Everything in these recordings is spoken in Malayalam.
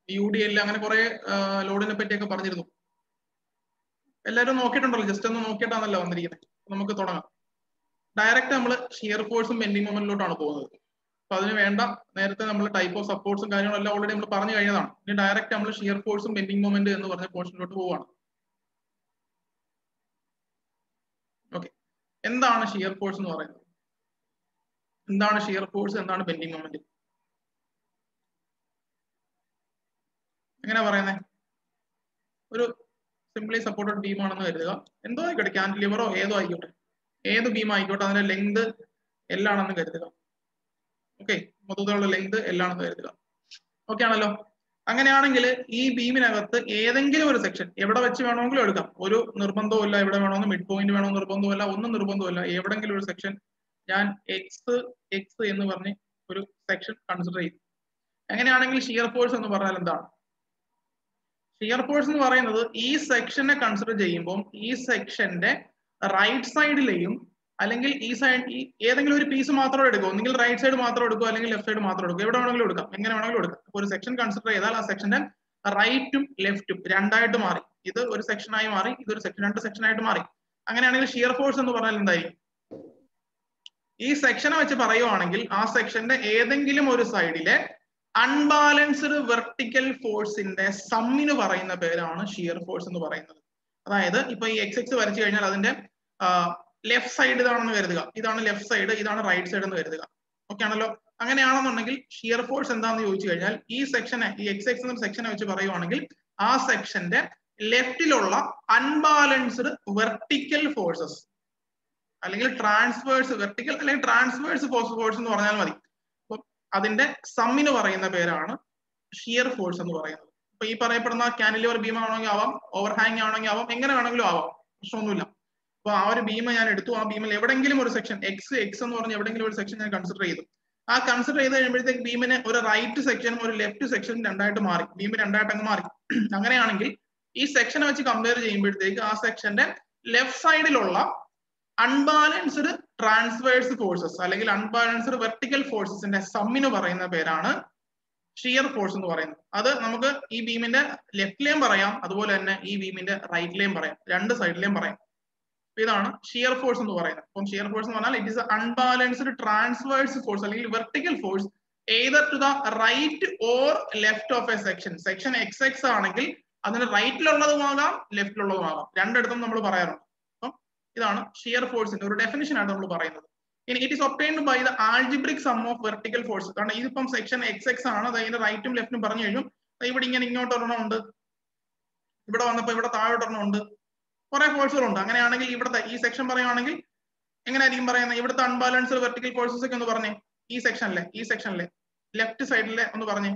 യു ഡി എൽ അങ്ങനെ കുറെ ലോഡിനെ പറ്റിയൊക്കെ പറഞ്ഞിരുന്നു എല്ലാവരും നോക്കിയിട്ടുണ്ടല്ലോ ജസ്റ്റ് ഒന്ന് നോക്കിയിട്ടാണല്ലോ വന്നിരിക്കുന്നത് നമുക്ക് തുടങ്ങാം ഡയറക്റ്റ് നമ്മൾ ഷിയർ ഫോഴ്സും ബെൻഡിങ് മൊമെന്റിലോട്ടാണ് പോകുന്നത് അപ്പൊ അതിന് വേണ്ട നേരത്തെ നമ്മൾ ടൈപ്പ് ഓഫ് സപ്പോർട്ട്സും കാര്യങ്ങളും എല്ലാം ഓൾറെഡി നമ്മൾ പറഞ്ഞു കഴിഞ്ഞതാണ് ഇനി ഡയറക്റ്റ് നമ്മൾ ഷിയർ ഫോഴ്സും ബെൻഡിങ് മൊമെന്റ് എന്ന് പറഞ്ഞ പോർഷനിലോട്ട് പോവാണ് ഓക്കെ എന്താണ് ഷിയർ ഫോഴ്സ് എന്ന് പറയുന്നത് എന്താണ് ഷിയർ ഫോഴ്സ് എന്താണ് ബെൻഡിങ് മൊമെന്റ് എങ്ങനെ പറയുന്നത് ഒരു സിംപ്ലി സപ്പോർട്ടഡ് ബീം ആണെന്ന് കരുതുക എന്തോ ആയിക്കോട്ടെ ക്യാൻഡിലിവറോ ഏതോ ആയിക്കോട്ടെ ഏത് ബീം ആയിക്കോട്ടെ അതിന്റെ ലെങ്ത് എല്ലാണെന്ന് കരുതുക ഓക്കെ മൊത്തത്തിലുള്ള ലെങ്ത് എല്ലാണെന്ന് കരുതുക ഓക്കെ ആണല്ലോ അങ്ങനെയാണെങ്കിൽ ഈ ബീമിനകത്ത് ഏതെങ്കിലും ഒരു സെക്ഷൻ എവിടെ വെച്ച് വേണമെങ്കിലും എടുക്കാം ഒരു നിർബന്ധവും ഇല്ല എവിടെ വേണമെന്ന് മിഡ് പോയിന്റ് വേണോ നിർബന്ധവുമില്ല ഒന്നും നിർബന്ധവുമില്ല എവിടെങ്കിലും ഒരു സെക്ഷൻ ഞാൻ എക്സ് എക്സ് എന്ന് പറഞ്ഞ് ഒരു സെക്ഷൻ കൺസിഡർ ചെയ്യും അങ്ങനെയാണെങ്കിൽ ഷിയർ ഫോഴ്സ് എന്ന് പറഞ്ഞാൽ എന്താണ് ഷിയർ ഫോഴ്സ് എന്ന് പറയുന്നത് ഈ സെക്ഷനെ കൺസിഡർ ചെയ്യുമ്പോൾ ഈ സെക്ഷന്റെ റൈറ്റ് സൈഡിലെയും അല്ലെങ്കിൽ ഈ സൈഡ് ഈ ഏതെങ്കിലും ഒരു പീസ് മാത്രം എടുക്കും ഒന്നെങ്കിൽ റൈറ്റ് സൈഡ് മാത്രം എടുക്കും അല്ലെങ്കിൽ ലെഫ്റ്റ് സൈഡ് മാത്രം എടുക്കും എവിടെ വേണമെങ്കിലും എടുക്കാം എങ്ങനെ വേണമെങ്കിലും എടുക്കാം അപ്പൊ ഒരു സെക്ഷൻ കൺസിഡർ ചെയ്താൽ ആ സെക്ഷന്റെ റൈറ്റും ലെഫ്റ്റും രണ്ടായിട്ട് മാറി ഇത് ഒരു സെക്ഷനായി മാറി ഇതൊരു സെക്ഷൻ രണ്ട് സെക്ഷനായിട്ട് മാറി അങ്ങനെയാണെങ്കിൽ ഷിയർ ഫോഴ്സ് എന്ന് പറഞ്ഞാൽ എന്തായിരിക്കും ഈ സെക്ഷനെ വെച്ച് പറയുവാണെങ്കിൽ ആ സെക്ഷന്റെ ഏതെങ്കിലും ഒരു സൈഡിലെ അൺബാലൻസ്ഡ് വെർട്ടിക്കൽ ഫോഴ്സിന്റെ സമ്മിന് പറയുന്ന പേരാണ് ഷിയർ ഫോഴ്സ് എന്ന് പറയുന്നത് അതായത് ഇപ്പൊ ഈ എക്സ് എക്സ് വരച്ചു കഴിഞ്ഞാൽ അതിന്റെ ലെഫ്റ്റ് സൈഡ് ഇതാണെന്ന് കരുതുക ഇതാണ് ലെഫ്റ്റ് സൈഡ് ഇതാണ് റൈറ്റ് സൈഡ് എന്ന് കരുതുക ഓക്കെ ആണല്ലോ അങ്ങനെയാണെന്നുണ്ടെങ്കിൽ ഷിയർ ഫോഴ്സ് എന്താണെന്ന് ചോദിച്ചു കഴിഞ്ഞാൽ ഈ സെക്ഷനെ ഈ എക്സ് എക്സ് എന്ന സെക്ഷനെ വെച്ച് പറയുവാണെങ്കിൽ ആ സെക്ഷന്റെ ലെഫ്റ്റിലുള്ള അൺബാലൻസ്ഡ് വെർട്ടിക്കൽ ഫോഴ്സസ് അല്ലെങ്കിൽ ട്രാൻസ്വേഴ്സ് വെർട്ടിക്കൽ അല്ലെങ്കിൽ ട്രാൻസ്വേഴ്സ് ഫോഴ്സ് ഫോഴ്സ് എന്ന് പറഞ്ഞാൽ മതി അപ്പൊ അതിന്റെ സമ്മിന് പറയുന്ന പേരാണ് ഷിയർ ഫോഴ്സ് എന്ന് പറയുന്നത് അപ്പൊ ഈ പറയപ്പെടുന്ന കാനിലിവർ ബീം ആണെങ്കിൽ ആവാം ഓവർ ഹാങ് ആണെങ്കിൽ ആവാം എങ്ങനെ വേണമെങ്കിലും ആവാം പ്രശ്നമൊന്നുമില്ല അപ്പൊ ആ ഒരു ബീം ഞാൻ എടുത്തു ആ ബീമിൽ എവിടെങ്കിലും ഒരു സെക്ഷൻ എക്സ് എക്സ് എന്ന് പറഞ്ഞ എവിടെങ്കിലും ഒരു സെക്ഷൻ ഞാൻ കൺസിഡർ ചെയ്തു ആ കൺസിഡർ ചെയ്ത് കഴിയുമ്പോഴത്തേക്ക് ബീമിന് ഒരു റൈറ്റ് സെക്ഷനും ഒരു ലെഫ്റ്റ് സെക്ഷനും രണ്ടായിട്ട് മാറി ബീം രണ്ടായിട്ട് അങ്ങ് മാറി അങ്ങനെയാണെങ്കിൽ ഈ സെക്ഷനെ വെച്ച് കമ്പയർ ചെയ്യുമ്പോഴത്തേക്ക് ആ സെക്ഷന്റെ ലെഫ്റ്റ് സൈഡിലുള്ള അൺബാലൻസ്ഡ് ട്രാൻസ്വേഴ്സ് ഫോഴ്സസ് അല്ലെങ്കിൽ അൺബാലൻസ്ഡ് വെർട്ടിക്കൽ ഫോഴ്സസിന്റെ സമ്മിന് പറയുന്ന പേരാണ് ഷിയർ ഫോഴ്സ് എന്ന് പറയുന്നത് അത് നമുക്ക് ഈ ബീമിന്റെ ലെഫ്റ്റിലെയും പറയാം അതുപോലെ തന്നെ ഈ ബീമിന്റെ റൈറ്റിലെയും പറയാം രണ്ട് സൈഡിലെയും പറയാം ഇതാണ് ഷിയർ ഫോഴ്സ് എന്ന് പറയുന്നത് അപ്പം ഷിയർ ഫോഴ്സ് എന്ന് പറഞ്ഞാൽ it is unbalanced transverse force അല്ലെങ്കിൽ vertical force either to the right or left of a section section X X ആണെങ്കിൽ അതിന് റൈറ്റിലുള്ളതുമാകാം ലെഫ്റ്റിലുള്ളതുമാകാം രണ്ടിടത്തും നമ്മൾ പറയാറുണ്ട് അപ്പം ഇതാണ് ഷിയർ ഫോഴ്സിന്റെ ഒരു ഡെഫിനിഷൻ ആണ് നമ്മൾ പറയുന്നത് ഇനി it is obtained by the algebraic sum of vertical force കാരണം ഇതിപ്പം സെക്ഷൻ എക്സ് എക്സ് ആണ് അതിന്റെ റൈറ്റും ലെഫ്റ്റും പറഞ്ഞു കഴിഞ്ഞു ഇവിടെ ഇങ്ങനെ ഇങ്ങോട്ട് ഒരെണ്ണം ഉണ്ട് ഇവിടെ വന്നപ്പോ ഇവിടെ താഴോട്ടൊരെണ്ണം ഉണ്ട് കുറെ ഫോഴ്സുകളുണ്ട് അങ്ങനെയാണെങ്കിൽ ഇവിടുത്തെ ഈ സെക്ഷൻ പറയുവാണെങ്കിൽ എങ്ങനെയായിരിക്കും പറയുന്നത് ഇവിടുത്തെ അൺബാലൻസ്ഡ് വെർട്ടിക്കൽ ഫോഴ്സസ് ഒക്കെ ഒന്ന് പറഞ്ഞേ ഈ സെക്ഷനിലെ ഈ സെക്ഷനിലെ ലെഫ്റ്റ് സൈഡിലെ ഒന്ന് പറഞ്ഞേ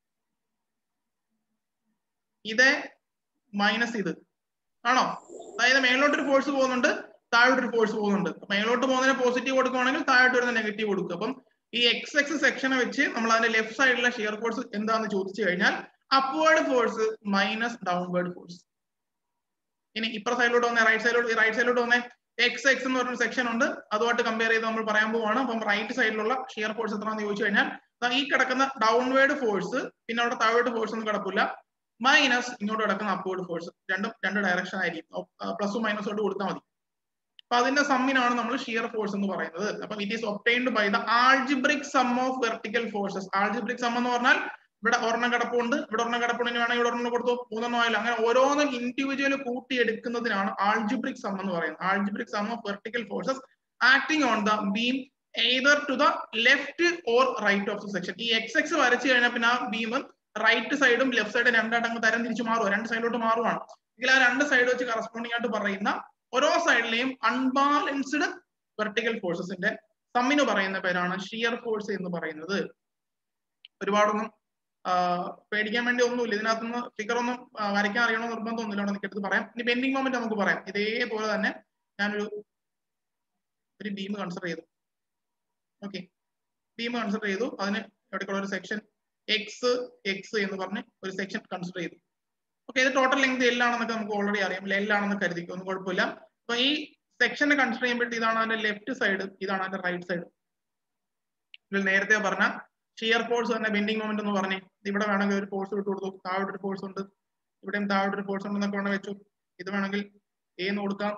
ഇതേ മൈനസ് ഇത് ആണോ അതായത് മേലോട്ടൊരു ഫോഴ്സ് പോകുന്നുണ്ട് താഴോട്ടൊരു ഫോഴ്സ് പോകുന്നുണ്ട് മേലോട്ട് പോകുന്നതിന് പോസിറ്റീവ് കൊടുക്കുവാണെങ്കിൽ താഴോട്ട് വരുന്ന നെഗറ്റീവ് കൊടുക്കും അപ്പം ഈ എക്സ് എക്സ് സെക്ഷനെ വെച്ച് നമ്മൾ അതിന്റെ ലെഫ്റ്റ് സൈഡിലെ ഷിയർ ഫോഴ്സ് എന്താണെന്ന് ചോദിച്ചു കഴിഞ്ഞാൽ upward force minus downward force ഇനി ഇപ്പുറ സൈഡിലോട്ട് വന്നേ റൈറ്റ് സൈഡിലോട്ട് റൈറ്റ് സൈഡിലോട്ട് വന്നേ എക്സ് എക്സ് എന്ന് പറഞ്ഞ സെക്ഷൻ ഉണ്ട് അതുമായിട്ട് കമ്പയർ ചെയ്ത് നമ്മൾ പറയാൻ പോവാണ് അപ്പം റൈറ്റ് സൈഡിലുള്ള ഷിയർ ഫോഴ്സ് എത്രയാണെന്ന് ചോദിച്ചു കഴിഞ്ഞാൽ ഈ കിടക്കുന്ന ഡൗൺവേർഡ് ഫോഴ്സ് പിന്നെ അവിടെ താഴോട്ട് ഫോഴ്സ് ഒന്നും കിടക്കില്ല മൈനസ് ഇങ്ങോട്ട് കിടക്കുന്ന അപ്വേർഡ് ഫോഴ്സ് രണ്ടും രണ്ട് ഡയറക്ഷൻ ആയിരിക്കും പ്ലസും മൈനസും ആയിട്ട് കൊടുത്താൽ മതി അപ്പൊ അതിന്റെ സമ്മിനാണ് നമ്മൾ ഷിയർ ഫോഴ്സ് എന്ന് പറയുന്നത് അപ്പൊ it is obtained by the algebraic sum of vertical forces algebraic sum എന്ന് പറഞ്ഞാൽ ഇവിടെ ഒരെണ്ണം കിടപ്പുണ്ട് ഇവിടെ ഒരെണ്ണം കിടപ്പുണ്ടെങ്കിൽ വേണമെങ്കിൽ ഇവിടെ ഒരെണ്ണം കൊടുത്തു മൂന്നെണ്ണം ആയാലും അങ്ങനെ ഓരോന്നും ഇൻഡിവിജ്വൽ കൂട്ടിയെടുക്കുന്നതിനാണ് ആൾജിബ്രിക് സം എന്ന് പറയുന്നത് algebraic sum of vertical forces acting on the beam either to the left or right of the section ഈ എക്സ് എക്സ് വരച്ചു കഴിഞ്ഞാൽ പിന്നെ ആ ബീം റൈറ്റ് സൈഡും ലെഫ്റ്റ് സൈഡും രണ്ടായിട്ട് അങ്ങ് തരം തിരിച്ച് മാറുക രണ്ട് സൈഡിലോട്ട് മാറുവാണ് എങ്കിൽ ആ രണ്ട് സൈഡ് വെച്ച് കറസ്പോണ്ടിങ് ആയിട്ട് പറയുന്ന ഓരോ സൈഡിലെയും അൺബാലൻസ്ഡ് വെർട്ടിക്കൽ ഫോഴ്സസിന്റെ സമ്മിന് പറയുന്ന പേരാണ് ഷിയർ ഫോഴ്സ് എന്ന് പറയുന്നത് ഒരുപാടൊന്നും പേടിക്കാൻ വേണ്ടി ഒന്നുമില്ല ഇതിനകത്തുനിന്ന് ഫിഗർ ഒന്നും വരയ്ക്കാൻ അറിയണോ നിർബന്ധമൊന്നുമില്ല അവിടെ നിൽക്കരുത് പറയാം ഇനി ബെൻഡിങ് മൊമെന്റ് നമുക്ക് പറയാം ഇതേപോലെ തന്നെ ഞാനൊരു ഒരു ബീം കൺസിഡർ ചെയ്തു ഓക്കെ ബീം കൺസിഡർ ചെയ്തു അതിന് എവിടേക്കുള്ള ഒരു സെക്ഷൻ എക്സ് എക്സ് എന്ന് പറഞ്ഞ് ഒരു സെക്ഷൻ കൺസിഡർ ചെയ്തു ഓക്കെ ഇത് ടോട്ടൽ ലെങ്ത് എൽ ആണെന്നൊക്കെ നമുക്ക് ഓൾറെഡി അറിയാം എൽ ആണെന്ന് കരുതിക്കും ഒന്നും കുഴപ്പമില്ല അപ്പൊ ഈ സെക്ഷനെ കൺസിഡർ ചെയ്യുമ്പോഴത്തെ ഇതാണ് അതിന്റെ ലെഫ്റ്റ് സൈഡ് ഇതാണ് അതിന്റെ റൈറ്റ് സൈഡ് ഇതിൽ നേരത്തെ പറഞ്ഞ ഷിയർ ഫോഴ്സ് തന്നെ ബെൻഡിങ് മൊമെന്റ് എന്ന് പറഞ്ഞേ ഇവിടെ വേണമെങ്കിൽ ഒരു ഫോഴ്സ് വിട്ട് കൊടുത്തു താഴോട്ട് ഒരു ഫോഴ്സ് ഉണ്ട് ഇവിടെയും താഴോട്ട് ഒരു ഫോഴ്സ് ഉണ്ടെന്നൊക്കെ വേണം വെച്ചു ഇത് വേണമെങ്കിൽ എ എന്ന് കൊടുക്കാം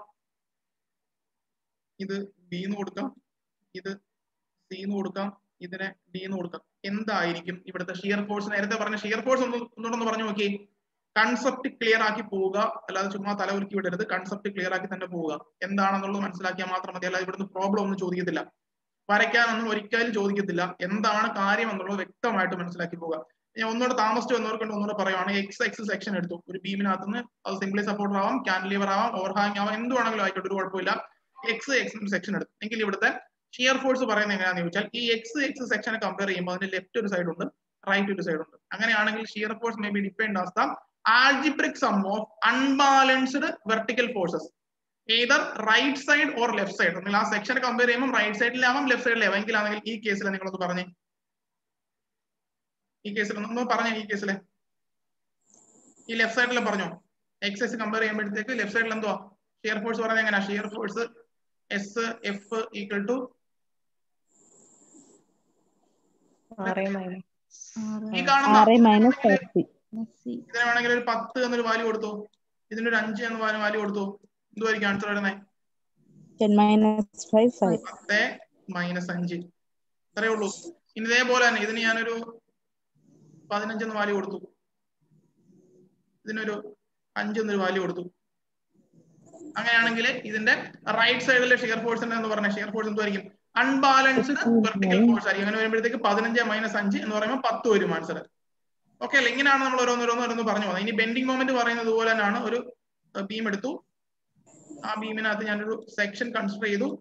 ഇത് ബി എന്ന് കൊടുക്കാം ഇത് സി എന്ന് കൊടുക്കാം ഇതിനെ ഡി എന്ന് കൊടുക്കാം എന്തായിരിക്കും ഇവിടുത്തെ ഷിയർ ഫോഴ്സ് നേരത്തെ പറഞ്ഞ ഷിയർ ഫോഴ്സ് ഒന്ന് ഒന്നുകൂടെ പറഞ്ഞു നോക്കി കൺസെപ്റ്റ് ക്ലിയർ ആക്കി പോവുക അല്ലാതെ ചുമ്മാ തല ഉരുക്കി വിടരുത് കൺസെപ്റ്റ് ക്ലിയർ ആക്കി തന്നെ പോവുക എന്താണെന്നുള്ളത് മനസ്സിലാക്കിയാൽ മാത്രം മതി അല്ലാതെ ഇവിടുന്ന് പ്രോബ്ലം ഒന്നും ചോദിക്കത്തില്ല വരയ്ക്കാനൊന്നും ഒരിക്കലും ചോദിക്കത്തില്ല എന്താണ് കാര്യം എന്നുള്ളത് വ്യക്തമായിട്ട് മനസ്സിലാക്കി പോവുക ഞാൻ ഒന്നുകൂടെ താമസിച്ചു വന്നവർക്ക് ഒന്നുകൂടെ പറയുവാണെങ്കിൽ എക്സ് എക്സ് സെക്ഷൻ എടുത്തു ഒരു ബീമിനകത്ത് നിന്ന് അത് സിംപ്ലി സപ്പോർട്ടർ ആവാം കാൻഡിലീവർ ആവാം ഓവർഹാങ് ആവാം എന്ത് വേണമെങ്കിലും ആയിക്കോട്ടെ ഒരു കുഴപ്പമില്ല എക്സ് എക്സ് സെക്ഷൻ എടുത്തു എങ്കിൽ ഇവിടുത്തെ ഷിയർ ഫോഴ്സ് പറയുന്നത് എങ്ങനെയാണെന്ന് ചോദിച്ചാൽ ഈ എക്സ് എക്സ് സെക്ഷനെ കമ്പയർ ചെയ്യുമ്പോൾ അതിന്റെ ലെഫ്റ്റ് ഒരു സൈഡ് ഉണ്ട് റൈറ്റ് ഒരു സൈഡ് ഉണ്ട് അങ്ങനെയാണെങ്കിൽ shear force may be depend as the algebraic sum of unbalanced vertical forces either right side or left side നിങ്ങൾ ആ സെക്ഷൻ കമ്പയർ ചെയ്യുമ്പോൾ റൈറ്റ് സൈഡിലാവാം ലെഫ്റ്റ് സൈഡിലാവാം എങ്കിലാണെങ്കിൽ ഈ കേസിൽ നിങ്ങളൊന്ന് പറഞ്ഞേ ഈ കേസിൽ ഒന്ന് പറഞ്ഞേ ഈ കേസിലെ ഈ ലെഫ്റ്റ് സൈഡിൽ പറഞ്ഞോ എക്സ് എസ് കമ്പയർ ചെയ്യുമ്പോഴത്തേക്ക് ലെഫ്റ്റ് സൈഡിൽ എന്തുവാ ഷിയർ ഫോഴ്സ് പറയുന്നത് എങ്ങനെയാ shear force S F equal to ഈ കാണുന്ന ആറ് മൈനസ് തേർട്ടി ഇതിന് വേണമെങ്കിൽ ഒരു പത്ത് എന്നൊരു വാല്യൂ കൊടുത്തു ഇതിന് ഒരു അഞ്ച് എന്ന വാല്യൂ കൊടുത്തു എന്തുമായിരിക്കും ആൻസർ വരുന്നത് ടെൻ മൈനസ് ഫൈവ് ഫൈവ് പത്ത് മൈനസ് അഞ്ച് ഇത്രയേ ഉള്ളൂ ഇനി ഇതേപോലെ തന്നെ ഇതിന് ഞാനൊരു പതിനഞ്ചെന്ന് വാല്യൂ കൊടുത്തു ഇതിനൊരു അഞ്ചെന്നൊരു വാല്യൂ കൊടുത്തു അങ്ങനെയാണെങ്കിൽ ഇതിന്റെ റൈറ്റ് സൈഡിലെ ഷിയർ ഫോഴ്സ് എന്ന് പറഞ്ഞ ഷിയർ ഫോഴ്സ് എന്തായിരിക്കും അൺബാലൻസ്ഡ് വെർട്ടിക്കൽ ഫോഴ്സ് ആയിരിക്കും അങ്ങനെ വരുമ്പോഴത്തേക്ക് പതിനഞ്ച് മൈനസ് അഞ്ച് എന്ന് പറയുമ്പോൾ പത്ത് വരും ആൻസർ ഓക്കെ അല്ല ഇങ്ങനെയാണ് നമ്മൾ ഓരോന്നോരോന്നോരോന്ന് പറഞ്ഞു പോകുന്നത് ഇനി ബെൻഡിങ് മൊമെന്റ് പറയുന്നത് പോലെ തന്നെയാണ് ഒരു ബീം എടുത്തു ആ ബീമിനകത്ത് ഞാനൊരു സെക്ഷൻ കൺസിഡർ ചെയ്തു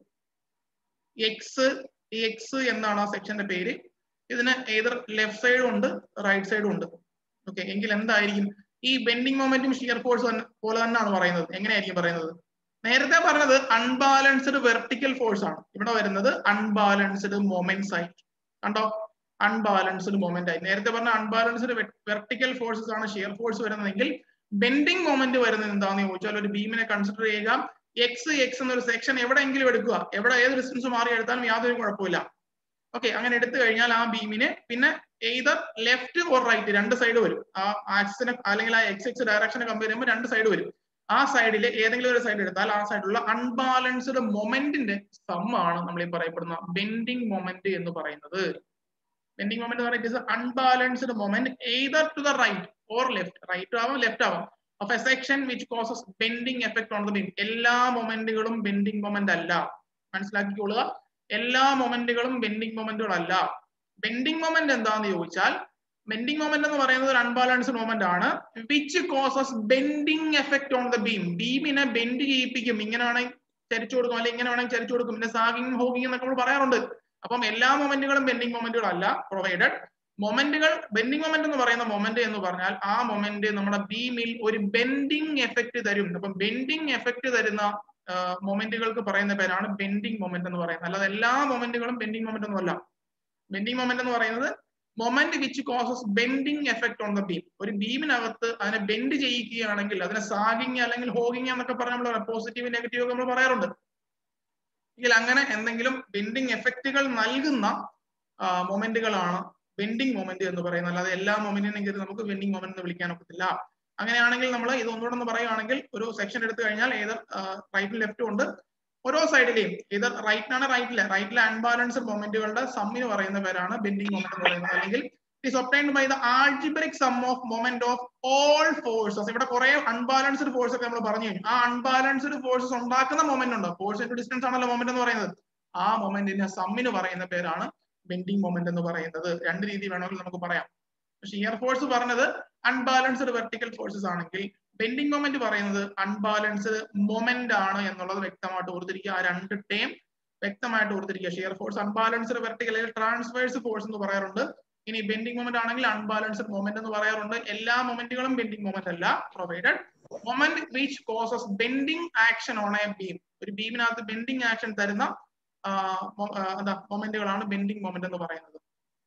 എക്സ് എക്സ് എന്നാണ് ആ സെക്ഷന്റെ പേര് ഇതിന് ഏതർ ലെഫ്റ്റ് സൈഡും ഉണ്ട് റൈറ്റ് സൈഡും ഉണ്ട് ഓക്കെ എങ്കിൽ എന്തായിരിക്കും ഈ ബെൻഡിങ് മൊമെന്റും ഷിയർ ഫോഴ്സ് പോലെ തന്നെയാണ് പറയുന്നത് എങ്ങനെയായിരിക്കും പറയുന്നത് നേരത്തെ പറഞ്ഞത് അൺബാലൻസ്ഡ് വെർട്ടിക്കൽ ഫോഴ്സ് ആണ് ഇവിടെ വരുന്നത് അൺബാലൻസ്ഡ് മൊമെന്റ്സ് ആയി കണ്ടോ അൺബാലൻസ്ഡ് മൊമെന്റ് ആയി നേരത്തെ പറഞ്ഞ അൺബാലൻസ്ഡ് വെർട്ടിക്കൽ ഫോഴ്സസ് ആണ് ഷിയർ ഫോഴ്സ് വരുന്നതെങ്കിൽ ബെൻഡിങ് മൊമെന്റ് വരുന്നത് എന്താണെന്ന് ചോദിച്ചാൽ ഒരു ബീമിനെ കൺസിഡർ ചെയ്യുക എക്സ് എക്സ് എന്നൊരു സെക്ഷൻ എവിടെയെങ്കിലും എടുക്കുക എവിടെ ഏത് ഡിസ്റ്റൻസ് മാറി എടുത്താലും യാതൊരു കുഴപ്പമില്ല ഓക്കെ അങ്ങനെ എടുത്തു കഴിഞ്ഞാൽ ആ ബീമിന് പിന്നെ എയ്തർ ലെഫ്റ്റ് ഓർ റൈറ്റ് രണ്ട് സൈഡ് വരും ആ ആക്സിനെ അല്ലെങ്കിൽ ആ എക്സ് എക്സ് ഡയറക്ഷനെ കമ്പയർ ചെയ്യുമ്പോൾ രണ്ട് സൈഡ് വരും ആ സൈഡിൽ ഏതെങ്കിലും ഒരു സൈഡ് എടുത്താൽ ആ സൈഡിലുള്ള അൺബാലൻസ്ഡ് മൊമെന്റിന്റെ സമ്മാണ് നമ്മൾ ഈ പറയപ്പെടുന്ന ബെൻഡിങ് മൊമെന്റ് എന്ന് പറയുന്നത് ബെൻഡിങ് മൊമെന്റ് എന്ന് പറയുന്നത് unbalanced moment either to the right or left right ആവാം ലെഫ്റ്റ് ആവാം of a section which causes bending effect on the beam എല്ലാ മൊമെന്റുകളും ബെൻഡിങ് മൊമെന്റ് അല്ല മനസ്സിലാക്കിക്കൊള്ളുക എല്ലാ മൊമെന്റുകളും ബെൻഡിങ് മൊമെന്റുകളല്ല ബെൻഡിങ് മൊമെന്റ് എന്താന്ന് ചോദിച്ചാൽ ബെൻഡിങ് മൊമെന്റ് എന്ന് പറയുന്നത് ഒരു അൺബാലൻസ്ഡ് മൊമെന്റ് ആണ് which causes bending effect on the beam ബീമിനെ ബെൻഡ് ചെയ്യിപ്പിക്കും ഇങ്ങനെ വേണമെങ്കിൽ ചരിച്ചു കൊടുക്കും അല്ലെങ്കിൽ ഇങ്ങനെ വേണമെങ്കിൽ ചരിച്ചു കൊടുക്കും പിന്നെ സാഗിങ് ഹോഗിങ് എന്നൊക്കെ നമ്മൾ പറയാറുണ്ട് അപ്പം എല്ലാ മൊമെന്റുകളും ബെൻഡിങ് മൊമെന്റുകളല്ല പ്രൊവൈഡഡ് മൊമെന്റുകൾ ബെൻഡിങ് മൊമെന്റ് എന്ന് പറയുന്ന മൊമെന്റ് എന്ന് പറഞ്ഞാൽ ആ മൊമെന്റ് നമ്മുടെ ബീമിൽ ഒരു ബെൻഡിങ് എഫക്ട് തരും അപ്പം ബെൻഡിങ് എഫക്ട് തരുന്ന മൊമെന്റുകൾക്ക് പറയുന്ന പേരാണ് ബെൻഡിങ് മൊമെന്റ് എന്ന് പറയുന്നത് അല്ലാതെ എല്ലാ മൊമെന്റുകളും ബെൻഡിങ് മൊമെന്റ് ഒന്നും അല്ല ബെൻഡിങ് മൊമെന്റ് എന്ന് പറയുന്നത് moment which causes bending effect on the beam ഒരു ബീമിനകത്ത് അതിനെ ബെൻഡ് ചെയ്യിക്കുകയാണെങ്കിൽ അതിനെ സാഗിങ് അല്ലെങ്കിൽ ഹോഗിങ് എന്നൊക്കെ പറഞ്ഞ് നമ്മൾ പോസിറ്റീവ് നെഗറ്റീവ് ഒക്കെ നമ്മൾ പറയാറുണ്ട് എങ്കിൽ അങ്ങനെ എന്തെങ്കിലും ബെൻഡിങ് എഫക്റ്റുകൾ നൽകുന്ന മൊമെന്റുകളാണ് ബെൻഡിങ് മൊമെന്റ് എന്ന് പറയുന്നത് അല്ലാതെ എല്ലാ മൊമെന്റിനെയും കയറി നമുക്ക് ബെൻഡിങ് മൊമെന്റ് എന്ന് വിളിക്കാൻ ഒക്കത്തില്ല അങ്ങനെയാണെങ്കിൽ നമ്മൾ ഇത് ഒന്നുകൂടെ ഒന്ന് പറയുകയാണെങ്കിൽ ഒരു സെക്ഷൻ എടുത്തു കഴിഞ്ഞാൽ ഏത് റൈറ്റും ലെഫ്റ്റും ഉണ്ട് ഓരോ സൈഡിലെയും ഇത് റൈറ്റിനാണ് റൈറ്റിലെ റൈറ്റിലെ അൺബാലൻസ്ഡ് മൊമെന്റുകളുടെ സമ്മിന് പറയുന്ന പേരാണ് ബെൻഡിങ് മൊമെന്റ് എന്ന് പറയുന്നത് അല്ലെങ്കിൽ it obtained by the algebraic sum of moment of all forces ഇവിടെ കുറെ അൺബാലൻസ്ഡ് ഫോഴ്സ് ഒക്കെ നമ്മൾ പറഞ്ഞു കഴിഞ്ഞു ആ അൺബാലൻസ്ഡ് ഫോഴ്സസ് ഉണ്ടാക്കുന്ന മൊമെന്റ് ഉണ്ട് ഫോഴ്സ് ഇൻറ്റു ഡിസ്റ്റൻസ് ആണല്ലോ മൊമെന്റ് എന്ന് പറയുന്നത് ആ മൊമെന്റിന്റെ സമ്മിന് പറയുന്ന പേരാണ് ബെൻഡിങ് മൊമെന്റ് എന്ന് പറയുന്നത് രണ്ട് രീതി വേണമെങ്കിൽ നമുക്ക് പറയാം ഷിയർ ഫോഴ്സ് പറഞ്ഞത് അൺബാലൻസ്ഡ് വെർട്ടിക്കൽ ഫോഴ്സസ് ആണെങ്കിൽ ബെൻഡിങ് മൊമെന്റ് പറയുന്നത് അൺബാലൻസ്ഡ് മൊമെന്റ് ആണ് എന്നുള്ളത് വ്യക്തമായിട്ട് ഓർത്തിരിക്കുക ആ രണ്ട് ടേം വ്യക്തമായിട്ട് ഓർത്തിരിക്കുക ഷിയർ ഫോഴ്സ് അൺബാലൻസ്ഡ് വെർട്ടിക്കൽ അല്ലെങ്കിൽ ട്രാൻസ്വേഴ്സ് ഫോഴ്സ് എന്ന് പറയാറുണ്ട് ഇനി ബെൻഡിങ് മൊമെന്റ് ആണെങ്കിൽ അൺബാലൻസ്ഡ് മൊമെന്റ് എന്ന് പറയാറുണ്ട് എല്ലാ മൊമെന്റുകളും ബെൻഡിങ് മൊമെന്റ് അല്ല provided moment which causes bending action on a beam ഒരു ബീമിനകത്ത് ബെൻഡിങ് ആക്ഷൻ തരുന്ന എന്താ മൊമെന്റുകളാണ് ബെൻഡിങ് മൊമെന്റ് എന്ന് പറയുന്നത്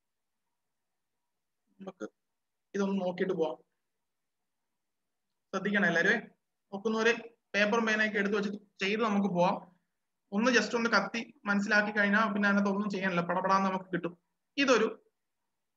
നമുക്ക് ഇതൊന്ന് നോക്കിയിട്ട് പോവാം ശ്രദ്ധിക്കണം എല്ലാവരും നോക്കുന്നവര് പേപ്പറും പേനയൊക്കെ എടുത്തു വെച്ച് ചെയ്ത് നമുക്ക് പോവാം ഒന്ന് ജസ്റ്റ് ഒന്ന് കത്തി മനസ്സിലാക്കി കഴിഞ്ഞാൽ പിന്നെ അതിനകത്ത് ഒന്നും ചെയ്യാനില്ല പടപടാന്ന് നമുക്ക് കിട്ടും ഇതൊരു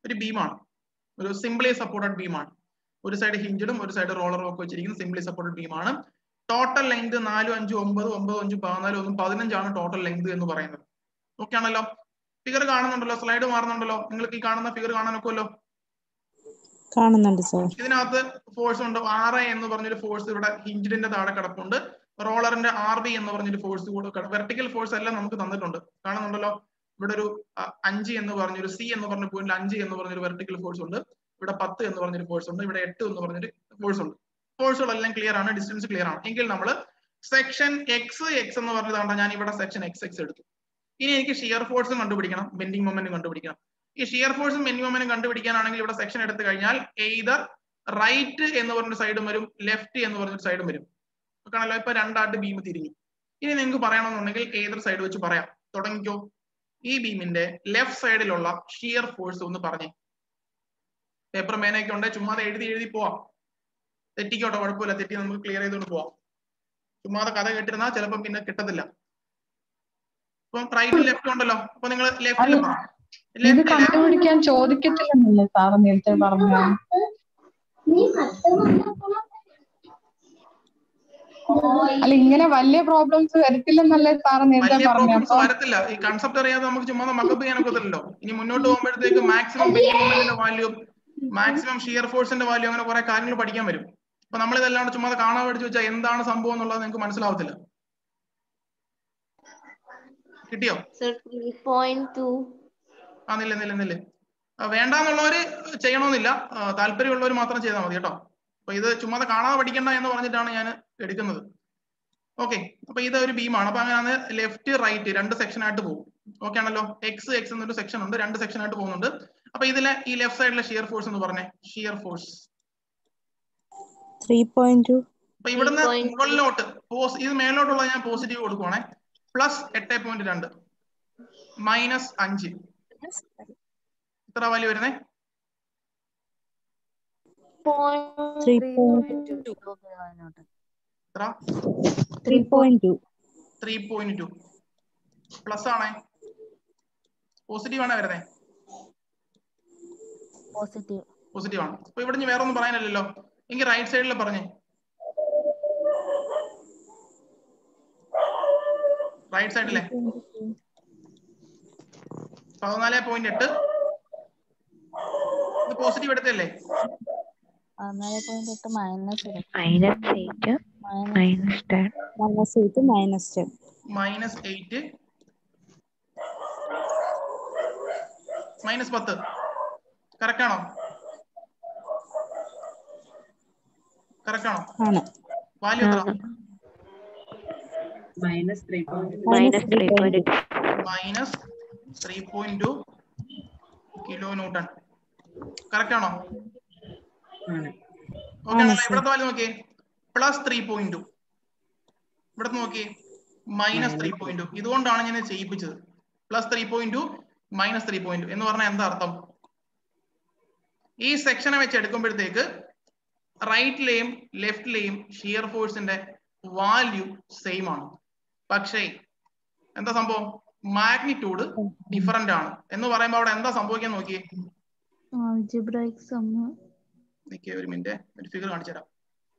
ഒരു ബീമാണ് ഒരു സിംപ്ലി സപ്പോർട്ടഡ് ബീമാണ് ഒരു സൈഡ് ഹിഞ്ചഡും ഒരു സൈഡ് റോളറും ഒക്കെ വെച്ചിരിക്കുന്ന സിംപ്ലി സപ്പോർട്ടഡ് ബീമാണ് ടോട്ടൽ ലെങ്ത് നാലും അഞ്ചും ഒമ്പത് ഒമ്പത് അഞ്ചും പതിനാല് ഒന്നും പതിനഞ്ചാണ് ടോട്ടൽ ലെങ്ത് എന്ന് പറയുന്നത് ഓക്കെ ആണല്ലോ ഫിഗർ കാണുന്നുണ്ടല്ലോ സ്ലൈഡ് മാറുന്നുണ്ടല്ലോ നിങ്ങൾക്ക് ഈ കാണുന്ന ഫിഗർ കാണാനൊക്കെല്ലോ കാണുന്നുണ്ട് സാർ ഇതിനകത്ത് ഫോഴ്സ് ഉണ്ട് ആർ ഐ എന്ന് പറഞ്ഞൊരു ഫോഴ്സ് ഇവിടെ ഹിഞ്ചിഡിന്റെ താഴെ കിടപ്പുണ്ട് റോളറിന്റെ ആർ ബി എന്ന് പറഞ്ഞൊരു ഫോഴ്സ് കൂടെ വെർട്ടിക്കൽ ഫോഴ്സ് എല്ലാം നമുക്ക് തന്നിട്ടുണ്ട് കാണുന്നുണ്ടല്ലോ ഇവിടെ ഒരു അ- അഞ്ച് എന്ന് പറഞ്ഞൊരു സി എന്ന് പറഞ്ഞ പോയിന്റിൽ അഞ്ച് എന്ന് പറഞ്ഞൊരു വെർട്ടിക്കൽ ഫോഴ്സ് ഉണ്ട് ഇവിടെ പത്ത് എന്ന് പറഞ്ഞൊരു ഫോഴ്സ് ഉണ്ട് ഇവിടെ എട്ട് എന്ന് പറഞ്ഞൊരു ഫോഴ്സ് ഉണ്ട് ഫോഴ്സുകളെല്ലാം ക്ലിയർ ആണ് ഡിസ്റ്റൻസ് ക്ലിയർ ആണ് എങ്കിൽ നമ്മൾ സെക്ഷൻ എക്സ് എക്സ് എന്ന് പറഞ്ഞതാണ് ഞാൻ ഇവിടെ സെക്ഷൻ എക്സ് എക്സ് എടുത്തു ഇനി എനിക്ക് ഷിയർ ഫോഴ്സും കണ്ടുപിടിക്കണം ബെൻഡിങ് മൊമെന്റും കണ്ടുപിടിക്കണം ഈ ഷിയർ ഫോഴ്സും ബെൻഡിങ് മൊമെന്റും കണ്ടുപിടിക്കാനാണെങ്കിൽ ഇവിടെ സെക്ഷൻ എടുത്തു കഴിഞ്ഞാൽ എയ്തർ റൈറ്റ് എന്ന് പറഞ്ഞൊരു സൈഡും വരും ലെഫ്റ്റ് എന്ന് പറഞ്ഞൊരു സൈഡും വരും കാണല്ലോ ഇപ്പൊ രണ്ടായിട്ട് ബീം തിരിഞ്ഞു ഇനി നിങ്ങൾക്ക് പറയണമെന്നുണ്ടെങ്കിൽ ഏതൊരു സൈഡ് വെച്ച് പറയാം തുടങ്ങിക്കോ ഈ ബീമിന്റെ ലെഫ്റ്റ് സൈഡിലുള്ള ഷിയർ ഫോഴ്സ് ഒന്ന് പറഞ്ഞേ പേപ്പർ മേനൊക്കെ ഉണ്ട് ചുമ്മാതെ എഴുതി എഴുതി പോവാം തെറ്റിക്കോട്ടെ കുഴപ്പമില്ല തെറ്റി നമുക്ക് ക്ലിയർ ചെയ്തുകൊണ്ട് പോവാം ചുമ്മാതെ കഥ കേട്ടിരുന്നാൽ ചിലപ്പോൾ പിന്നെ കിട്ടത്തില്ല ഇപ്പം റൈറ്റ് ലെഫ്റ്റ് ഉണ്ടല്ലോ അപ്പൊ നിങ്ങൾ ലെഫ്റ്റിൽ ഇത് ലെഫ്റ്റ് കണ്ടുപിടിക്കാൻ ചോദിക്കത്തില്ലെന്നല്ലേ സാറ് നേരത്തെ പറഞ്ഞ അല്ല ഇങ്ങനെ വലിയ പ്രോബ്ലംസ് വരത്തില്ലെന്നല്ലേ സാറ് നേരത്തെ വലിയ പറഞ്ഞ പ്രോബ്ലംസ് അപ്പൊ വരത്തില്ല ഈ കൺസെപ്റ്റ് അറിയാതെ നമുക്ക് ചുമ്മാ മക്കപ്പ് ചെയ്യാനൊക്കത്തില്ലല്ലോ ഇനി മുന്നോട്ട് പോകുമ്പോഴത്തേക്ക് maximum bending value maximum shear ഫോഴ്സിന്റെ വാല്യൂ അങ്ങനെ കുറെ കാര്യങ്ങൾ പഠിക്കാൻ വരും അപ്പൊ നമ്മൾ ഇതെല്ലാം കൂടെ ചുമ്മാ കാണാൻ പഠിച്ചു വെച്ചാൽ എന്താണ് സംഭവം എന്നുള്ളത് നിങ്ങൾക്ക് മനസ്സിലാവത്തില്ല കിട്ടിയോ Sir, 3.2. ആ നില്ല നില്ല നില്ല വേണ്ടാന്നുള്ളവര് ചെയ്യണമെന്നില്ല ആ, താല്പര്യമുള്ളവർ മാത്രം ചെയ്താൽ മതി കേട്ടോ അപ്പൊ ഇത് ചുമ്മാതെ കാണാതെ പഠിക്കണ്ട എന്ന് പറഞ്ഞിട്ടാണ് ഞാൻ എടുക്കുന്നത് ഓക്കെ അപ്പൊ ഇത് ഒരു ബീമാണ് അപ്പൊ അങ്ങനെ ലെഫ്റ്റ് റൈറ്റ് രണ്ട് സെക്ഷൻ ആയിട്ട് പോകും ഓക്കെ ആണല്ലോ എക്സ് എക്സ് എന്നൊരു സെക്ഷൻ ഉണ്ട് രണ്ട് സെക്ഷൻ ആയിട്ട് പോകുന്നുണ്ട് അപ്പൊ ഇതിലെ ഈ ലെഫ്റ്റ് സൈഡിലെ ഷിയർ ഫോഴ്സ് എന്ന് പറഞ്ഞേ shear force three point two അപ്പൊ ഇവിടുന്ന് 3.2. മുകളിലോട്ട് പോസ് ഇത് മേലോട്ടുള്ള ഞാൻ പോസിറ്റീവ് കൊടുക്കുവാണേ പ്ലസ് എട്ട് പോയിന്റ് രണ്ട് മൈനസ് അഞ്ച് എത്ര വാല്യൂ വരുന്നേ ത്രീ പോയിന്റ് എത്ര three point two three point two plus ആണേ പോസിറ്റീവ് ആണേ വരുന്നേ Positive. പോസിറ്റീവ് ആണ് അപ്പൊ ഇവിടെ ഇനി വേറെ ഒന്നും പറയാനില്ലല്ലോ എങ്കിൽ റൈറ്റ് സൈഡിൽ പറഞ്ഞേ റൈറ്റ് സൈഡിലെ പതിനാല് പോയിന്റ് എട്ട് ഇത് പോസിറ്റീവ് എടുത്തല്ലേ പതിനാല് പോയിന്റ് എട്ട് minus minus eight minus ten minus eight minus ten minus eight minus പത്ത് കറക്റ്റ് ആണോ കറക്റ്റ് ആണോ ആണ് വാല്യൂ എത്ര minus three minus three point point minus three point two kilo newton correct ആണോ ഓക്കെ ആണല്ലോ ഇവിടത്തെ വാല്യൂ നോക്കിയേ പ്ലസ് ത്രീ പോയിന്റ് ടു ഇവിടെ നോക്കിയേ മൈനസ് ത്രീ പോയിന്റ് ടു ഇതുകൊണ്ടാണ് ഞാൻ ഇത് ചെയ്യിപ്പിച്ചത് plus three point two minus three point എന്ന് പറഞ്ഞാൽ എന്താ അർത്ഥം ഈ സെക്ഷനെ വെച്ച് എടുക്കുമ്പോഴത്തേക്ക് റൈറ്റിലെയും ലെഫ്റ്റിലെയും ഷിയർ ഫോഴ്സിന്റെ വാല്യൂ സെയിം ആണ് പക്ഷേ എന്താ സംഭവം മാഗ്നിറ്റ്യൂഡ് ഡിഫറന്റ് ആണ് എന്ന് പറയുമ്പോൾ അവിടെ എന്താ സംഭവിക്കാൻ നോക്കിയേ algebraic sum നിക്ക് ഒരു മിനിറ്റ് ഒരു ഫിഗർ കാണിച്ചു തരാം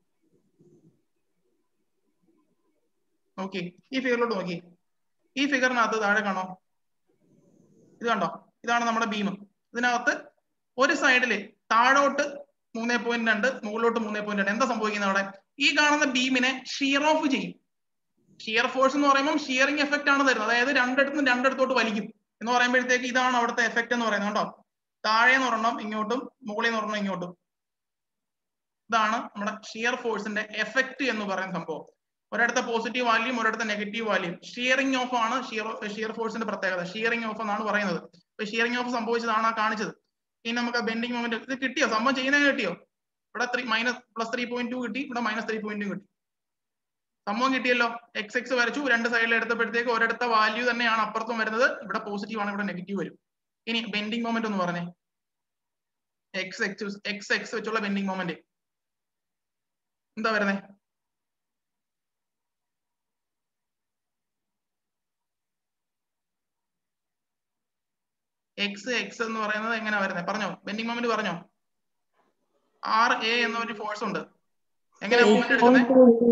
നോക്കി ഈ ഫിഗറിലോട്ട് നോക്കി ഈ ഫിഗറിനകത്ത് താഴെ കാണോ ഇത് കണ്ടോ ഇതാണ് നമ്മുടെ ബീം ഇതിനകത്ത് ഒരു സൈഡില് താഴോട്ട് മൂന്നേ പോയിന്റ് രണ്ട് മുകളിലോട്ട് മൂന്നേ പോയിന്റ് രണ്ട് എന്താ സംഭവിക്കുന്നത് അവിടെ ഈ കാണുന്ന ബീമിനെ ഷിയർ ഓഫ് ചെയ്യും ഷിയർ ഫോഴ്സ് എന്ന് പറയുമ്പോൾ ഷിയറിംഗ് എഫക്റ്റ് ആണ് തരുന്നത് അതായത് രണ്ടിടത്തും രണ്ടിടത്തോട്ട് വലിക്കും എന്ന് പറയുമ്പോഴത്തേക്ക് ഇതാണ് അവിടുത്തെ എഫക്റ്റ് എന്ന് പറയുന്നത് കേട്ടോ താഴെ നിന്ന് ഒരെണ്ണം ഇങ്ങോട്ടും മുകളിൽ നിന്ന് ഒരെണ്ണം ഇങ്ങോട്ടും ഇതാണ് നമ്മുടെ ഷിയർ ഫോഴ്സിന്റെ എഫക്റ്റ് എന്ന് പറയുന്ന സംഭവം ഒരിടത്തെ പോസിറ്റീവ് വാല്യൂം ഒരിടത്തെ നെഗറ്റീവ് വാല്യൂം ഷിയറിംഗ് ഓഫ് ആണ് ഷിയർ ഷിയർ ഫോഴ്സിന്റെ പ്രത്യേകത ഷിയറിംഗ് ഓഫ് എന്നാണ് പറയുന്നത് അപ്പൊ ഷിയറിംഗ് ഓഫ് സംഭവിച്ചതാണ് ആ കാണിച്ചത് ഇനി നമുക്ക് ബെൻഡിങ് മൊമെന്റ് ഇത് കിട്ടിയോ സംഭവം ചെയ്യുന്നത് കിട്ടിയോ ഇവിടെ three minus plus three point two കിട്ടി ഇവിടെ മൈനസ് ത്രീ പോയിന്റ് കിട്ടി സംഭവം കിട്ടിയല്ലോ എക്സ് എക്സ് വരച്ചു രണ്ട് സൈഡിൽ എടുത്തപ്പോഴത്തേക്ക് ഒരിടത്ത വാല്യൂ തന്നെയാണ് അപ്പുറത്തും വരുന്നത് ഇവിടെ പോസിറ്റീവ് ആണ് ഇവിടെ നെഗറ്റീവ് വരും ഇനി ബെൻഡിങ് മൊമെന്റ് ഒന്ന് പറഞ്ഞേ എക്സ് എക്സ് എക്സ് എക്സ് വെച്ചുള്ള ബെൻഡിങ് മൊമെന്റ് എന്താ വരുന്നേ എക്സ് എക്സ് എന്ന് പറയുന്നത് എങ്ങനെ വരുന്നത് പറഞ്ഞോ ബെൻഡിങ് മൊമെന്റ് പറഞ്ഞോ ആർ എ എന്ന ഒരു ഫോഴ്സ് ഉണ്ട് എങ്ങനെ മൂവ്മെന്റ് എടുക്കുന്നത്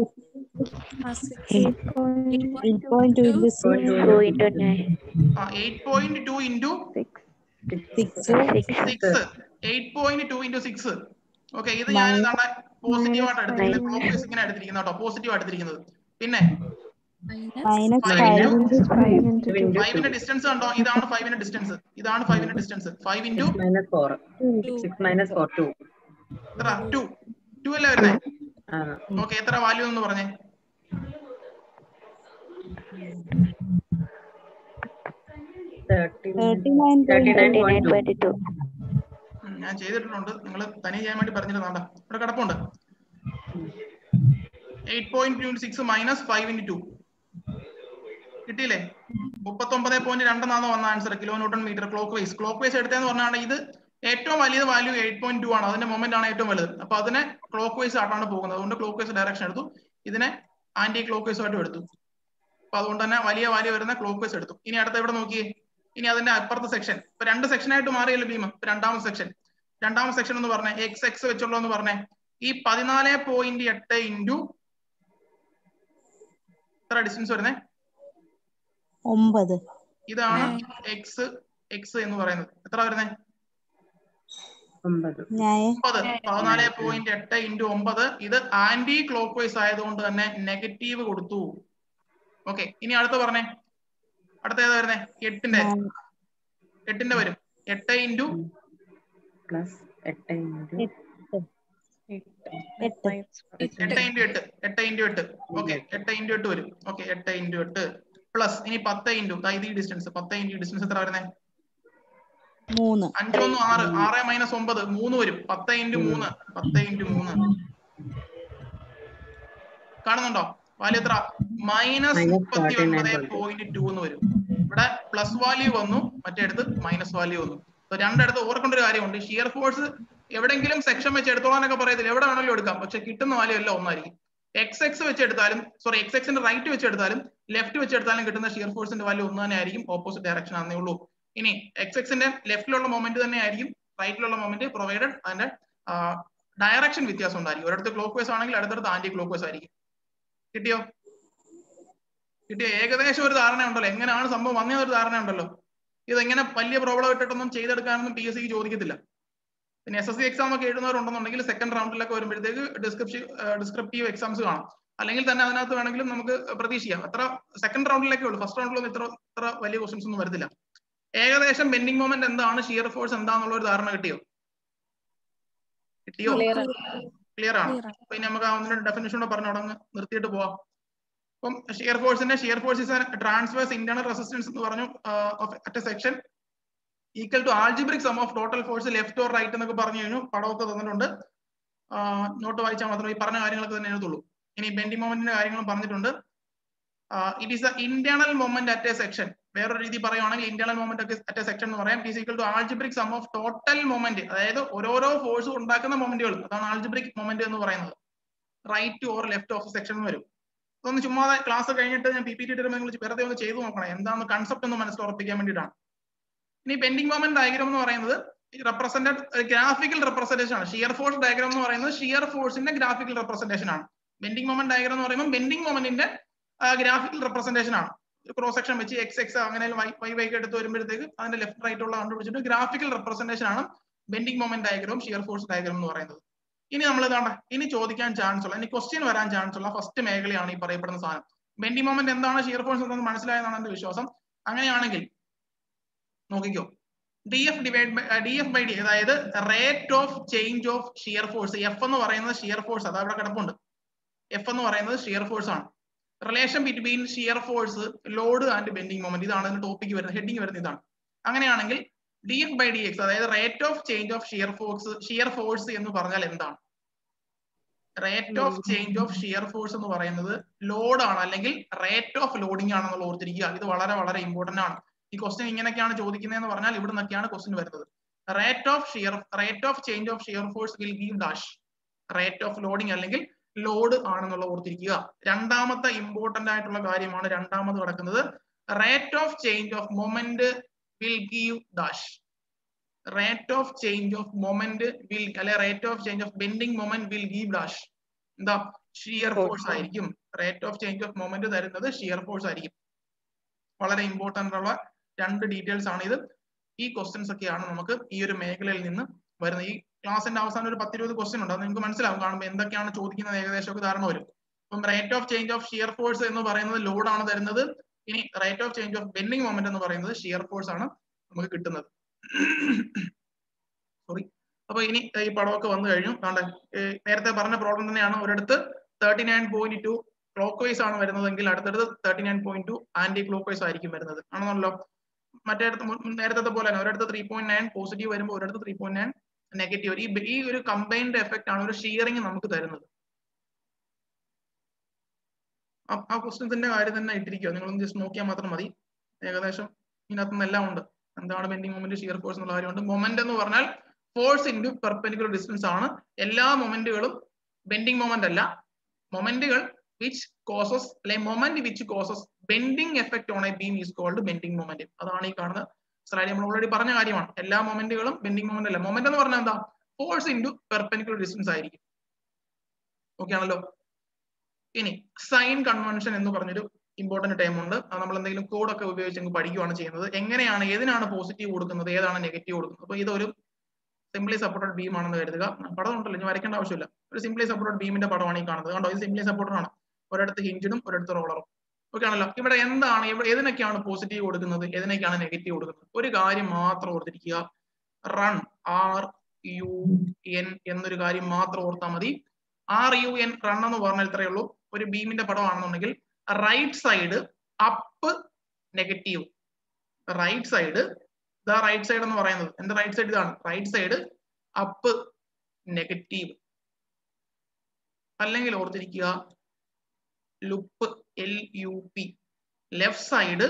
Eight point two into six, Two into nine. Eight point two into six, six eight point two into six okay ഇത് ഞാൻ എന്താണ് പോസിറ്റീവ് ആയിട്ട് എടുത്തിരിക്കുന്നത് ക്ലോക്ക് വൈസ് ഇങ്ങനെ എടുത്തിരിക്കുന്നത് കേട്ടോ പോസിറ്റീവ് ആയിട്ട് എടുത്തിരിക്കുന്നത് പിന്നെ minus Five five into- into Five into two. ഫൈവിന്റെ ഡിസ്റ്റൻസ് കണ്ടോ ഇതാണ് ഫൈവിന്റെ ഡിസ്റ്റൻസ് ഇതാണ് ഫൈവിന്റെ distance five into minus four six minus four two എത്ര ടു ടു അല്ലേ വരുന്നേ ആ ഓക്കെ എത്ര വാല്യൂ എന്ന് പറഞ്ഞേ thirty thirty-nine thirty point nine Thirty-nine point twenty two. ഉം, ഞാൻ ചെയ്തിട്ടുണ്ട് നിങ്ങൾ തനിയെ ചെയ്യാൻ വേണ്ടി പറഞ്ഞിരുന്നാണ്ട ഇവിടെ കിടപ്പുണ്ട് eight point two six minus five into two കിട്ടിയില്ലേ മുപ്പത്തൊമ്പത് പോയിന്റ് രണ്ടെന്നാണ് വന്ന answer kilo newton metre clock vice clockwise എടുത്തതെന്ന് പറഞ്ഞാൽ ഇത് ഏറ്റവും വലിയ വാല്യൂ എയ്റ്റ് പോയിന്റ് ടു ആണ് അതിന്റെ മൊമെന്റ് ആണ് ഏറ്റവും വലുത് അപ്പൊ അതിനെ ക്ലോക്ക് വൈസ് ആയിട്ടാണ് പോകുന്നത് അതുകൊണ്ട് ക്ലോക്ക് വൈസ് ഡയറക്ഷൻ എടുത്തു ഇതിനെ ആന്റി ക്ലോക്ക് വൈസ് ആയിട്ടും എടുത്തു അപ്പൊ അതുകൊണ്ട് തന്നെ വലിയ വാല്യൂ വരുന്ന ക്ലോക്ക് വൈസ് എടുത്തു ഇനി അടുത്ത ഇവിടെ നോക്കിയേ ഇനി അതിന്റെ അപ്പുറത്തെ സെക്ഷൻ ഇപ്പൊ രണ്ട് സെക്ഷൻ ആയിട്ട് മാറിയല്ലോ ഭീമ ഇപ്പൊ രണ്ടാമത്തെ സെക്ഷൻ രണ്ടാമത്തെ സെക്ഷൻ എന്ന് പറഞ്ഞേ എക്സ് എക്സ് വെച്ചുള്ളൂ എന്ന് പറഞ്ഞേ ഈ പതിനാല് പോയിന്റ് എട്ട് ഇൻറ്റു എത്ര ഡിസ്റ്റൻസ് വരുന്നേ ഒമ്പത് ഇതാണ് എക്സ് എക്സ് എന്ന് പറയുന്നത് എത്ര വരുന്നേ ഒമ്പത് ഞാൻ ഒമ്പത് പതിനാല് പോയിന്റ് എട്ട് ഇൻറ്റു ഒമ്പത് ഇത് ആന്റി ക്ലോക്ക് വൈസ് ആയതുകൊണ്ട് തന്നെ നെഗറ്റീവ് കൊടുത്തു ഓക്കെ ഇനി അടുത്ത പറഞ്ഞേ അടുത്ത ഏതാ വരുന്നേ എട്ടിന്റെ എട്ടിന്റെ വരും എട്ട് ഇൻറ്റു പ്ലസ് എട്ട് ഇൻറ്റു എട്ട് എട്ട് ഇൻറ്റു എട്ട് എട്ട് ഇൻറ്റു എട്ട് ഓക്കെ എട്ട് ഇൻറ്റു എട്ട് വരും ഓക്കെ എട്ട് ഇൻറ്റു എട്ട് പ്ലസ് ഇനി പത്ത് ഇൻറ്റു ഇത് ഈ ഡിസ്റ്റൻസ് പത്ത് ഇൻറ്റു ഡിസ്റ്റൻസ് എത്ര വരുന്നേ മൂന്ന് അഞ്ചൊന്നും ആറ് ആറ് മൈനസ് ഒമ്പത് മൂന്ന് വരും പത്ത് ഇൻറ്റു മൂന്ന് പത്ത് ഇൻറ്റു മൂന്ന് കാണുന്നുണ്ടോ വാല്യൂ എത്ര മൈനസ് Minus മുപ്പത്തി ഒൻപത് 49.2. പോയിന്റ് ടു എന്ന് വരും ഇവിടെ പ്ലസ് വാല്യൂ വന്നു മറ്റേടത്ത് മൈനസ് വാല്യൂ വന്നു അപ്പൊ രണ്ടിടത്ത് ഓർക്കേണ്ട ഒരു കാര്യമുണ്ട് ഷിയർ ഫോഴ്സ് എവിടെങ്കിലും സെക്ഷൻ വെച്ച് എടുത്തോളാനൊക്കെ പറയത്തില്ല എവിടെ വേണമെങ്കിലും എടുക്കാം പക്ഷെ കിട്ടുന്ന വാല്യൂ എല്ലാം ഒന്നായിരിക്കും എക്സ് എക്സ് വെച്ച് എടുത്താലും സോറി എക്സ് എക്സിന്റെ റൈറ്റ് വെച്ച് എടുത്താലും ലെഫ്റ്റ് വെച്ച് എടുത്താലും കിട്ടുന്ന ഷിയർ ഫോഴ്സിന്റെ വാല്യൂ ഒന്ന് തന്നെ ആയിരിക്കും ഓപ്പോസിറ്റ് ഡയറക്ഷൻ ആണെന്നേ ഉള്ളൂ ഇനി എക്സ് എക്സിന്റെ ലെഫ്റ്റിലുള്ള മൊമെന്റ് തന്നെ ആയിരിക്കും റൈറ്റിലുള്ള മൊമെന്റ് പ്രൊവൈഡഡ് അതിന്റെ ഡയറക്ഷൻ വ്യത്യാസം ഉണ്ടായിരിക്കും ഒരിടത്ത് ക്ലോക്ക് വൈസ് ആണെങ്കിൽ അടുത്തടുത്ത് ആന്റി ക്ലോക്ക് വൈസ് ആയിരിക്കും കിട്ടിയോ കിട്ടിയോ ഏകദേശം ഒരു ധാരണ ഉണ്ടല്ലോ എങ്ങനെയാണ് സംഭവം വന്ന ഒരു ധാരണ ഉണ്ടല്ലോ ഇതെങ്ങനെ വലിയ പ്രോബ്ലം ഇട്ടിട്ടൊന്നും ചെയ്തെടുക്കാനൊന്നും പി എസ് സിക്ക് ചോദിക്കത്തില്ല പിന്നെ എസ് എസ് സി എക്സാം ഒക്കെ എഴുതുന്നവരുണ്ടെന്നുണ്ടെങ്കിൽ സെക്കൻഡ് റൗണ്ടിലൊക്കെ വരുമ്പോഴത്തേക്ക് ഡിസ്ക്രിപ്ഷൻ ഡിസ്ക്രിപ്റ്റീവ് എക്സാംസ് കാണാം അല്ലെങ്കിൽ തന്നെ അതിനകത്ത് വേണമെങ്കിലും നമുക്ക് പ്രതീക്ഷിക്കാം അത്ര സെക്കൻഡ് റൗണ്ടിലേക്കേ ഉള്ളൂ ഫസ്റ്റ് റൗണ്ടിലൊന്നും ഇത്ര ഇത്ര വലിയ ക്വസ്റ്റൻസ് ഒന്നും വരത്തില്ല ഏകദേശം ബെൻഡിങ് മൊമെന്റ് എന്താണ് ഷിയർ ഫോഴ്സ് എന്താണെന്നുള്ള ഒരു ധാരണ കിട്ടിയോ കിട്ടിയോ ക്ലിയർ ആണ് അപ്പൊ ഇനി നമുക്ക് അതിന്റെ ഡെഫിനേഷൻ കൂടെ പറഞ്ഞു തുടങ്ങ് നിർത്തിയിട്ട് പോവാം അപ്പം ഷിയർ ഫോഴ്സിന്റെ shear force is transverse internal resistance എന്ന് പറഞ്ഞു at section equal to algebraic sum of total force left or right എന്നൊക്കെ പറഞ്ഞു കഴിഞ്ഞു പടമൊക്കെ തന്നിട്ടുണ്ട് നോട്ട് വായിച്ചാൽ മാത്രമേ ഈ പറഞ്ഞ കാര്യങ്ങളൊക്കെ തന്നെ എഴുതുള്ളൂ ഇനി ബെൻഡി മൊമെന്റിന്റെ കാര്യങ്ങളും പറഞ്ഞിട്ടുണ്ട് it is the internal moment at a section വേറൊരു രീതി പറയുവാണെങ്കിൽ internal moment at a section എന്ന് പറയാം it equal to algebraic sum of total moment അതായത് ഓരോരോ ഫോഴ്സ് ഉണ്ടാക്കുന്ന മൊമെന്റുകൾ അതാണ് ആൾജിബ്രിക് മൊമെന്റ് എന്ന് പറയുന്നത് right or left of section വരും അതൊന്ന് ചുമ്മാതെ ക്ലാസ് കഴിഞ്ഞിട്ട് ഞാൻ പി പി ടി ഇടുമ്പോൾ നിങ്ങൾ വെറുതെ ഒന്ന് ചെയ്തു നോക്കണം എന്താണ് കൺസെപ്റ്റ് ഒന്ന് മനസ്സിൽ ഉറപ്പിക്കാൻ വേണ്ടിയിട്ടാണ് ഇനി ബെൻഡിങ് മൊമെന്റ് ഡയഗ്രാം എന്ന് പറയുന്നത് റെപ്രസെന്റഡ് ഗ്രാഫിക്കൽ റെപ്രസെന്റേഷൻ ആണ് ഷിയർ ഫോഴ്സ് ഡയഗ്രാം എന്ന് പറയുന്നത് ഷിയർ ഫോഴ്സിന്റെ ഗ്രാഫിക്കൽ റെപ്രസെന്റേഷൻ ആണ് ബെൻഡിങ് മൊമെന്റ് ഡയഗ്രാം എന്ന് പറയുമ്പോൾ ബെൻഡിങ് മൊമെന്റിന്റെ ഗ്രാഫിക്കൽ റെപ്രസെന്റേഷൻ ആണ് ക്രോസ് സെക്ഷൻ വെച്ച് എക്സ് എക്സ് അങ്ങനെ വൈ വൈ വൈ എടുത്ത് വരുമ്പോഴത്തേക്ക് അതിന്റെ ലെഫ്റ്റ് റൈറ്റ് ഉള്ള കണ്ടുപിടിച്ചിട്ട് ഗ്രാഫിക്കൽ റെപ്രസെന്റേഷൻ ആണ് bending moment diagram shear force diagram എന്ന് പറയുന്നത് ഇനി നമ്മൾ ഇതാണ്ട ഇനി ചോദിക്കാൻ ചാൻസ് ഉള്ള ഇനി ക്വസ്റ്റ്യൻ വരാൻ ചാൻസ് ഉള്ള ഫസ്റ്റ് മേഖലയാണ് ഈ പറയപ്പെടുന്ന സാധനം ബെൻഡി മൊമെന്റ് എന്താണ് ഷിയർ ഫോഴ്സ് എന്താണെന്ന് മനസ്സിലായെന്നാണ് എന്റെ വിശ്വാസം അങ്ങനെയാണെങ്കിൽ നോക്കിക്കോ D F divide by D F by D അതായത് rate of change of shear force F എന്ന് പറയുന്നത് ഷിയർ ഫോഴ്സ് അത് അവിടെ കിടപ്പുണ്ട് എഫ് എന്ന് പറയുന്നത് ഷിയർ ഫോഴ്സ് ആണ് relation between shear force load and bending moment ഇതാണ് അതിന്റെ ടോപ്പിക് വരുന്നത് ഹെഡിങ് വരുന്നത് ഇതാണ് അങ്ങനെയാണെങ്കിൽ D F by D X അതായത് rate of change of shear force shear force എന്ന് പറഞ്ഞാൽ എന്താണ് rate of change of shear force എന്ന് പറയുന്നത് ലോഡ് ആണ് അല്ലെങ്കിൽ റേറ്റ് ഓഫ് ലോഡിംഗ് ആണെന്നുള്ള ഓർത്തിരിക്കുക ഇത് വളരെ വളരെ ഇമ്പോർട്ടന്റ് ആണ് ഈ ക്വസ്റ്റ്യൻ ഇങ്ങനെയൊക്കെയാണ് ചോദിക്കുന്നതെന്ന് പറഞ്ഞാൽ ഇവിടെ നിന്നൊക്കെയാണ് ക്വസ്റ്റ്യൻ വരുന്നത് rate of shear rate of change of shear force will give dash rate of loading അല്ലെങ്കിൽ ലോഡ് ആണെന്നുള്ള ഓർത്തിരിക്കുക രണ്ടാമത്തെ ഇമ്പോർട്ടന്റ് ആയിട്ടുള്ള കാര്യമാണ് രണ്ടാമത് കിടക്കുന്നത് rate of change of moment will give dash rate of change of moment will അല്ലെ rate of change of bending moment will give dash എന്താ ഷിയർ ഫോഴ്സ് ആയിരിക്കും rate of change of moment തരുന്നത് ഷിയർ ഫോഴ്സ് ആയിരിക്കും വളരെ ഇമ്പോർട്ടന്റ് ഉള്ള രണ്ട് ഡീറ്റെയിൽസ് ആണ് ഇത് ഈ ക്വസ്റ്റ്യൻസ് ഒക്കെയാണ് നമുക്ക് ഈ ഒരു മേഖലയിൽ നിന്ന് വരുന്നത് ഈ ക്ലാസിന്റെ അവസാനം ഒരു പത്തിരുപത് ക്വസ്റ്റ്യൻ ഉണ്ട് അത് നിങ്ങൾക്ക് മനസ്സിലാവും കാണുമ്പോൾ എന്തൊക്കെയാണ് ചോദിക്കുന്നത് ഏകദേശം ഒക്കെ ധാരണ വരും അപ്പം rate of change of shear force എന്ന് പറയുന്നത് ലോഡ് ആണ് തരുന്നത് ഇനി rate of change of bending moment എന്ന് പറയുന്നത് ഷിയർ ഫോഴ്സ് ആണ് നമുക്ക് കിട്ടുന്നത് സോറി അപ്പൊ ഇനി ഈ പടമൊക്കെ വന്നു കഴിഞ്ഞു കാണ്ടെ നേരത്തെ പറഞ്ഞ പ്രോബ്ലം തന്നെയാണ് ഒരിടത്ത് thirty nine point two clockwise ആണ് വരുന്നതെങ്കിൽ അടുത്തടുത്ത് thirty nine point two anticlockwise ആയിരിക്കും വരുന്നത് ആണെന്നല്ലോ മറ്റേ നേരത്തെ പോലെ തന്നെ ഒരിടത്ത് ത്രീ പോയിന്റ് നയൻ പോസിറ്റീവ് വരുമ്പോൾ ഒരിടത്ത് ത്രീ പോയിന്റ് നയൻ നെഗറ്റീവ് ഈ ഈ ഒരു കമ്പൈൻഡ് എഫക്റ്റ് ആണ് ഒരു ഷിയറിംഗ് നമുക്ക് തരുന്നത് ആ ക്വസ്റ്റ്യൻസിന്റെ കാര്യം തന്നെ ഇട്ടിരിക്കുക നിങ്ങളൊന്ന് ജസ്റ്റ് നോക്കിയാൽ മാത്രം മതി ഏകദേശം ഇതിനകത്ത് നിന്ന് എല്ലാം ഉണ്ട് എന്താണ് ബെൻഡിങ് മൊമെന്റ് ഷിയർ ഫോഴ്സ് എന്നുള്ള കാര്യമുണ്ട് മൊമെന്റ് എന്ന് പറഞ്ഞാൽ ഫോഴ്സ് ഇൻറ്റു പെർപെൻഡിക്കുലർ ഡിസ്റ്റൻസ് ആണ് എല്ലാ മൊമെന്റുകളും ബെൻഡിങ് മൊമെന്റ് അല്ല മൊമെന്റുകൾ വിച്ച് കോസസ് അല്ലെ moment which causes bending effect on a beam is called bending moment അതാണ് ഈ കാണുന്ന സ്ലൈഡ് നമ്മൾ ഓൾറെഡി പറഞ്ഞ കാര്യമാണ് എല്ലാ മൊമെന്റുകളും ബെൻഡിങ് മൊമെന്റ് അല്ല മൊമെന്റ് എന്ന് പറഞ്ഞാൽ എന്താ ഫോഴ്സ് ഇൻറ്റു പെർപെൻഡിക്കുലർ ഡിസ്റ്റൻസ് ആയിരിക്കും ഓക്കെ ആണല്ലോ ഇനി സൈൻ കൺവെൻഷൻ എന്ന് പറഞ്ഞൊരു ഇമ്പോർട്ടന്റ് ടൈം ഉണ്ട് അത് നമ്മൾ എന്തെങ്കിലും കോഡൊക്കെ ഉപയോഗിച്ച് അങ്ങ് പഠിക്കുകയാണ് ചെയ്യുന്നത് എങ്ങനെയാണ് ഏതിനാണ് പോസിറ്റീവ് കൊടുക്കുന്നത് ഏതാണ് നെഗറ്റീവ് കൊടുക്കുന്നത് അപ്പൊ ഇതൊരു സിംപ്ലി സപ്പോർട്ടഡ് ബീം ആണെന്ന് കരുതുക പടം ഉണ്ടല്ലോ ഇനി വരയ്ക്കേണ്ട ആവശ്യമില്ല ഒരു സിംപ്ലി സപ്പോർട്ടഡ് ബീമിന്റെ പടമാണ് ഈ കാണുന്നത് കണ്ടോ ഇത് സിംപ്ലി സപ്പോർട്ടർ ആണ് ഒരിടത്ത് ഹിഞ്ചിടും ഒരിടത്ത് റോളറും ഓക്കെ ആണല്ലോ ഇവിടെ എന്താണ് ഇവിടെ ഏതിനൊക്കെയാണ് പോസിറ്റീവ് കൊടുക്കുന്നത് ഏതിനൊക്കെയാണ് നെഗറ്റീവ് കൊടുക്കുന്നത് ഒരു കാര്യം മാത്രം ഓർത്തിരിക്കുക റൺ ആർ യു എൻ എന്നൊരു കാര്യം മാത്രം ഓർത്താൽ മതി ആർ യു എൻ റൺ എന്ന് പറഞ്ഞാൽ ഇത്രയേ ഉള്ളൂ ഒരു ബീമിന്റെ പടമാണെന്നുണ്ടെങ്കിൽ right side up negative right side ഇതാ റൈറ്റ് സൈഡ് എന്ന് പറയുന്നത് എന്റെ റൈറ്റ് സൈഡ് ഇതാണ് റൈറ്റ് സൈഡ് അപ്പ് നെഗറ്റീവ് അല്ലെങ്കിൽ ഓർത്തിരിക്കുക LUP L U P left side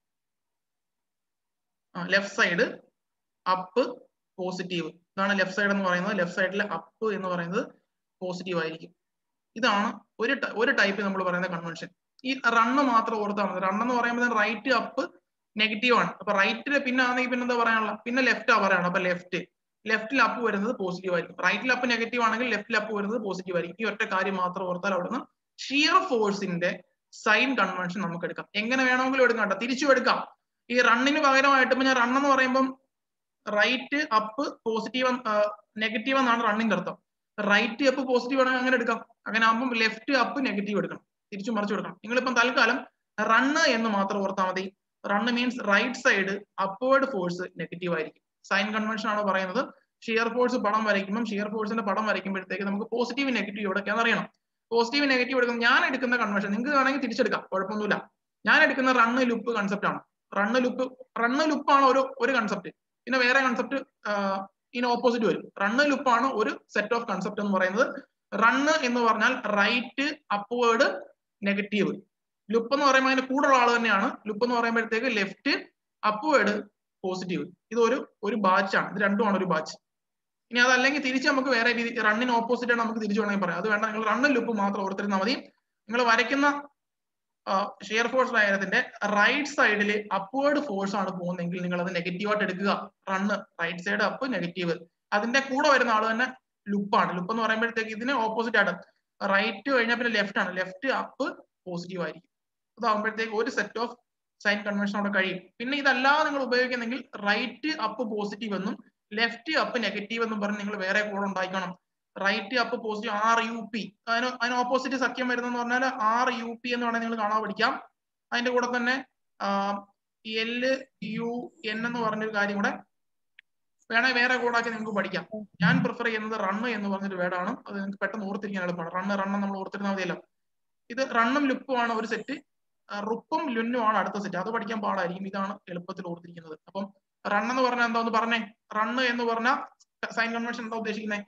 left side up positive ഇതാണ് ലെഫ്റ്റ് സൈഡ് എന്ന് പറയുന്നത് ലെഫ്റ്റ് സൈഡിലെ അപ്പ് എന്ന് പറയുന്നത് പോസിറ്റീവ് ആയിരിക്കും ഇതാണ് ഒരു ഒരു ടൈപ്പ് നമ്മൾ പറയുന്ന കൺവെൻഷൻ ഈ റണ്ണ് മാത്രം ഓർത്താൽ മതി റൺ എന്ന് പറയുമ്പോൾ റൈറ്റ് അപ്പ് നെഗറ്റീവ് ആണ് അപ്പൊ റൈറ്റില് പിന്നെ ആണെങ്കിൽ പിന്നെ എന്താ പറയാനുള്ള പിന്നെ ലെഫ്റ്റ് ആ പറയണം അപ്പൊ ലെഫ്റ്റ് ലെഫ്റ്റിൽ അപ്പ് വരുന്നത് പോസിറ്റീവ് ആയിരിക്കും റൈറ്റിൽ അപ്പ് നെഗറ്റീവ് ആണെങ്കിൽ ലെഫ്റ്റിൽ അപ്പ് വരുന്നത് പോസിറ്റീവ് ആയിരിക്കും ഈ ഒറ്റ കാര്യം മാത്രം ഓർത്താൽ അവിടുന്ന് ഷിയർ ഫോഴ്സിന്റെ സൈൻ കൺവെൻഷൻ നമുക്ക് എടുക്കാം എങ്ങനെ വേണമെങ്കിലും എടുക്കാം കേട്ടോ തിരിച്ചു എടുക്കാം ഈ റണ്ണിന് പകരമായിട്ട് ഇപ്പൊ ഞാൻ റൺ എന്ന് പറയുമ്പോൾ റൈറ്റ് അപ്പ് പോസിറ്റീവ് നെഗറ്റീവ് എന്നാണ് റണ്ണിന്റെ അർത്ഥം റൈറ്റ് അപ്പ് പോസിറ്റീവ് ആണെങ്കിൽ അങ്ങനെ എടുക്കാം അങ്ങനെ ആകുമ്പോൾ ലെഫ്റ്റ് അപ്പ് നെഗറ്റീവ് എടുക്കണം തിരിച്ചു മറിച്ചു കൊടുക്കണം നിങ്ങളിപ്പം തൽക്കാലം റണ്ണ് എന്ന് മാത്രം ഓർത്താൽ മതി run means right side upward force negative ആയിരിക്കും സൈൻ കൺവെൻഷൻ ആണ് പറയുന്നത് ഷിയർ ഫോഴ്സ് പടം വരയ്ക്കുമ്പോൾ ഷിയർ ഫോഴ്സിന്റെ പടം വരയ്ക്കുമ്പോഴത്തേക്ക് നമുക്ക് പോസിറ്റീവ് നെഗറ്റീവ് എവിടെയൊക്കെയാണെന്ന് അറിയണം പോസിറ്റീവ് നെഗറ്റീവ് എടുക്കുന്ന ഞാൻ എടുക്കുന്ന കൺവെൻഷൻ നിങ്ങൾക്ക് വേണമെങ്കിൽ തിരിച്ചെടുക്കാം കുഴപ്പമൊന്നുമില്ല ഞാൻ എടുക്കുന്ന റണ്ണ് ലുപ്പ് കൺസെപ്റ്റ് ആണ് റണ്ണ് ലുപ്പ് റണ്ണ് ലുപ്പ് ആണ് ഒരു ഒരു കൺസെപ്റ്റ് പിന്നെ വേറെ കൺസെപ്റ്റ് ഇതിന് ഓപ്പോസിറ്റ് വരും റണ്ണ് ലുപ്പ് ആണ് ഒരു സെറ്റ് ഓഫ് കൺസെപ്റ്റ് എന്ന് പറയുന്നത് റണ്ണ് എന്ന് പറഞ്ഞാൽ റൈറ്റ് അപ്വേർഡ് നെഗറ്റീവ് ലുപ്പ് എന്ന് പറയുമ്പോൾ അതിന്റെ കൂടെയുള്ള ആൾ തന്നെയാണ് ലുപ്പ് എന്ന് പറയുമ്പോഴത്തേക്ക് ലെഫ്റ്റ് അപ്വേർഡ് പോസിറ്റീവ് ഇത് ഒരു ഒരു ബാച്ച് ആണ് ഇത് രണ്ടുമാണ് ഒരു ബാച്ച് ഇനി അതല്ലെങ്കിൽ തിരിച്ച് നമുക്ക് വേറെ രീതി റണ്ണിന് ഓപ്പോസിറ്റ് ആണ് നമുക്ക് തിരിച്ചു വേണമെങ്കിൽ പറയാം അത് വേണ്ട നിങ്ങൾ റണ്ണ് ലുപ്പ് മാത്രം ഓർത്തിരുന്നാൽ മതി നിങ്ങൾ വരയ്ക്കുന്ന ഷെയർ ഫോഴ്സ് ഡയഗ്രത്തിന്റെ റൈറ്റ് സൈഡിൽ അപ്വേർഡ് ഫോഴ്സ് ആണ് പോകുന്നതെങ്കിൽ നിങ്ങൾ അത് നെഗറ്റീവ് ആയിട്ട് എടുക്കുക run right side up negative അതിന്റെ കൂടെ വരുന്ന ആൾ തന്നെ ലുപ്പാണ് ലുപ്പ് എന്ന് പറയുമ്പോഴത്തേക്ക് ഇതിന് ഓപ്പോസിറ്റ് ആണ് റൈറ്റ് കഴിഞ്ഞാൽ പിന്നെ ലെഫ്റ്റ് ആണ് ലെഫ്റ്റ് അപ്പ് പോസിറ്റീവ് ആയിരിക്കും അതാകുമ്പോഴത്തേക്ക് ഒരു സെറ്റ് ഓഫ് സൈൻ കൺവെൻഷൻ അവിടെ കഴിയും പിന്നെ ഇതല്ലാതെ നിങ്ങൾ ഉപയോഗിക്കുന്നെങ്കിൽ റൈറ്റ് അപ്പ് പോസിറ്റീവ് എന്നും ലെഫ്റ്റ് അപ്പ് നെഗറ്റീവ് എന്നും പറഞ്ഞ് നിങ്ങൾ വേറെ കൂടെ ഉണ്ടാക്കണം right up positive R U P അതിന് അതിന് ഓപ്പോസിറ്റ് സഖ്യം വരുന്നതെന്ന് പറഞ്ഞാൽ ആർ യു പി എന്ന് വേണമെങ്കിൽ നിങ്ങൾ കാണാൻ പഠിക്കാം അതിന്റെ കൂടെ തന്നെ എൽ യു എൻ എന്ന് പറഞ്ഞൊരു കാര്യം കൂടെ വേണേ വേറെ കൂടാക്കി നിങ്ങൾക്ക് പഠിക്കാം ഞാൻ പ്രിഫർ ചെയ്യുന്നത് റണ്ണ് എന്ന് പറഞ്ഞൊരു വേർഡാണ് അത് നിങ്ങൾക്ക് പെട്ടെന്ന് ഓർത്തിരിക്കാൻ എളുപ്പമാണ് റണ്ണ് റണ്ണ് നമ്മൾ ഓർത്തിരുന്നാൽ മതിയല്ലോ ഇത് റണ്ണും ലുപ്പും ആണ് ഒരു സെറ്റ് റുപ്പും ലുന്നും ആണ് അടുത്ത സെറ്റ് അത് പഠിക്കാൻ പാടായിരിക്കും ഇതാണ് എളുപ്പത്തിൽ ഓർത്തിരിക്കുന്നത് അപ്പം റൺ എന്ന് പറഞ്ഞാൽ എന്താ ഒന്ന് പറഞ്ഞേ റണ്ണ് എന്ന് പറഞ്ഞാൽ സൈൻ കൺവെൻഷൻ എന്താ ഉദ്ദേശിക്കുന്നത്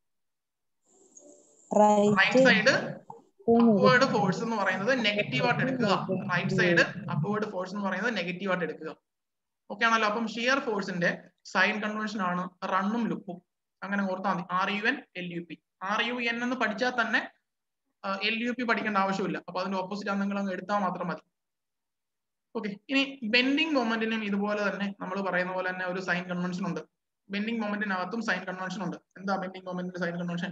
റൈറ്റ് സൈഡ് അപ്വേർഡ് ഫോഴ്സ് എന്ന് പറയുന്നത് നെഗറ്റീവ് ആയിട്ട് എടുക്കുക റൈറ്റ് സൈഡ് അപ്വേർഡ് ഫോഴ്സ് എന്ന് പറയുന്നത് നെഗറ്റീവ് ആയിട്ട് എടുക്കുക ഓക്കെ ആണല്ലോ അപ്പം ഷിയർ ഫോഴ്സിന്റെ സൈൻ കൺവെൻഷൻ ആണ് റണ്ണും ലുപ്പും അങ്ങനെ ഓർത്താൽ മതി R U N L U P R U N എന്ന് പഠിച്ചാൽ തന്നെ എൽ യു പി പഠിക്കേണ്ട ആവശ്യമില്ല അപ്പൊ അതിന്റെ ഓപ്പോസിറ്റ് ആണ് നിങ്ങൾ അങ്ങ് എടുത്താൽ മാത്രം മതി ഓക്കെ ഇനി ബെൻഡിങ് മൊമെന്റിനും ഇതുപോലെ തന്നെ നമ്മൾ പറയുന്ന പോലെ തന്നെ ഒരു സൈൻ കൺവെൻഷൻ ഉണ്ട് ബെൻഡിങ് മൊമെന്റിനകത്തും സൈൻ കൺവെൻഷൻ ഉണ്ട് എന്താ ബെൻഡിങ് മൊമെന്റിന്റെ സൈൻ കൺവെൻഷൻ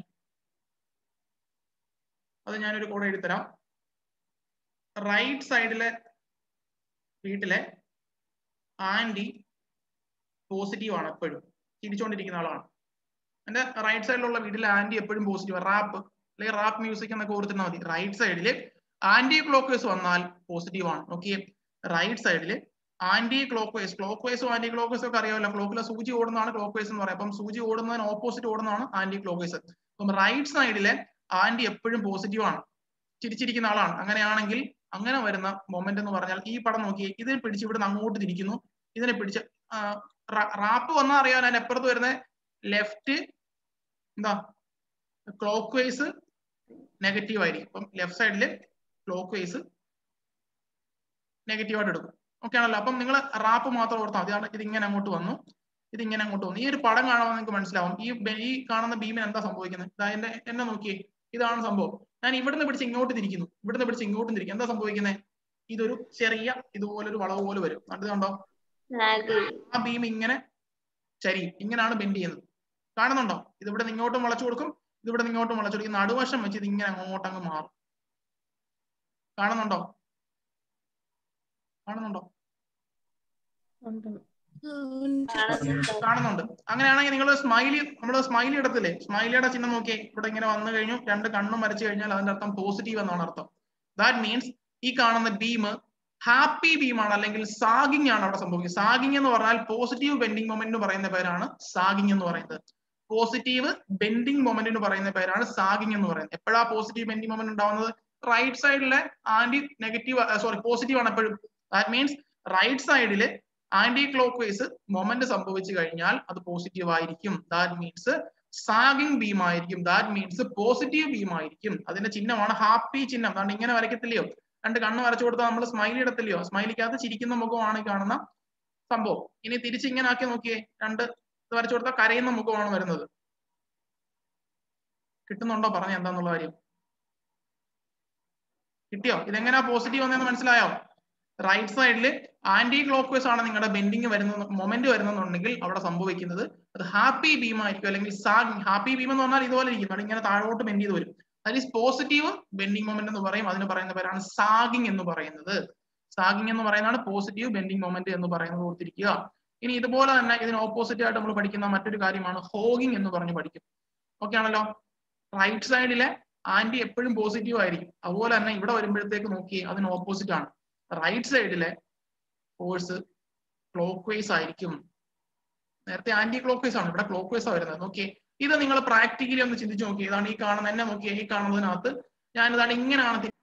അത് ഞാനൊരു കോഡ് എഴുതിത്തരാം റൈറ്റ് സൈഡിലെ വീട്ടിലെ ആന്റി പോസിറ്റീവ് ആണ് എപ്പോഴും ചിരിച്ചുകൊണ്ടിരിക്കുന്ന ആളാണ് എന്റെ റൈറ്റ് സൈഡിലുള്ള വീട്ടിലെ ആന്റി എപ്പോഴും പോസിറ്റീവ് റാപ്പ് അല്ലെങ്കിൽ റാപ്പ് മ്യൂസിക് എന്നൊക്കെ ഓർത്തിരുന്നാൽ മതി റൈറ്റ് സൈഡില് ആന്റി ക്ലോക്ക് വൈസ് വന്നാൽ പോസിറ്റീവ് ആണ് നോക്കിയേ റൈറ്റ് സൈഡില് ആന്റി ക്ലോക്ക് വൈസ് ക്ലോക്ക് വൈസും ആന്റി ക്ലോക്ക് വൈസും ഒക്കെ അറിയാമല്ലോ ക്ലോക്കിലെ സൂചി ഓടുന്നതാണ് ക്ലോക്ക് വൈസ് എന്ന് പറയാം അപ്പം സൂചി ഓടുന്നതിന് ഓപ്പോസിറ്റ് ഓടുന്നതാണ് ആന്റി ക്ലോക്ക് വൈസ് അപ്പം റൈറ്റ് സൈഡിലെ ആന്റി എപ്പോഴും പോസിറ്റീവ് ആണ് ചിരിച്ചിരിക്കുന്ന ആളാണ് അങ്ങനെയാണെങ്കിൽ അങ്ങനെ വരുന്ന മൊമെന്റ് എന്ന് പറഞ്ഞാൽ ഈ പടം നോക്കി ഇതിനെ പിടിച്ച് ഇവിടുന്ന് അങ്ങോട്ട് തിരിക്കുന്നു ഇതിനെ പിടിച്ച് റാപ്പ് വന്നാൽ അറിയാൻ ഞാൻ എപ്പുറത്ത് വരുന്ന ലെഫ്റ്റ് എന്താ ക്ലോക്ക് വൈസ് നെഗറ്റീവ് ആയിരിക്കും അപ്പം ലെഫ്റ്റ് സൈഡില് ക്ലോക്ക് വൈസ് നെഗറ്റീവ് ആയിട്ട് എടുക്കും ഓക്കെ ആണല്ലോ അപ്പം നിങ്ങൾ റാപ്പ് മാത്രം ഓർത്താൽ മതി അതാണ് ഇത് ഇങ്ങനെ അങ്ങോട്ട് വന്നു ഇത് ഇങ്ങനെ അങ്ങോട്ട് വന്നു ഈ ഒരു പടം കാണുമ്പോൾ നിങ്ങൾക്ക് മനസ്സിലാവും ഈ ബെ- ഈ കാണുന്ന ബീമിന് എന്താ സംഭവിക്കുന്നത് ഇതാ എന്റെ എന്നെ നോക്കിയേ ഇതാണ് സംഭവം ഞാൻ ഇവിടുന്ന് പിടിച്ച് ഇങ്ങോട്ട് തിരിക്കുന്നു ഇവിടുന്ന് പിടിച്ച് ഇങ്ങോട്ടും തിരിക്കും എന്താ സംഭവിക്കുന്നത് ഇതൊരു ചെറിയ ഇതുപോലൊരു വളവ് പോലെ വരും അത് കണ്ടോ ആ ബീം ഇങ്ങനെ ചരിയും ഇങ്ങനെയാണ് ബെൻഡ് ചെയ്യുന്നത് കാണുന്നുണ്ടോ ഇത് ഇവിടെ നിന്ന് ഇങ്ങോട്ടും വളച്ചു കൊടുക്കും ഇത് ഇവിടെ നിന്ന് ഇങ്ങോട്ടും വളച്ചു കൊടുക്കും ഈ നടുവശം വെച്ച് ഇത് ഇങ്ങനെ അങ്ങോട്ട് അങ്ങ് മാറും കാണുന്നുണ്ടോ കാണുന്നുണ്ടോ കാണുന്നുണ്ട് അങ്ങനെയാണെങ്കിൽ നിങ്ങൾ സ്മൈലി നമ്മൾ സ്മൈലി ഇടത്തില്ലേ സ്മൈലിയുടെ ചിഹ്നം നോക്കിയേ ഇവിടെ ഇങ്ങനെ വന്നു കഴിഞ്ഞു രണ്ട് കണ്ണും വരച്ചു കഴിഞ്ഞാൽ അതിന്റെ അർത്ഥം പോസിറ്റീവ് എന്നാണ് അർത്ഥം ദാറ്റ് മീൻസ് ഈ കാണുന്ന ബീം ഹാപ്പി ബീം ആണ് അല്ലെങ്കിൽ സാഗിങ് ആണ് അവിടെ സംഭവിക്കുന്നത് സാഗിങ് എന്ന് പറഞ്ഞാൽ പോസിറ്റീവ് ബെൻഡിങ് മൊമെന്റ് എന്ന് പറയുന്ന പേരാണ് സാഗിങ് എന്ന് പറയുന്നത് പോസിറ്റീവ് ബെൻഡിങ് മൊമെന്റ് എന്ന് പറയുന്ന പേരാണ് സാഗിങ് എന്ന് പറയുന്നത് എപ്പോഴാ പോസിറ്റീവ് ബെൻഡിങ് മൊമെന്റ് ഉണ്ടാവുന്നത് റൈറ്റ് സൈഡിലെ ആന്റി നെഗറ്റീവ് സോറി പോസിറ്റീവ് ആണ് എപ്പോഴും ദാറ്റ് മീൻസ് റൈറ്റ് സൈഡില് ആന്റി ക്ലോക്ക് വൈസ് മൊമെന്റ് സംഭവിച്ചു കഴിഞ്ഞാൽ അത് പോസിറ്റീവ് ആയിരിക്കും ദാറ്റ് മീൻസ് സാഗിങ് ബീം ആയിരിക്കും ദാറ്റ് മീൻസ് പോസിറ്റീവ് ബീം ആയിരിക്കും അതിന്റെ ചിഹ്നമാണ് ഹാപ്പി ചിഹ്നം അതാണ് ഇങ്ങനെ വരയ്ക്കത്തില്ലയോ രണ്ട് കണ്ണ് വരച്ചു കൊടുത്താൽ നമ്മൾ സ്മൈലി ഇടത്തില്ലയോ സ്മൈലിക്കകത്ത് ചിരിക്കുന്ന മുഖമാണ് ഈ കാണുന്ന സംഭവം ഇനി തിരിച്ച് ഇങ്ങനെ ആക്കി നോക്കിയേ രണ്ട് ഇത് വരച്ചു കൊടുത്താൽ കരയുന്ന മുഖമാണ് വരുന്നത് കിട്ടുന്നുണ്ടോ പറഞ്ഞ എന്താന്നുള്ള കാര്യം കിട്ടിയോ ഇതെങ്ങനെയാ പോസിറ്റീവ് വന്നതെന്ന് മനസ്സിലായോ റൈറ്റ് സൈഡിൽ ആന്റി ക്ലോക്ക് വൈസ് ആണ് നിങ്ങളുടെ ബെൻഡിങ് വരുന്ന മൊമെന്റ് വരുന്നുണ്ടെങ്കിൽ അവിടെ സംഭവിക്കുന്നത് അത് ഹാപ്പി ബീം ആയിരിക്കും അല്ലെങ്കിൽ സാഗിങ് ഹാപ്പി ബീം എന്ന് പറഞ്ഞാൽ ഇതുപോലെ ഇരിക്കും അവിടെ ഇങ്ങനെ താഴോട്ട് ബെൻഡ് ചെയ്ത് വരും that is positive bending moment എന്ന് പറയും അതിന് പറയുന്ന പേരാണ് സാഗിങ് എന്ന് പറയുന്നത് സാഗിങ് എന്ന് പറയുന്നതാണ് പോസിറ്റീവ് ബെൻഡിങ് മൊമെന്റ് എന്ന് പറയുന്നത് ഓർത്തിരിക്കുക ഇനി ഇതുപോലെ തന്നെ ഇതിന് ഓപ്പോസിറ്റ് ആയിട്ട് നമ്മൾ പഠിക്കുന്ന മറ്റൊരു കാര്യമാണ് ഹോഗിങ് എന്ന് പറഞ്ഞ് പഠിക്കും ഓക്കെ ആണല്ലോ റൈറ്റ് സൈഡിലെ ആന്റി എപ്പോഴും പോസിറ്റീവ് ആയിരിക്കും അതുപോലെ തന്നെ ഇവിടെ വരുമ്പോഴത്തേക്ക് നോക്കി അതിന് ഓപ്പോസിറ്റ് ആണ് റൈറ്റ് സൈഡിലെ ഫോഴ്സ് ക്ലോക്ക് വൈസ് ആയിരിക്കും നേരത്തെ ആന്റി ക്ലോക്ക് വൈസ് ആണ് ഇവിടെ ക്ലോക്ക് വൈസ് വരുന്നത് നോക്കിയേ ഇത് നിങ്ങൾ പ്രാക്ടിക്കലി ഒന്ന് ചിന്തിച്ചു നോക്കി ഇതാണ് ഈ കാണുന്ന എന്നെ നോക്കിയേ ഈ കാണുന്നതിനകത്ത് ഞാൻ ഇതാണ് ഇങ്ങനെയാണ് തി-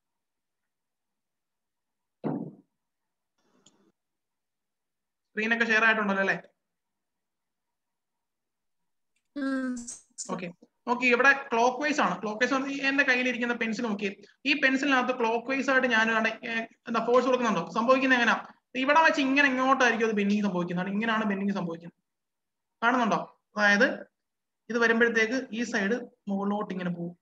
സ്ക്രീനൊക്കെ ഷെയർ ആയിട്ടുണ്ടല്ലോ അല്ലേ ഓക്കെ നോക്കി ഇവിടെ ക്ലോക്ക് വൈസ് ആണ് ക്ലോക്ക് വൈസ് എന്റെ കയ്യിലിരിക്കുന്ന പെൻസിൽ നോക്കി ഈ പെൻസിലിനകത്ത് ക്ലോക്ക് വൈസ് ആയിട്ട് ഞാൻ ഇവിടെ, ഏർ, എന്താ ഫോഴ്സ് കൊടുക്കുന്നുണ്ടോ സംഭവിക്കുന്നത് എങ്ങനെയാ ഇവിടെ വെച്ച് ഇങ്ങനെ ഇങ്ങോട്ടായിരിക്കും അത് ബെൻഡിങ് സംഭവിക്കുന്നത് ഇങ്ങനെയാണ് ബെൻഡിങ് സംഭവിക്കുന്നത് കാണുന്നുണ്ടോ അതായത് ഇത് വരുമ്പോഴത്തേക്ക് ഈ സൈഡ് മുകളിലോട്ട് ഇങ്ങനെ പോകും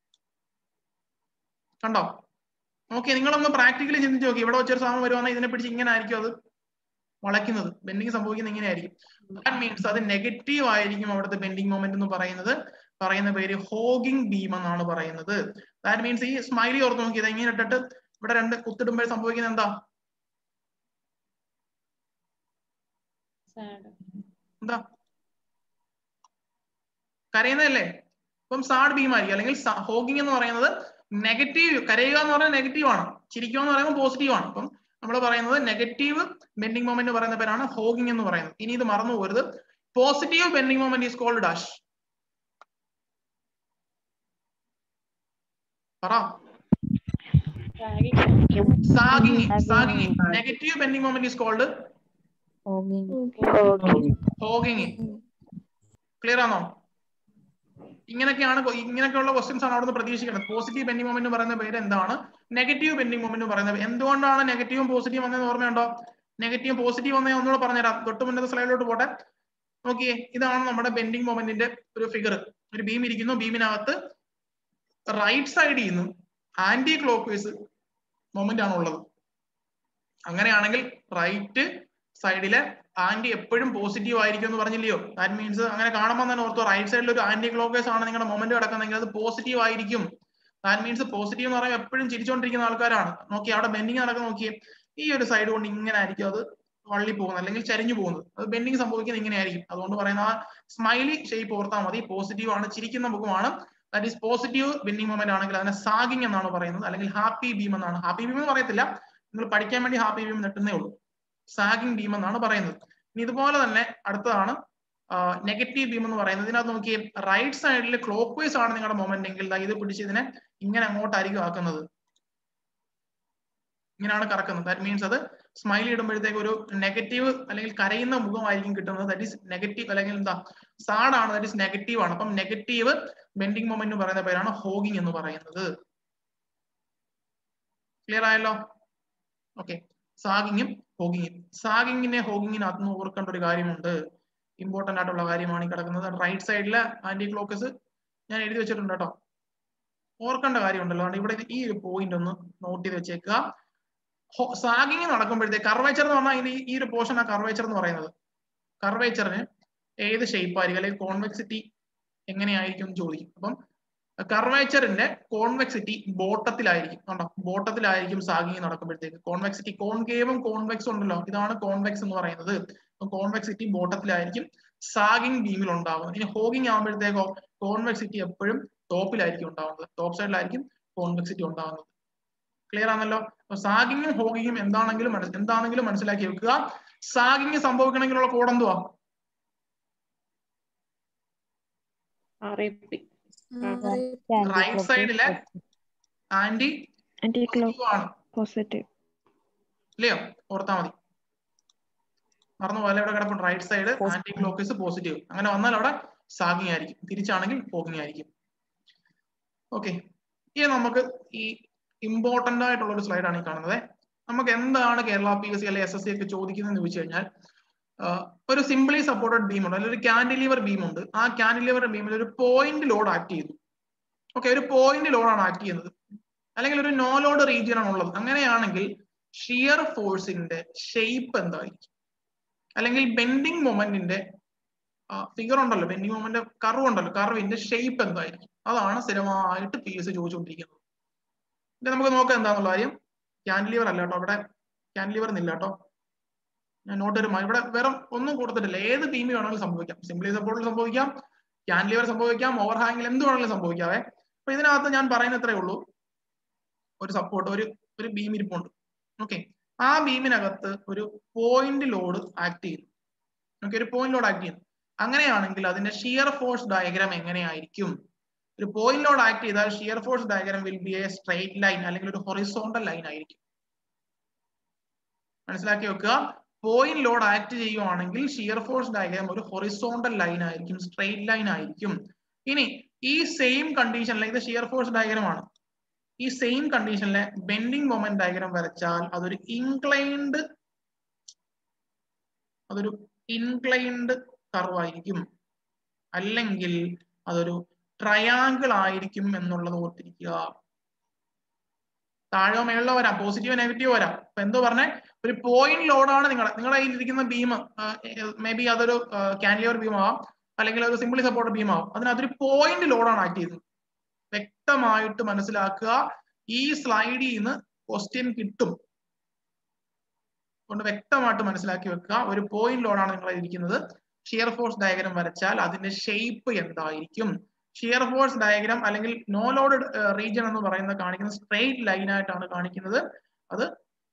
കണ്ടോ ഓക്കെ നിങ്ങളൊന്ന് പ്രാക്ടിക്കലി ചിന്തിച്ച് നോക്കി ഇവിടെ വെച്ചൊരു സാധനം വരുവാണെങ്കിൽ ഇതിനെ പിടിച്ച് ഇങ്ങനെ ആയിരിക്കും അത് വളയ്ക്കുന്നത് ബെൻഡിങ് സംഭവിക്കുന്നത് ഇങ്ങനെയായിരിക്കും ദാറ്റ് മീൻസ് അത് നെഗറ്റീവ് ആയിരിക്കും അവിടുത്തെ ബെൻഡിങ് മൊമെന്റ് എന്ന് പറയുന്നത് പറയുന്ന പേര് ഹോഗിങ് ബീം എന്നാണ് പറയുന്നത് ദാറ്റ് മീൻസ് ഈ സ്മൈലി ഓർത്ത് നോക്കി ഇത് ഇങ്ങനെ ഇട്ടിട്ട് ഇവിടെ രണ്ട് കുത്തിടുമ്പോൾ സംഭവിക്കുന്നത് എന്താ എന്താ കരയുന്നതല്ലേ ഇപ്പം സാഡ് ബീം ആയിരിക്കും അല്ലെങ്കിൽ ഹോഗിങ് എന്ന് പറയുന്നത് നെഗറ്റീവ് കരയുക എന്ന് പറയുന്നത് നെഗറ്റീവ് ആണ് ചിരിക്കുക എന്ന് പറയുന്നത് പോസിറ്റീവ് ആണ് അപ്പം നമ്മൾ പറയുന്നത് നെഗറ്റീവ് ബെൻഡിങ് മൊമെന്റ് പറയുന്ന പേരാണ് ഹോഗിങ് എന്ന് പറയുന്നത് ഇനി ഇത് മറന്നു പോകരുത് positive bending moment is called dash പറ sagging sagging negative bending moment is called hogging clear ആണോ ഇങ്ങനെയൊക്കെയാണ് കൊ- ഇങ്ങനെയൊക്കെയുള്ള ക്വസ്റ്റ്യൻസ് ആണ് അവിടുന്ന് പ്രതീക്ഷിക്കുന്നത് പോസിറ്റീവ് ബെൻഡിങ് മൊമെന്റ് പറയുന്ന പേര് എന്താണ് നെഗറ്റീവ് ബെൻഡിങ് മൊമെന്റ് പറയുന്നത് എന്തുകൊണ്ടാണ് നെഗറ്റീവും പോസിറ്റീവ് വന്നതെന്ന് ഓർമ്മയുണ്ടോ നെഗറ്റീവ് പോസിറ്റീവ് വന്നേ ഒന്നുകൂടെ പറഞ്ഞുതരാം തൊട്ട് മുന്നത്തെ സ്ലൈഡിലോട്ട് പോട്ടെ നോക്കിയേ ഇതാണ് നമ്മുടെ ബെൻഡിങ് മൊമെന്റിന്റെ ഒരു ഫിഗർ ഒരു ബീം ഇരിക്കുന്നു ബീമിനകത്ത് റൈറ്റ് സൈഡിൽ നിന്ന് ആന്റി ക്ലോക്ക് വൈസ് മൊമെന്റ് ആണ് ഉള്ളത് അങ്ങനെയാണെങ്കിൽ റൈറ്റ് സൈഡിലെ ആന്റി എപ്പോഴും പോസിറ്റീവ് ആയിരിക്കും എന്ന് പറഞ്ഞില്ലയോ ദാറ്റ് മീൻസ് അങ്ങനെ കാണുമ്പോൾ തന്നെ ഓർത്തോ റൈറ്റ് സൈഡിൽ ഒരു ആന്റി ക്ലോക്കേഴ്സ് ആണ് നിങ്ങളുടെ മൊമെന്റ് കിടക്കുന്നെങ്കിൽ അത് പോസിറ്റീവ് ആയിരിക്കും ദാറ്റ് മീൻസ് പോസിറ്റീവ് എന്ന് പറയുമ്പോൾ എപ്പോഴും ചിരിച്ചുകൊണ്ടിരിക്കുന്ന ആൾക്കാരാണ് നോക്കി അവിടെ ബെൻഡിങ് നടക്കുന്ന നോക്കിയേ ഈ ഒരു സൈഡ് കൊണ്ട് ഇങ്ങനെ ആയിരിക്കും അത് വള്ളി പോകുന്നത് അല്ലെങ്കിൽ ചരിഞ്ഞു പോകുന്നത് അത് ബെൻഡിങ് സംഭവിക്കുന്നത് ഇങ്ങനെയായിരിക്കും അതുകൊണ്ട് പറയുന്ന ആ സ്മൈലി ഷേപ്പ് ഓർത്താൽ മതി പോസിറ്റീവ് ആണ് ചിരിക്കുന്ന മുഖമാണ് that is positive bending moment ആണെങ്കിൽ അതിനെ സാഗിങ് എന്നാണ് പറയുന്നത് അല്ലെങ്കിൽ ഹാപ്പി ബീം എന്നാണ് ഹാപ്പി ബീം എന്ന് പറയത്തില്ല നിങ്ങൾ പഠിക്കാൻ വേണ്ടി ഹാപ്പി ബീം നെട്ടുന്നേ ഉള്ളൂ സാഗിങ് ബീം എന്നാണ് പറയുന്നത് ഇനി ഇതുപോലെ തന്നെ അടുത്തതാണ് നെഗറ്റീവ് ബീം എന്ന് പറയുന്നത് ഇതിനകത്ത് നോക്കി റൈറ്റ് സൈഡിൽ ക്ലോക്ക് വൈസ് ആണ് നിങ്ങളുടെ മൊമെന്റ് എങ്കിൽ ദാ ഇത് പിടിച്ച് ഇതിനെ ഇങ്ങനെ അങ്ങോട്ടായിരിക്കും ആക്കുന്നത് ഇങ്ങനെയാണ് കറക്കുന്നത് ദാറ്റ് മീൻസ് അത് സ്മൈൽ ഇടുമ്പോഴത്തേക്ക് ഒരു നെഗറ്റീവ് അല്ലെങ്കിൽ കരയുന്ന മുഖമായിരിക്കും കിട്ടുന്നത് ദാറ്റ് ഈസ് നെഗറ്റീവ് അല്ലെങ്കിൽ എന്താ സാഡ് ആണ് ദാറ്റ് ഈസ് നെഗറ്റീവ് ആണ് അപ്പം നെഗറ്റീവ് ബെൻഡിങ് മൊമെന്റ് എന്ന് പറയുന്ന പേരാണ് ഹോഗിങ് എന്ന് പറയുന്നത് ക്ലിയർ ആയല്ലോ ഓക്കെ സാഗിങ്ങും ഹോഗിങ്ങും സാഗിങ്ങിനെ ഹോഗിങ്ങിനകത്ത് നിന്ന് ഓർക്കേണ്ട ഒരു കാര്യമുണ്ട് ഇമ്പോർട്ടന്റ് ആയിട്ടുള്ള കാര്യമാണ് ഈ കിടക്കുന്നത് റൈറ്റ് സൈഡിലെ ആന്റി ക്ലോക്കസ് ഞാൻ എഴുതി വെച്ചിട്ടുണ്ട് കേട്ടോ ഓർക്കേണ്ട കാര്യമുണ്ടല്ലോ അതുകൊണ്ട് ഇവിടെ ഈ ഒരു പോയിന്റ് ഒന്ന് നോട്ട് ചെയ്ത് വെച്ചേക്കുക സാഗിങ് നടക്കുമ്പോഴത്തേക്ക് കർവേച്ചർ എന്ന് പറഞ്ഞാൽ ഈ- ഈ ഒരു പോർഷൻ ആ കർവേച്ചർ എന്ന് പറയുന്നത് കർവേച്ചറിന് ഏത് ഷേപ്പ് ആയിരിക്കും അല്ലെങ്കിൽ കോൺവെക്സിറ്റി എങ്ങനെയായിരിക്കും എന്ന് ചോദിക്കും അപ്പം കർവേച്ചറിന്റെ കോൺവെക്സിറ്റി ബോട്ടത്തിലായിരിക്കും കണ്ടോ ബോട്ടത്തിലായിരിക്കും സാഗിങ് നടക്കുമ്പോഴത്തേക്ക് കോൺവെക്സിറ്റി കോൺകേവും കോൺവെക്സും ഉണ്ടല്ലോ ഇതാണ് കോൺവെക്സ് എന്ന് പറയുന്നത് കോൺവെക്സിറ്റി ബോട്ടത്തിലായിരിക്കും സാഗിങ് ബീമിൽ ഉണ്ടാവുന്നത് ഇനി ഹോഗിങ് ആകുമ്പോഴത്തേക്കോ കോൺവെക്സിറ്റി എപ്പോഴും ടോപ്പിലായിരിക്കും ഉണ്ടാവുന്നത് ടോപ്പ് സൈഡിലായിരിക്കും കോൺവെക്സിറ്റി ഉണ്ടാവുന്നത് ക്ലിയർ ആണല്ലോ സാഗിങ്ങും ഹോഗിങ്ങും എന്താണെങ്കിലും മനസ്- എന്താണെങ്കിലും മനസ്സിലാക്കി വെക്കുക സാഗിങ് സംഭവിക്കണമെങ്കിലുള്ള കോഡ് എന്തുവാ റൈറ്റ് സൈഡിലെ ആന്റി ആന്റി ക്ലോക്ക് പോസിറ്റീവ് ആണ് പോസിറ്റീവ് ഇല്ലയോ ഓർത്താ മതി മറന്നു പോലെ ഇവിടെ കിടപ്പുണ്ട് right side anti clock positive അങ്ങനെ വന്നാൽ അവിടെ സാഗിങ് ആയിരിക്കും തിരിച്ചാണെങ്കിൽ ഹോഗിങ് ആയിരിക്കും ഓക്കെ ഇനി നമുക്ക് ഈ ഇമ്പോർട്ടന്റ് ആയിട്ടുള്ള ഒരു സ്ലൈഡാണ് ഈ കാണുന്നത് നമുക്ക് എന്താണ് കേരള പി എസ് സി അല്ലെങ്കിൽ എസ് എസ് സി ഒക്കെ ചോദിക്കുന്നതെന്ന് ചോദിച്ചു കഴിഞ്ഞാൽ ആ, ഒരു സിംപ്ലി സപ്പോർട്ടഡ് ബീം ഉണ്ട് അല്ലെങ്കിൽ ഒരു കാൻഡിലിവർ ബീം ഉണ്ട് ആ കാൻഡിലിവർ ബീമിൽ ഒരു പോയിന്റ് ലോഡ് ആക്ട് ചെയ്തു ഓക്കെ ഒരു പോയിന്റ് ലോഡാണ് ആക്ട് ചെയ്യുന്നത് അല്ലെങ്കിൽ ഒരു നോ ലോഡ് റീജിയൻ ആണ് ഉള്ളത് അങ്ങനെയാണെങ്കിൽ ഷിയർ ഫോഴ്സിന്റെ ഷേപ്പ് എന്തായിരിക്കും അല്ലെങ്കിൽ ബെൻഡിങ് മൊമെന്റിന്റെ ഫിഗർ ഉണ്ടല്ലോ ബെൻഡിങ് മൊമെന്റ് കർവ് ഉണ്ടല്ലോ കർവിന്റെ ഷേപ്പ് എന്തായിരിക്കും അതാണ് സ്ഥിരമായിട്ട് പി എസ് ചോദിച്ചുകൊണ്ടിരിക്കുന്നത് ഇത് നമുക്ക് നോക്കാം എന്താന്നുള്ള കാര്യം ക്യാൻഡിലിവർ അല്ല കേട്ടോ ഇവിടെ ക്യാൻഡിലിവർ എന്നില്ല കേട്ടോ ഞാൻ നോട്ട് ഒരു ഇവിടെ വേറെ ഒന്നും കൊടുത്തിട്ടില്ല ഏത് ബീമിൽ വേണമെങ്കിലും സംഭവിക്കാം സിംപ്ലി സപ്പോർട്ടിൽ സംഭവിക്കാം ക്യാൻഡിലിവർ സംഭവിക്കാം ഓവർ ഹാങ്ങിൽ എന്ത് വേണമെങ്കിലും സംഭവിക്കാവേ അപ്പൊ ഇതിനകത്ത് ഞാൻ പറയുന്ന ഇത്രേ ഉള്ളൂ ഒരു സപ്പോർട്ട് ഒരു ഒരു ബീം ഇരിപ്പുണ്ട് ഓക്കെ ആ ബീമിനകത്ത് ഒരു പോയിന്റ് ലോഡ് ആക്ട് ചെയ്യുന്നു ഓക്കെ ഒരു പോയിന്റ് ലോഡ് ആക്ട് ചെയ്യുന്നു അങ്ങനെയാണെങ്കിൽ അതിന്റെ ഷിയർ ഫോഴ്സ് ഡയഗ്രാം എങ്ങനെയായിരിക്കും ഒരു പോയിന്റ് ലോഡ് ആക്ട് ചെയ്താൽ shear force diagram will be a straight line അല്ലെങ്കിൽ ഒരു ഹൊറിസോണ്ടൽ ലൈൻ ആയിരിക്കും മനസ്സിലാക്കി വെക്കുക പോയിന്റ് ലോഡ് ആക്ട് ചെയ്യുവാണെങ്കിൽ ഷിയർ ഫോഴ്സ് ഡയഗ്രാം ഒരു ഹൊറിസോണ്ടൽ ലൈൻ ആയിരിക്കും സ്ട്രൈറ്റ് ലൈൻ ആയിരിക്കും ഇനി ഈ സെയിം കണ്ടീഷനിൽ ഇത് ഷിയർ ഫോഴ്സ് ഡയഗ്രാം ആണ് ഈ സെയിം കണ്ടീഷനിലെ ബെൻഡിങ് മൊമെന്റ് ഡയഗ്രാം വരച്ചാൽ അതൊരു ഇൻക്ലൈൻഡ് അതൊരു ഇൻക്ലൈൻഡ് കർവ് ആയിരിക്കും അല്ലെങ്കിൽ അതൊരു ട്രയാങ്കിൾ ആയിരിക്കും എന്നുള്ളത് ഓർത്തിരിക്കുക താഴോ മേളിലോ വരാം പോസിറ്റീവ് നെഗറ്റീവ് വരാം അപ്പൊ എന്തോ പറഞ്ഞേ ഒരു പോയിന്റ് ലോഡാണ് നിങ്ങളുടെ നിങ്ങളുടെ കയ്യിൽ ഇരിക്കുന്ന ബീം മേ ബി അതൊരു കാൻലിയർ ബീം ആവാം അല്ലെങ്കിൽ ഒരു സിംപിളി സപ്പോർട്ട് ബീം ആവാം അതിനകത്തൊരു പോയിന്റ് ലോഡാണ് ആക്ട് ചെയ്യുന്നത് വ്യക്തമായിട്ട് മനസ്സിലാക്കുക ഈ സ്ലൈഡിൽ നിന്ന് ക്വസ്റ്റ്യൻ കിട്ടും കൊണ്ട് വ്യക്തമായിട്ട് മനസ്സിലാക്കി വെക്കുക ഒരു പോയിന്റ് ലോഡാണ് നിങ്ങൾ ഇരിക്കുന്നത് ഷിയർ ഫോഴ്സ് ഡയഗ്രാം വരച്ചാൽ അതിന്റെ ഷേപ്പ് എന്തായിരിക്കും ഷിയർ ഫോഴ്സ് ഡയഗ്രാം അല്ലെങ്കിൽ നോ ലോഡ് റീജിയൻ എന്ന് പറയുന്നത് കാണിക്കുന്നത് സ്ട്രെയിറ്റ് ലൈൻ ആയിട്ടാണ് കാണിക്കുന്നത് അത്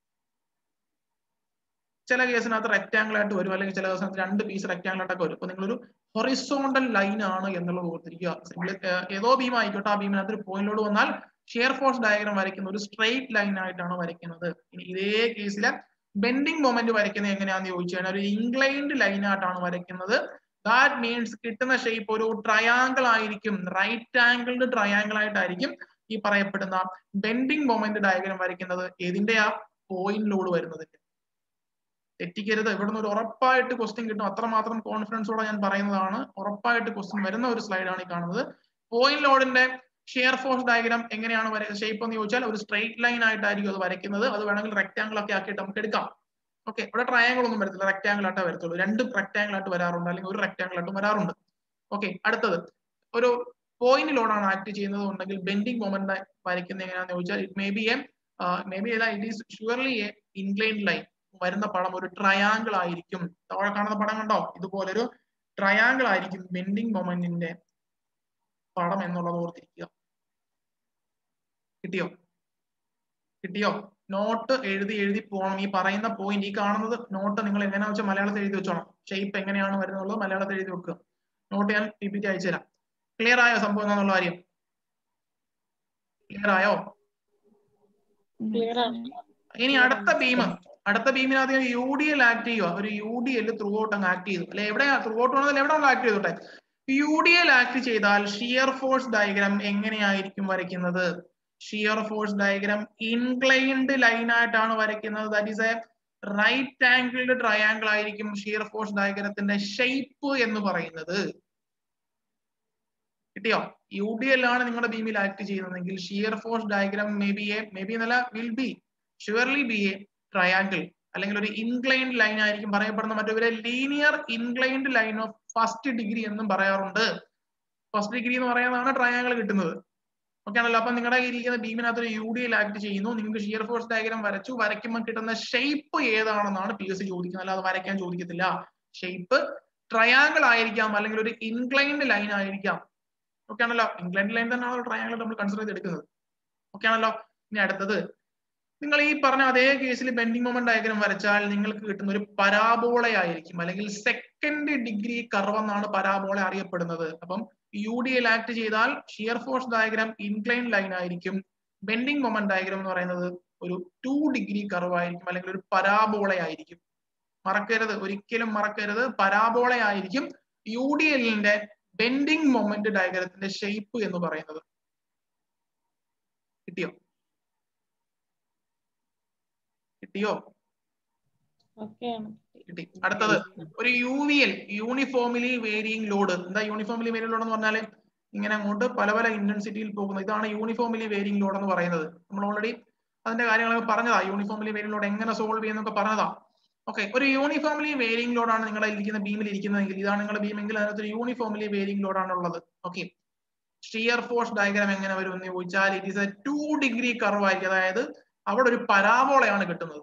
ചില കേസിനകത്ത് റെക്ടാംഗിൾ ആയിട്ട് വരും അല്ലെങ്കിൽ ചില കേസിനകത്ത് രണ്ട് പീസ് റെക്ടാംഗിൾ ആയിട്ടൊക്കെ വരും അപ്പൊ നിങ്ങളൊരു ഹൊറിസോണ്ടൽ ലൈൻ ആണ് എന്നുള്ളത് ഓർത്തിരിക്കുക സിംപ്ലി ഏതോ ബീം ആയിക്കോട്ടെ ആ ബീമിനകത്ത് ഒരു പോയിന്റ് ലോഡ് വന്നാൽ ഷിയർ ഫോഴ്സ് ഡയഗ്രാം വരയ്ക്കുന്ന ഒരു സ്ട്രെയിറ്റ് ലൈൻ ആയിട്ടാണ് വരയ്ക്കുന്നത് ഇനി ഇതേ കേസിലെ ബെൻഡിങ് മൊമെന്റ് വരയ്ക്കുന്നത് എങ്ങനെയാണെന്ന് ചോദിച്ചു കഴിഞ്ഞാൽ ഒരു ഇൻക്ലൈൻഡ് ലൈൻ ആയിട്ടാണ് വരയ്ക്കുന്നത് ദാറ്റ് മീൻസ് കിട്ടുന്ന ഷേപ്പ് ഒരു ട്രയാങ്കിൾ ആയിരിക്കും റൈറ്റ് ആംഗിൾഡ് ട്രയാങ്കിൾ ആയിട്ടായിരിക്കും ഈ പറയപ്പെടുന്ന ബെൻഡിങ് മൊമെന്റ് ഡയഗ്രാം വരയ്ക്കുന്നത് ഏതിന്റെ ആ പോയിന്റ് ലോഡ് വരുന്നതിന്റെ തെറ്റിക്കരുത് ഇവിടുന്ന് ഒരു ഉറപ്പായിട്ട് ക്വസ്റ്റ്യൻ കിട്ടും അത്രമാത്രം കോൺഫിഡൻസോടെ ഞാൻ പറയുന്നതാണ് ഉറപ്പായിട്ട് ക്വസ്റ്റ്യൻ വരുന്ന ഒരു സ്ലൈഡാണ് ഈ കാണുന്നത് പോയിന്റ് ലോഡിന്റെ ഷിയർ ഫോഴ്സ് ഡയഗ്രാം എങ്ങനെയാണ് ഷേപ്പ് എന്ന് ചോദിച്ചാൽ ഒരു സ്ട്രെയിറ്റ് ലൈൻ ആയിട്ടായിരിക്കും അത് വരയ്ക്കുന്നത് അത് വേണമെങ്കിൽ റെക്ടാംഗിൾ ഒക്കെ ആക്കിയിട്ട് നമുക്ക് എടുക്കാം ഓക്കെ ഇവിടെ ട്രയാങ്കിൾ ഒന്നും വരത്തില്ല റെക്ടാംഗിൾ ആയിട്ടേ വരത്തുള്ളൂ രണ്ട് റെക്ടാംഗിൾ ആയിട്ട് വരാറുണ്ട് അല്ലെങ്കിൽ ഒരു റെക്ടാംഗിൾ ആയിട്ടും വരാറുണ്ട് ഓക്കെ അടുത്തത് ഒരു പോയിന്റ് ലോഡാണ് ആക്ട് ചെയ്യുന്നത് ഉണ്ടെങ്കിൽ ബെൻഡിങ് മൊമെന്റ് വരയ്ക്കുന്നത് എങ്ങനെയാണെന്ന് ചോദിച്ചാൽ it may be a may be it is surely a incline line വരുന്ന പടം ഒരു ട്രയാങ്കിൾ ആയിരിക്കും താഴെ കാണുന്ന പടം കണ്ടോ ഇതുപോലൊരു ട്രയാങ്കിൾ ആയിരിക്കും ബെൻഡിങ് മൊമെന്റിന്റെ പടം എന്നുള്ളത് ഓർത്തിരിക്കുക കിട്ടിയോ കിട്ടിയോ നോട്ട് എഴുതി എഴുതി പോകണം ഈ പറയുന്ന പോയിന്റ് ഈ കാണുന്നത് നോട്ട് നിങ്ങൾ എങ്ങനെയാണെന്ന് വെച്ചാൽ മലയാളത്തിൽ എഴുതി വെച്ചോണം ഷേപ്പ് എങ്ങനെയാണ് വരുന്നുള്ളത് മലയാളത്തിൽ എഴുതി വെക്കുക നോട്ട് ഞാൻ പി പി ടി അയച്ചു തരാം ക്ലിയർ ആയോ സംഭവം എന്നുള്ള കാര്യം ക്ലിയർ ആയോ ഇനി അടുത്ത ബീം അടുത്ത ബീമിനകത്ത് യു ഡി എൽ ആക്ട് ചെയ്യുക ഒരു U D L throughout അങ്ങ് ആക്ട് ചെയ്തു അല്ലെ എവിടെയാ ത്രൂ ഔട്ട് ആണെങ്കിൽ എവിടെ ആക്ട് ചെയ്തോട്ടെ യു ഡി എൽ ആക്ട് ചെയ്താൽ ഷിയർ ഫോഴ്സ് ഡയഗ്രാം എങ്ങനെയായിരിക്കും വരയ്ക്കുന്നത് shear force diagram inclined line ആയിട്ടാണ് വരയ്ക്കുന്നത് that is a right angled triangle ആയിരിക്കും ഷിയർ ഫോഴ്സ് ഡയഗ്രത്തിന്റെ ഷേപ്പ് എന്ന് പറയുന്നത് കിട്ടിയോ യു ഡി എൽ ആണ് നിങ്ങളുടെ ബീമിൽ ആക്ട് ചെയ്യുന്നതെങ്കിൽ shear force diagram may be a may be എന്നല്ല will be surely be a triangle അല്ലെങ്കിൽ ഒരു ഇൻക്ലൈൻഡ് ലൈൻ ആയിരിക്കും പറയപ്പെടുന്ന മറ്റൊരു linear inclined line of first degree എന്നും പറയാറുണ്ട് ഫസ്റ്റ് ഡിഗ്രി എന്ന് പറയുന്നതാണ് ട്രയാങ്കിൾ കിട്ടുന്നത് ഓക്കെ ആണല്ലോ അപ്പൊ നിങ്ങളുടെ ഇരിക്കുന്ന ബീമിനകത്ത് ഒരു യു ഡി എൽ ആക്ട് ചെയ്യുന്നു നിങ്ങൾക്ക് ഷിയർ ഫോഴ്സ് ഡയഗ്രാം വരച്ചു വരയ്ക്കുമ്പോൾ കിട്ടുന്ന ഷേപ്പ് ഏതാണെന്നാണ് പി എസ് സി ചോദിക്കുന്നത് അല്ലാതെ വരയ്ക്കാൻ ചോദിക്കത്തില്ല ഷേപ്പ് ട്രയാങ്കിൾ ആയിരിക്കാം അല്ലെങ്കിൽ ഒരു ഇൻക്ലൈൻഡ് ലൈൻ ആയിരിക്കാം ഓക്കെ ആണല്ലോ ഇൻക്ലൈൻഡ് ലൈൻ തന്നെയാണ് ട്രയാങ്കിൾ നമ്മൾ കൺസിഡർ ചെയ്ത് എടുക്കുന്നത് ഓക്കെ ആണല്ലോ ഇനി അടുത്തത് നിങ്ങൾ ഈ പറഞ്ഞ അതേ കേസിൽ ബെൻഡിങ് മൊമെന്റ് ഡയഗ്രാം വരച്ചാൽ നിങ്ങൾക്ക് കിട്ടുന്ന ഒരു പരാബോള ആയിരിക്കും അല്ലെങ്കിൽ സെക്കൻഡ് ഡിഗ്രി കർവ് എന്നാണ് പരാബോള അറിയപ്പെടുന്നത് അപ്പം യു ഡി എൽ ആക്ട് ചെയ്താൽ shear force diagram incline line ആയിരിക്കും ബെൻഡിങ് മൊമെന്റ് ഡയഗ്രാം എന്ന് പറയുന്നത് ഒരു ടു ഡിഗ്രി കർവ് ആയിരിക്കും അല്ലെങ്കിൽ ഒരു പരാബോള ആയിരിക്കും മറക്കരുത് ഒരിക്കലും മറക്കരുത് പരാബോള ആയിരിക്കും യു ഡി എല്ലിന്റെ ബെൻഡിങ് മൊമെന്റ് ഡയഗ്രത്തിന്റെ ഷേപ്പ് എന്ന് പറയുന്നത് കിട്ടിയോ കിട്ടിയോ കിട്ടി അടുത്തത് ഒരു U V L uniformly varying load എന്താ യൂണിഫോമിലി വേരിയിങ് ലോഡ് എന്ന് പറഞ്ഞാല് ഇങ്ങനെ അങ്ങോട്ട് പല പല ഇന്റൻസിറ്റിയിൽ പോകുന്നത് ഇതാണ് യൂണിഫോമിലി വേരിയിങ് ലോഡ് എന്ന് പറയുന്നത് നമ്മൾ ഓൾറെഡി അതിന്റെ കാര്യങ്ങളൊക്കെ പറഞ്ഞതാ യൂണിഫോമിലി വേരിയിങ് ലോഡ് എങ്ങനെ സോൾവ് ചെയ്യുന്നൊക്കെ പറഞ്ഞതാ ഓക്കെ ഒരു യൂണിഫോമിലി വേരിയിങ് ലോഡാണ് നിങ്ങളുടെ ഇരിക്കുന്ന ബീമിൽ ഇരിക്കുന്നതെങ്കിൽ ഇതാണ് നിങ്ങളുടെ ബീം എങ്കിൽ അതിനകത്ത് ഒരു യൂണിഫോമിലി വേരിയിങ് ലോഡാണ് ഉള്ളത് ഓക്കെ ഷിയർ ഫോഴ്സ് ഡയഗ്രാം എങ്ങനെ വരും എന്ന് ചോദിച്ചാൽ it is a two degree curve ആയിരിക്കും അതായത് അവിടെ ഒരു പരാബോളയാണ് കിട്ടുന്നത്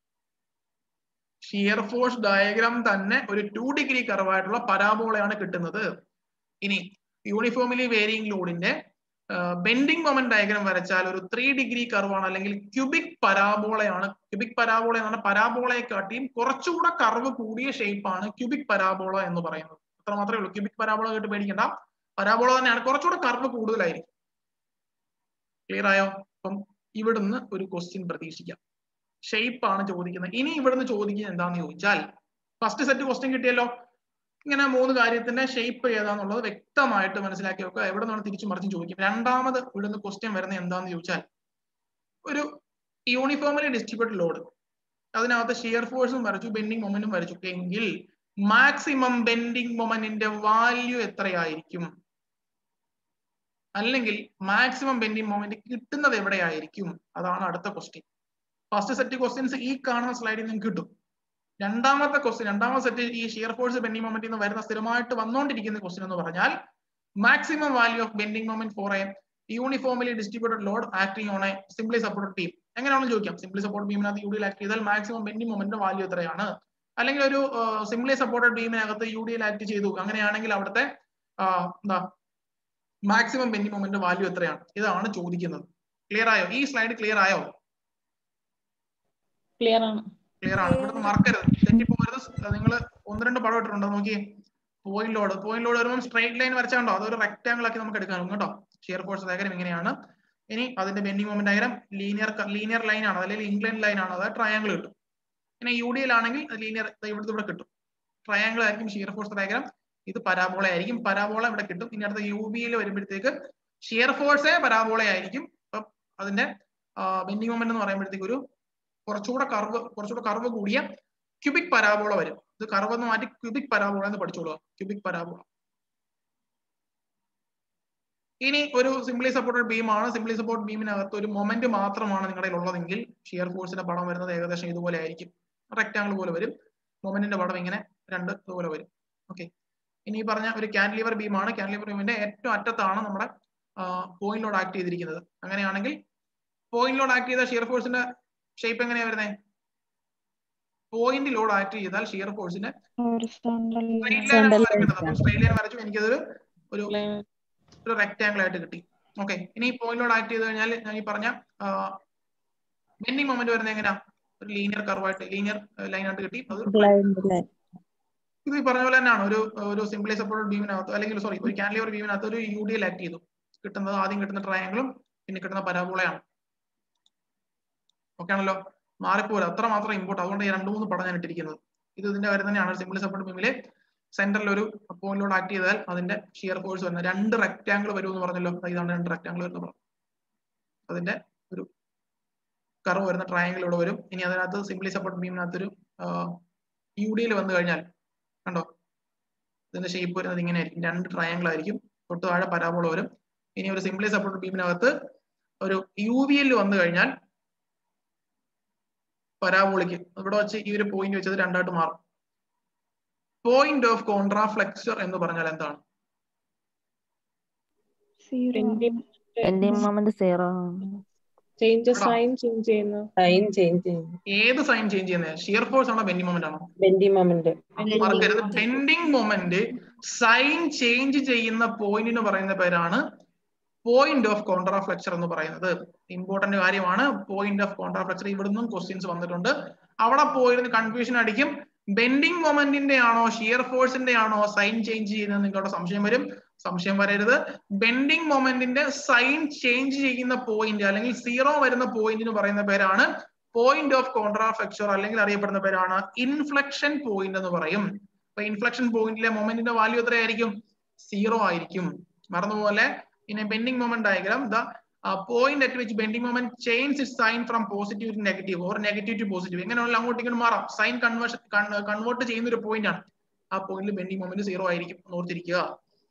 ഷിയർ ഫോഴ്സ് ഡയഗ്രാം തന്നെ ഒരു ടു ഡിഗ്രി കർവായിട്ടുള്ള പരാബോളയാണ് കിട്ടുന്നത് ഇനി യൂണിഫോമിലി വേരിയിങ് ലോഡിന്റെ ബെൻഡിങ് മൊമെന്റ് ഡയഗ്രാം വരച്ചാൽ ഒരു ത്രീ ഡിഗ്രി കർവാണ് അല്ലെങ്കിൽ ക്യൂബിക് പരാബോളയാണ് ക്യൂബിക് പരാബോള എന്ന് പറഞ്ഞാൽ പരാബോളയെ കാട്ടിയും കുറച്ചുകൂടെ കർവ് കൂടിയ ഷേപ്പാണ് ക്യൂബിക് പരാബോള എന്ന് പറയുന്നത് അത്ര മാത്രമേ ഉള്ളൂ ക്യൂബിക് പരാബോള കേട്ട് പേടിക്കണ്ട പരാബോള തന്നെയാണ് കുറച്ചുകൂടെ കർവ് കൂടുതലായിരിക്കും ക്ലിയർ ആയോ അപ്പം ഇവിടുന്ന് ഒരു ക്വസ്റ്റ്യൻ പ്രതീക്ഷിക്കാം ഷേപ്പ് ആണ് ചോദിക്കുന്നത് ഇനി ഇവിടുന്ന് ചോദിക്കുന്നത് എന്താന്ന് ചോദിച്ചാൽ ഫസ്റ്റ് സെറ്റ് ക്വസ്റ്റ്യൻ കിട്ടിയല്ലോ ഇങ്ങനെ മൂന്ന് കാര്യത്തിന്റെ ഷേപ്പ് ഏതാന്നുള്ളത് വ്യക്തമായിട്ട് മനസ്സിലാക്കി വെക്കുക എവിടെ നിന്നാണ് തിരിച്ചു മറിച്ചും ചോദിക്കും രണ്ടാമത് ഇവിടുന്ന് ക്വസ്റ്റ്യൻ വരുന്നത് എന്താന്ന് ചോദിച്ചാൽ ഒരു യൂണിഫോമിലി ഡിസ്ട്രിബ്യൂട്ടഡ് ലോഡ് അതിനകത്ത് ഷിയർ ഫോഴ്സും വരച്ചു ബെൻഡിങ് മൊമെന്റും വരച്ചു എങ്കിൽ മാക്സിമം ബെൻഡിങ് മൊമെന്റിന്റെ വാല്യൂ എത്രയായിരിക്കും അല്ലെങ്കിൽ മാക്സിമം ബെൻഡിങ് മൊമെന്റ് കിട്ടുന്നത് എവിടെയായിരിക്കും അതാണ് അടുത്ത ക്വസ്റ്റ്യൻ ഫസ്റ്റ് സെറ്റ് ക്വസ്റ്റ്യൻസ് ഈ കാണുന്ന സ്ലൈഡിൽ നിങ്ങൾക്ക് കിട്ടും രണ്ടാമത്തെ ക്വസ്റ്റ്യൻ രണ്ടാമത്തെ സെറ്റ് ഈ ഷിയർ ഫോഴ്സ് ബെൻഡിങ് മൊമെന്റ് നിന്ന് വരുന്ന സ്ഥിരമായിട്ട് വന്നുകൊണ്ടിരിക്കുന്ന ക്വസ്റ്റ്യൻ എന്ന് പറഞ്ഞാൽ maximum value of bending moment for a uniformly distributed load acting on a simply supported beam എങ്ങനെയാണെന്ന് ചോദിക്കാം സിംപ്ലി സപ്പോർട്ട് ബീമിനകത്ത് യു ഡി ആക്ട് ചെയ്താൽ മാക്സിമം ബെൻഡിങ് മൊമെന്റ് വാല്യൂ എത്രയാണ് അല്ലെങ്കിൽ ഒരു സിംപ്ലി സപ്പോർട്ടഡ് ബീമിനകത്ത് യു ഡി ആക്ട് ചെയ്തു അങ്ങനെയാണെങ്കിൽ അവിടുത്തെ എന്താ മാക്സിമം ബെൻഡിങ് മൊമെന്റ് വാല്യൂ എത്രയാണ് ഇതാണ് ചോദിക്കുന്നത് ക്ലിയർ ആയോ ഈ സ്ലൈഡ് ക്ലിയർ ആയോ ക്ലിയർ ആണ് ക്ലിയർ ആണ് ഇവിടുന്ന് മറക്കരുത് തെറ്റിപ്പോകരുത് നിങ്ങൾ ഒന്ന് രണ്ട് പടം ഇട്ടിട്ടുണ്ടോ നോക്കി പോയിന്റ് ലോഡ് പോയിന്റ് ലോഡ് വരുമ്പോൾ സ്ട്രൈറ്റ് ലൈൻ വരച്ചാണ്ടോ അതൊരു റെക്ടാംഗിൾ ആക്കി നമുക്ക് എടുക്കാം കേട്ടോ ഷിയർ ഫോഴ്സ് ഡയഗ്രം ഇങ്ങനെയാണ് ഇനി അതിന്റെ bending moment diagram linear linear line ആണ് അല്ലെങ്കിൽ ഇംഗ്ലൈൻ ലൈൻ ആണ് അതായത് ട്രയാംഗിൾ കിട്ടും പിന്നെ യു ഡി എൽ ആണെങ്കിൽ ലീനിയർ ഇവിടുത്തെ ഇവിടെ കിട്ടും ട്രയാംഗിൾ ആയിരിക്കും ഷിയർ ഫോഴ്സ് ഡയഗ്രം ഇത് പരാബോള ആയിരിക്കും പരാബോള ഇവിടെ കിട്ടും ഇനി അടുത്ത യു ബിയിൽ വരുമ്പോഴത്തേക്ക് ഷിയർ ഫോഴ്സേ പരാബോള ആയിരിക്കും അപ്പം അതിന്റെ ബെൻഡിങ് മൊമെന്റ് എന്ന് പറയുമ്പോഴത്തേക്ക് ഒരു കുറച്ചുകൂടെ കർവ് കുറച്ചുകൂടെ കർവ് കൂടിയ ക്യൂബിക് പരാബോള വരും ഇത് കർവ് എന്ന് മാറ്റി ക്യൂബിക് പരാബോള എന്ന് പഠിച്ചോളൂ ക്യൂബിക് പരാബോള ഇനി ഒരു സിംപ്ലി സപ്പോർട്ടഡ് ബീം ആണ് സിംപ്ലി സപ്പോർട്ട് ബീമിനകത്ത് ഒരു മൊമെന്റ് മാത്രമാണ് നിങ്ങളുടെ ഉള്ളതെങ്കിൽ ഷിയർ ഫോഴ്സിന്റെ പടം വരുന്നത് ഏകദേശം ഇതുപോലെ ആയിരിക്കും റെക്ടാങ്കിൾ പോലെ വരും മൊമെന്റിന്റെ പടം ഇങ്ങനെ രണ്ട് ഇതുപോലെ വരും ഓക്കെ ഇനി ഈ പറഞ്ഞ ഒരു കാൻലിവർ ബീം ആണ് കാൻലിവർ ബീമിന്റെ ഏറ്റവും അറ്റത്താണ് നമ്മുടെ പോയിന്റ് ലോഡ് ആക്ട് ചെയ്തിരിക്കുന്നത് അങ്ങനെയാണെങ്കിൽ പോയിന്റ് ലോഡ് ആക്ട് ചെയ്ത ഷിയർ ഫോഴ്സിന്റെ ഷേപ്പ് എങ്ങനെയാ വരുന്നത് പോയിന്റ് ലോഡ് ആക്ട് ചെയ്താൽ ഷിയർ ഫോഴ്സിന്റെ സ്ട്രെയിറ്റ് ലൈൻ വരയ്ക്കുന്നത് അപ്പോൾ സ്ട്രെയിറ്റ് ലൈൻ വരച്ചു എനിക്കതൊരു ഒരു ഒരു റെക്ടാങ്കിൾ ആയിട്ട് കിട്ടി ഓക്കെ ഇനി പോയിന്റ് ലോഡ് ആക്ട് ചെയ്ത് കഴിഞ്ഞാൽ ഞാൻ ഈ പറഞ്ഞ ബെൻഡിങ് മൊമെന്റ് വരുന്നത് എങ്ങനെയാ ഒരു ലീനിയർ കർവായിട്ട് ലീനിയർ ലൈൻ ആയിട്ട് കിട്ടി അത് ഇത് ഈ പറഞ്ഞ പോലെ തന്നെയാണ് ഒരു ഒരു സിംപ്ലി സപ്പോർട്ടഡ് ബീമിനകത്ത് അല്ലെങ്കിൽ സോറി ഒരു കാൻലിവർ ബീമിനകത്ത് ഒരു യു ഡി എൽ ആക്ട് ചെയ്തു കിട്ടുന്നത് ആദ്യം കിട്ടുന്ന ട്രയാങ്കിളും പിന്നെ കിട്ടുന്ന പരാബോളയാണ് ഓക്കെ ആണല്ലോ മാറിപ്പോലും അത്ര മാത്രം ഇമ്പോർട്ട് അതുകൊണ്ട് ഈ രണ്ട് മൂന്ന് പടം ഞാൻ ഇട്ടിരിക്കുന്നത് ഇത് ഇതിന്റെ കാര്യം തന്നെയാണ് സിംപ്ലി സപ്പോർട്ട് ബീമിലെ സെന്ററിൽ ഒരു പോയിന്റ് ലോഡ് ആക്ട് ചെയ്താൽ അതിന്റെ ഷിയർ ഫോഴ്സ് വരുന്നത് രണ്ട് റെക്ടാങ്കിൾ വരും എന്ന് പറഞ്ഞല്ലോ ഇതാണ് രണ്ട് റെക്ടാങ്കിൾ വരുന്ന പടം അതിന്റെ ഒരു കർവ് വരുന്ന ട്രയാങ്കിൾ ഇവിടെ വരും ഇനി അതിനകത്ത് സിംപ്ലി സപ്പോർട്ട് ബീമിനകത്ത് ഒരു യു ഡിയിൽ വന്നു കഴിഞ്ഞാൽ കണ്ടോ ഇതിന്റെ ഷേപ്പ് വരുന്നത് ഇങ്ങനെ ആയിരിക്കും രണ്ട് ട്രയാങ്കിൾ ആയിരിക്കും തൊട്ട് താഴെ പരാബോള വരും ഇനി ഒരു സിംപ്ലി സപ്പോർട്ട് ബീമിനകത്ത് ഒരു യു വി എൽ വന്നു കഴിഞ്ഞാൽ പരാബോളിക്ക് ഇവിടെ വെച്ച് ഈ ഒരു പോയിന്റ് വെച്ചത് രണ്ടായിട്ട് മാറും പോയിന്റ് ഓഫ് കോൺട്രാഫ്ലെക്സർ എന്ന് പറഞ്ഞാൽ എന്താണ് bending moment zero change sign change ചെയ്യുന്നു സൈൻ ചേഞ്ച് ചെയ്യും ഏത് സൈൻ ചേഞ്ച് ചെയ്യുന്നത് ഷിയർ ഫോഴ്സ് ആണോ ബെൻഡിങ് മൊമെന്റ് ആണോ ബെൻഡി മൊമെന്റ് മറക്കരുത് ബെൻഡിങ് മൊമെന്റ് സൈൻ ചേഞ്ച് ചെയ്യുന്ന പോയിന്റിന് പറയുന്ന പേരാണ് പോയിന്റ് ഓഫ് കോൺട്രാഫ്ലെക്ചർ എന്ന് പറയുന്നത് ഇമ്പോർട്ടന്റ് കാര്യമാണ് പോയിന്റ് ഓഫ് കോൺട്രാഫ്ലെക്ചർ ഇവിടുന്നും ക്വസ്റ്റ്യൻസ് വന്നിട്ടുണ്ട് അവിടെ പോയിരുന്ന് കൺഫ്യൂഷൻ അടിക്കും ബെൻഡിങ് മൊമെന്റിന്റെ ആണോ ഷിയർ ഫോഴ്സിന്റെ ആണോ സൈൻ ചേഞ്ച് ചെയ്യുന്നത് നിങ്ങളുടെ സംശയം വരും സംശയം വരരുത് ബെൻഡിങ് മൊമെന്റിന്റെ സൈൻ ചേഞ്ച് ചെയ്യുന്ന പോയിന്റ് അല്ലെങ്കിൽ സീറോ വരുന്ന പോയിന്റിന് പറയുന്ന പേരാണ് പോയിന്റ് ഓഫ് കോൺട്രാഫ്ലെക്ചർ അല്ലെങ്കിൽ അറിയപ്പെടുന്ന പേരാണ് ഇൻഫ്ലക്ഷൻ പോയിന്റ് എന്ന് പറയും അപ്പൊ ഇൻഫ്ലക്ഷൻ പോയിന്റിലെ മൊമെന്റിന്റെ വാല്യൂ എത്രയായിരിക്കും സീറോ ആയിരിക്കും മറന്നുപോലെ in a bending moment diagram, the uh, point at which bending moment changes its sign from positive to negative or negative to positive. എങ്ങനെയുള്ള അങ്ങോട്ട് ഇങ്ങനെ മാറാം സൈൻ കൺവേർഷൻ കൺവേർട്ട് ചെയ്യുന്ന ഒരു പോയിന്റ് ആണ് ആ പോയിന്റിൽ ബെൻഡിങ് മൊമെന്റ് സീറോ ആയിരിക്കും എന്ന് ഓർത്തിരിക്കുക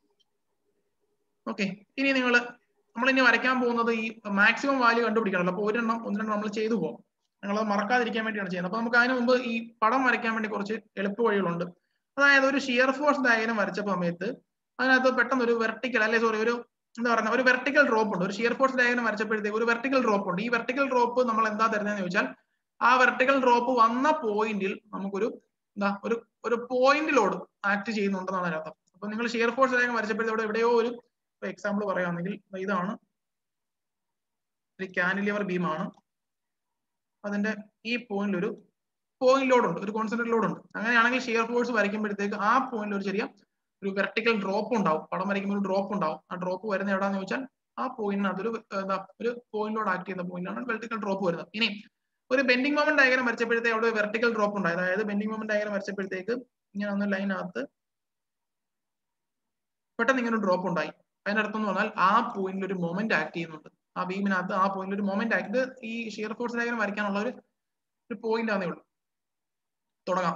ഓക്കെ ഇനി നിങ്ങൾ നമ്മൾ ഇനി വരയ്ക്കാൻ പോകുന്നത് ഈ മാക്സിമം വാല്യൂ കണ്ടുപിടിക്കണമല്ലോ അപ്പൊ ഒരെണ്ണം ഒന്നെണ്ണം നമ്മൾ ചെയ്തു പോകും ഞങ്ങളത് മറക്കാതിരിക്കാൻ വേണ്ടിയാണ് ചെയ്യുന്നത് അപ്പൊ നമുക്ക് അതിന് മുമ്പ് ഈ പടം വരയ്ക്കാൻ വേണ്ടി കുറച്ച് എളുപ്പ വഴികളുണ്ട് അതായത് ഒരു ഷിയർ ഫോഴ്സ് ഡയഗ്രം വരച്ച സമയത്ത് അതിനകത്ത് പെട്ടെന്ന് ഒരു വെർട്ടിക്കൽ അല്ലെ സോറി ഒരു എന്താ പറയുക ഒരു വെർട്ടിക്കൽ ഡ്രോപ്പ് ഉണ്ട് ഒരു ഷിയർ ഫോഴ്സ് ഡയഗ്രം വരച്ചപ്പോഴത്തേക്ക് ഒരു വെർട്ടിക്കൽ ഡ്രോപ്പ് ഉണ്ട് ഈ വെർട്ടിക്കൽ ഡ്രോപ്പ് നമ്മൾ എന്താ തരുന്നതെന്ന് ചോദിച്ചാൽ ആ വെർട്ടിക്കൽ ഡ്രോപ്പ് വന്ന പോയിന്റിൽ നമുക്കൊരു എന്താ ഒരു ഒരു പോയിന്റ് ലോഡ് ആക്ട് ചെയ്യുന്നുണ്ടെന്നാണ് അതിനർത്ഥം അപ്പൊ നിങ്ങൾ ഷിയർ ഫോഴ്സ് ഡയഗ്രം വരച്ചപ്പോഴത്തെ ഇവിടെ എവിടെയോ ഒരു എക്സാമ്പിൾ പറയുകയാണെങ്കിൽ ഇതാണ് ഒരു കാനിലിവർ ബീമാണ് അതിന്റെ ഈ പോയിന്റിൽ ഒരു പോയിന്റ് ലോഡ് ഉണ്ട് ഒരു കോൺസെൻട്രേറ്റ് ലോഡ് ഉണ്ട് അങ്ങനെയാണെങ്കിൽ ഷിയർ ഫോഴ്സ് വരയ്ക്കുമ്പോഴത്തേക്ക് ആ പോയിന്റിൽ ഒരു ചെറിയ ഒരു വെർട്ടിക്കൽ ഡ്രോപ്പ് ഉണ്ടാവും പടം വരയ്ക്കുമ്പോൾ ഒരു ഡ്രോപ്പ് ഉണ്ടാവും ആ ഡ്രോപ്പ് വരുന്നത് എവിടെയാന്ന് ചോദിച്ചാൽ ആ പോയിന്റിനകത്ത് ഒരു എന്താ ഒരു പോയിന്റ് ലോഡ് ആക്ട് ചെയ്യുന്ന പോയിന്റാണ് വെർട്ടിക്കൽ ഡ്രോപ്പ് വരുന്നത് ഇനി ഒരു ബെൻഡിങ് മൊമെന്റ് ഡയഗ്രം വരച്ചപ്പോഴത്തേക്ക് അവിടെ വെർട്ടിക്കൽ ഡ്രോപ്പ് ഉണ്ട് അതായത് ബെൻഡിങ് മൊമെന്റ് ഡയഗ്രം വരച്ചപ്പോഴത്തേക്ക് ഇങ്ങനെ ഒന്ന് ലൈനകത്ത് പെട്ടെന്ന് ഇങ്ങനെ ഒരു ഡ്രോപ്പ് ഉണ്ടായി അതിന്റെ അർത്ഥം എന്ന് പറഞ്ഞാൽ ആ പോയിന്റിൽ ഒരു മൊമെന്റ് ആക്ട് ചെയ്യുന്നുണ്ട് ആ ബീമിനകത്ത് ആ പോയിന്റിൽ ഒരു മൊമെന്റ് ആക്ട് ഇത് ഈ ഷിയർ ഫോഴ്സ് ഡയഗ്രം വരയ്ക്കാനുള്ള ഒരു ഒരു പോയിന്റ് ആണേ ഉള്ളൂ തുടങ്ങാം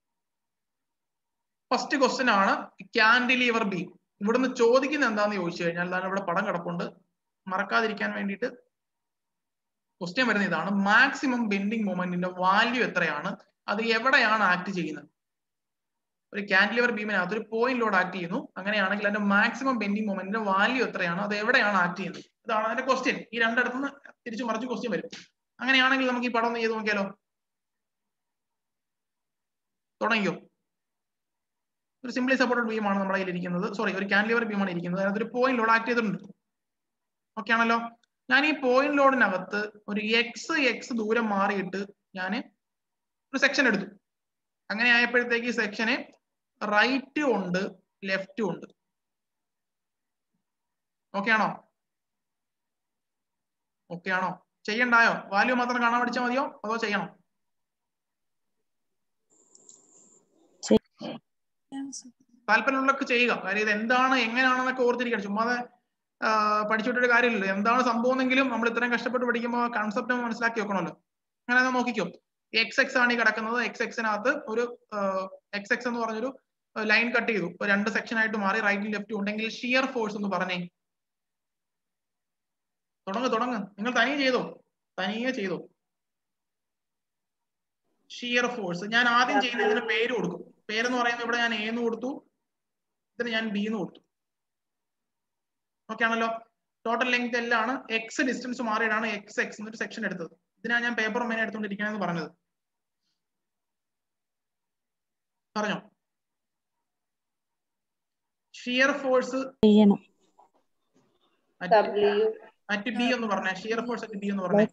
ഫസ്റ്റ് ക്വസ്റ്റ്യൻ ആണ് ക്യാൻഡിലീവർ ബീം ഇവിടുന്ന് ചോദിക്കുന്നത് എന്താന്ന് ചോദിച്ചു കഴിഞ്ഞാൽ ഞാൻ ഇവിടെ പടം കിടപ്പുണ്ട് മറക്കാതിരിക്കാൻ വേണ്ടിയിട്ട് ക്വസ്റ്റ്യൻ വരുന്ന ഇതാണ് മാക്സിമം ബെൻഡിങ് മൊമെന്റിന്റെ വാല്യൂ എത്രയാണ് അത് എവിടെയാണ് ആക്ട് ചെയ്യുന്നത് ഒരു കാൻഡിലിവർ ബീമിനകത്ത് ഒരു പോയിന്റ് ലോഡ് ആക്ട് ചെയ്യുന്നു അങ്ങനെയാണെങ്കിൽ അതിന്റെ മാക്സിമം ബെൻഡിങ് മൊമെന്റിന്റെ വാല്യൂ എത്രയാണ് അത് എവിടെയാണ് ആക്ട് ചെയ്യുന്നത് ഇതാണ് അതിന്റെ ക്വസ്റ്റ്യൻ ഈ രണ്ടിടത്തുനിന്ന് തിരിച്ചു മറിച്ച് ക്വസ്റ്റ്യൻ വരും അങ്ങനെയാണെങ്കിൽ നമുക്ക് ഈ പടം ഒന്ന് ചെയ്ത് നോക്കിയാലോ തുടങ്ങിയോ ഒരു സിംപ്ലി സപ്പോർട്ടഡ് ബീം ആണ് നമ്മുടെ കയ്യിൽ ഇരിക്കുന്നത് സോറി ഒരു കാൻഡിലിവർ ബീം ആണ് ഇരിക്കുന്നത് അതിനകത്ത് ഒരു പോയിന്റ് ലോഡ് ആക്ട് ചെയ്തിട്ടുണ്ട് ഓക്കെ ആണല്ലോ ഞാൻ ഈ പോയിന്റ് ലോഡിനകത്ത് ഒരു എക്സ് എക്സ് ദൂരം മാറിയിട്ട് ഞാൻ ഒരു സെക്ഷൻ എടുത്തു അങ്ങനെ ആയപ്പോഴത്തേക്ക് ഈ സെക്ഷന് റൈറ്റും ഉണ്ട് ലെഫ്റ്റും ഉണ്ട് ഓക്കെ ആണോ ഓക്കെ ആണോ ചെയ്യണ്ടായോ വാല്യൂ മാത്രം കാണാൻ പഠിച്ചാൽ മതിയോ അതോ ചെയ്യണോ താല്പര്യമുള്ളതൊക്കെ ചെയ്യുക കാര്യം ഇത് എന്താണ് എങ്ങനെയാണെന്നൊക്കെ ഓർത്തിരിക്കണം ചുമ്മാതെ പഠിച്ചിട്ടൊരു കാര്യമില്ലല്ലോ എന്താണ് സംഭവം എന്നെങ്കിലും നമ്മൾ ഇത്രയും കഷ്ടപ്പെട്ട് പഠിക്കുമ്പോൾ കൺസെപ്റ്റ് മനസ്സിലാക്കി വെക്കണമല്ലോ അങ്ങനെ ഒന്ന് നോക്കിക്കോ എക്സ് എക്സ് ആണ് ഈ കിടക്കുന്നത് എക്സ് എക്സിനകത്ത് ഒരു എക്സ് എക്സ് എന്ന് പറഞ്ഞൊരു ലൈൻ കട്ട് ചെയ്തു ഇപ്പൊ രണ്ട് സെക്ഷൻ ആയിട്ട് മാറി റൈറ്റും ലെഫ്റ്റും ഉണ്ടെങ്കിൽ ഷിയർ ഫോഴ്സ് എന്ന് പറഞ്ഞേ തുടങ്ങ് തുടങ്ങ് നിങ്ങൾ തനിയെ ചെയ്തോ തനിയെ ചെയ്തോ ഷിയർ ഫോഴ്സ് ഞാൻ ആദ്യം ചെയ്യുന്ന ഇതിന് പേര് കൊടുക്കും പേരെന്ന് പറയുന്നത് ഇവിടെ ഞാൻ എ എന്ന് കൊടുത്തു ഇതിന് ഞാൻ ബി എന്ന് കൊടുത്തു ഓക്കെ ആണല്ലോ ടോട്ടൽ ലെങ്ത് എല്ലാം ആണ് എക്സ് ഡിസ്റ്റൻസ് മാറിയിട്ടാണ് എക്സ് എക്സ് എന്നൊരു സെക്ഷൻ എടുത്തത് ഇതിനാണ് ഞാൻ പേപ്പർ മേനെ എടുത്തുകൊണ്ടിരിക്കണമെന്ന് പറഞ്ഞത് പറഞ്ഞോ ഷിയർ ഫോഴ്സ് ചെയ്യണം W അറ്റ് ബി എന്ന് പറഞ്ഞേ ഷിയർ ഫോഴ്സ് അറ്റ് ബി എന്ന് പറഞ്ഞേ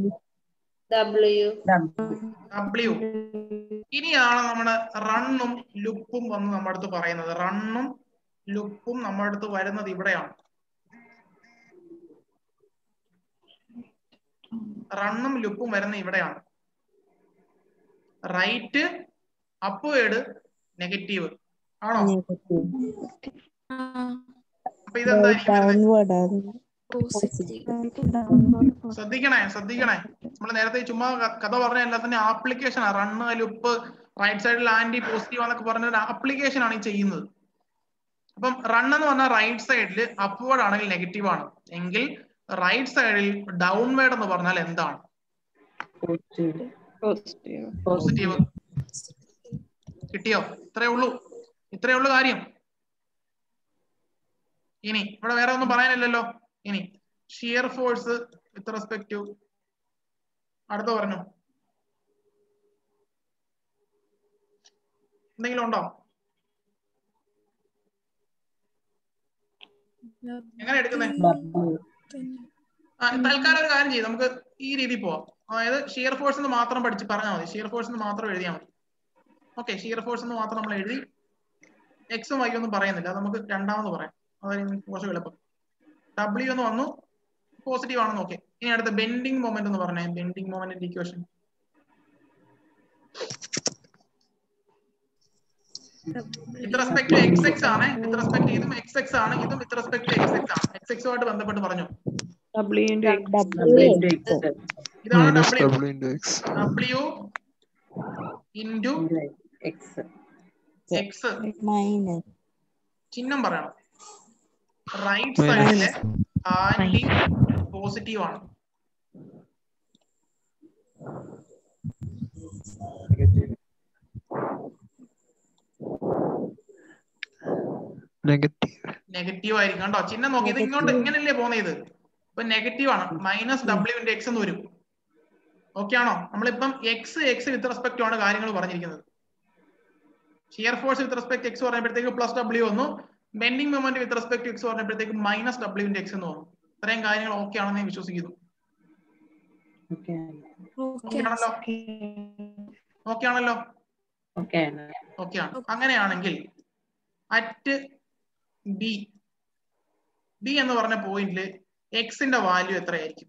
W ഡബ്ല്യു ഇനിയാണ് നമ്മുടെ റണ്ണും ലുപ്പും വന്ന് നമ്മുടെ അടുത്ത് പറയുന്നത് റണ്ണും ലുപ്പും നമ്മുടെ അടുത്ത് വരുന്നത് ഇവിടെയാണ് റണ്ണും ലുപ്പും വരുന്ന ഇവിടെയാണ് റൈറ്റ് അപ്വേഡ് നെഗറ്റീവ് ആണോ അപ്പൊ ഇതെന്തായിരിക്കും വരുന്നത്? ഡൗൺവേർഡ് ആണ് ശ്രദ്ധിക്കണേ ശ്രദ്ധിക്കണേ നമ്മൾ നേരത്തെ ചുമ്മാ ക- കഥ പറഞ്ഞ എല്ലാത്തിന്റെ ആപ്ലിക്കേഷൻ ആണ് റണ്ണ് ലുപ്പ് റൈറ്റ് സൈഡിൽ ആന്റി പോസിറ്റീവ് എന്നൊക്കെ പറഞ്ഞ ഒരു ആപ്ലിക്കേഷൻ ആണ് ഈ ചെയ്യുന്നത് അപ്പം റൺ എന്ന് പറഞ്ഞാൽ റൈറ്റ് സൈഡിൽ അപ്വേർഡ് ആണെങ്കിൽ നെഗറ്റീവ് ആണ് എങ്കിൽ റൈറ്റ് സൈഡിൽ ഡൗൺവേർഡ് എന്ന് പറഞ്ഞാൽ എന്താണ് പോസിറ്റീവ് പോസിറ്റീവ് പോസിറ്റീവ് കിട്ടിയോ ഇത്രേ ഉള്ളൂ ഇത്രേ ഉള്ളൂ കാര്യം ഇനി ഇവിടെ വേറെ ഒന്നും പറയാനില്ലല്ലോ ഇനി shear force with respect to അടുത്ത പറഞ്ഞു എന്തെങ്കിലും ഉണ്ടോ എങ്ങനെ എടുക്കുന്നേ ആ, തൽക്കാലം ഒരു കാര്യം ചെയ്യും നമുക്ക് ഈ രീതി പോവാം അതായത് ഷിയർ ഫോഴ്സ് എന്ന് മാത്രം പഠിച്ച് പറഞ്ഞാൽ മതി ഷിയർ ഫോഴ്സ് എന്ന് മാത്രം എഴുതിയാൽ മതി ഓക്കെ ഷിയർ ഫോഴ്സ് എന്ന് മാത്രം നമ്മൾ എഴുതി എക്സും വൈ ഒന്നും പറയുന്നില്ല അത് നമുക്ക് രണ്ടാമത് പറയാം അതായത് കുറച്ച് എളുപ്പം ഡബ്ല്യു എന്ന് വന്നു പോസിറ്റീവ് ആണെന്ന് ഓക്കെ ഇനി അടുത്ത ബെൻഡിങ് മൊമെന്റ് എന്ന് പറഞ്ഞേ ബെൻഡിങ് മൊമെന്റിന്റെ equation with respect to X X ആണ് വിത്ത് റെസ്പെക്ട് ഇതും എക്സ് എക്സ് ആണ് ഇതും with respect to X X ആണ് എക്സ് എക്സുമായിട്ട് ബന്ധപ്പെട്ട് പറഞ്ഞു W into X. W into X. ഇതാണ് minus W w into x W into X. X minus ചിഹ്നം പറയണം റൈറ്റ് സൈഡിലെ ആന്റി പോസിറ്റീവ് ആണ് negative നെഗറ്റീവ് ആയിരിക്കും കണ്ടോ ചിഹ്നം നോക്കി ഇത് ഇങ്ങോട്ട് ഇങ്ങനല്ലേ പോകുന്നത് ഇത് ഇപ്പൊ നെഗറ്റീവ് ആണ് മൈനസ് ഡബ്ല്യു ഇൻറ്റു എക്സ് എന്ന് വരും ഓക്കെ ആണോ നമ്മളിപ്പം എക്സ് എക്സ് വിത്ത് റെസ്പെക്ട് ആണ് കാര്യങ്ങൾ പറഞ്ഞിരിക്കുന്നത് shear force with respect X പറഞ്ഞപ്പോഴത്തേക്ക് പ്ലസ് ഡബ്ല്യു വന്നു bending moment with respect X പറഞ്ഞപ്പോഴത്തേക്ക് മൈനസ് ഡബ്ല്യു ഇൻറ്റു എക്സ് എന്ന് വന്നു ഇത്രയും കാര്യങ്ങൾ ഓക്കെ ആണെന്ന് ഞാൻ വിശ്വസിക്കുന്നു Okay. ഓക്കെ ആണല്ലോ ഓക്കെ ആണല്ലോ Okay. ഓക്കെ ആണ് അങ്ങനെയാണെങ്കിൽ അറ്റ് ബി ബി എന്ന് പറഞ്ഞ പോയിന്റിൽ എക്സിന്റെ വാല്യൂ എത്രയായിരിക്കും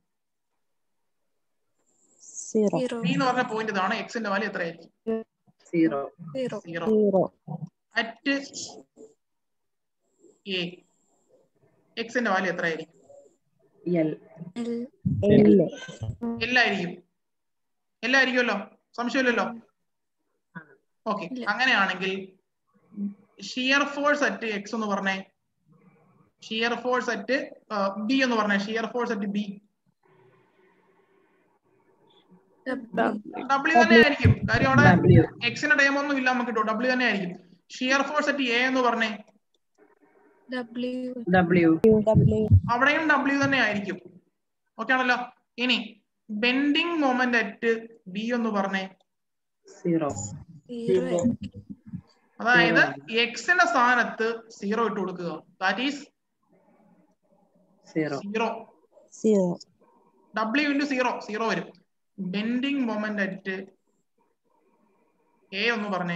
സീറോ ബി എന്ന് പറഞ്ഞ പോയിന്റ് ഇതാണ് എക്സിന്റെ വാല്യൂ എത്രയായിരിക്കും Zero. Zero zero at A എക്സിന്റെ വാല്യൂ എത്രയായിരിക്കും L. എല് എല്ലായിരിക്കും എല്ലായിരിക്കുമല്ലോ സംശയമില്ലല്ലോ ഓക്കെ അങ്ങനെയാണെങ്കിൽ ഷിയർ ഫോഴ്സ് അറ്റ് എക്സ് എന്ന് പറഞ്ഞേ ഷിയർ ഫോഴ്സ് അറ്റ് ബി എന്ന് പറഞ്ഞേ shear force at B W തന്നെ ആയിരിക്കും കാര്യം അവിടെ W. എക്സിന്റെ ടൈം ഒന്നും ഇല്ല നമുക്ക് കിട്ടും ഡബ്ല്യു തന്നെ ആയിരിക്കും ഷിയർ ഫോഴ്സ് അറ്റ് എ എന്ന് പറഞ്ഞേ W. ഡബ്ല്യു അവിടെയും ഡബ്ല്യു തന്നെ ആയിരിക്കും ഓക്കെ ആണല്ലോ ഇനി ബെൻഡിങ് മൊമെന്റ് അറ്റ് ബി എന്ന് പറഞ്ഞേ Zero. അതായത് എക്സിന്റെ സ്ഥാനത്ത് സീറോ ഇട്ട് കൊടുക്കുക that is Zero. Zero zero W into zero zero വരും ബെൻഡിങ് മൊമെന്റ് അറ്റ് എ ഒന്ന് പറഞ്ഞേ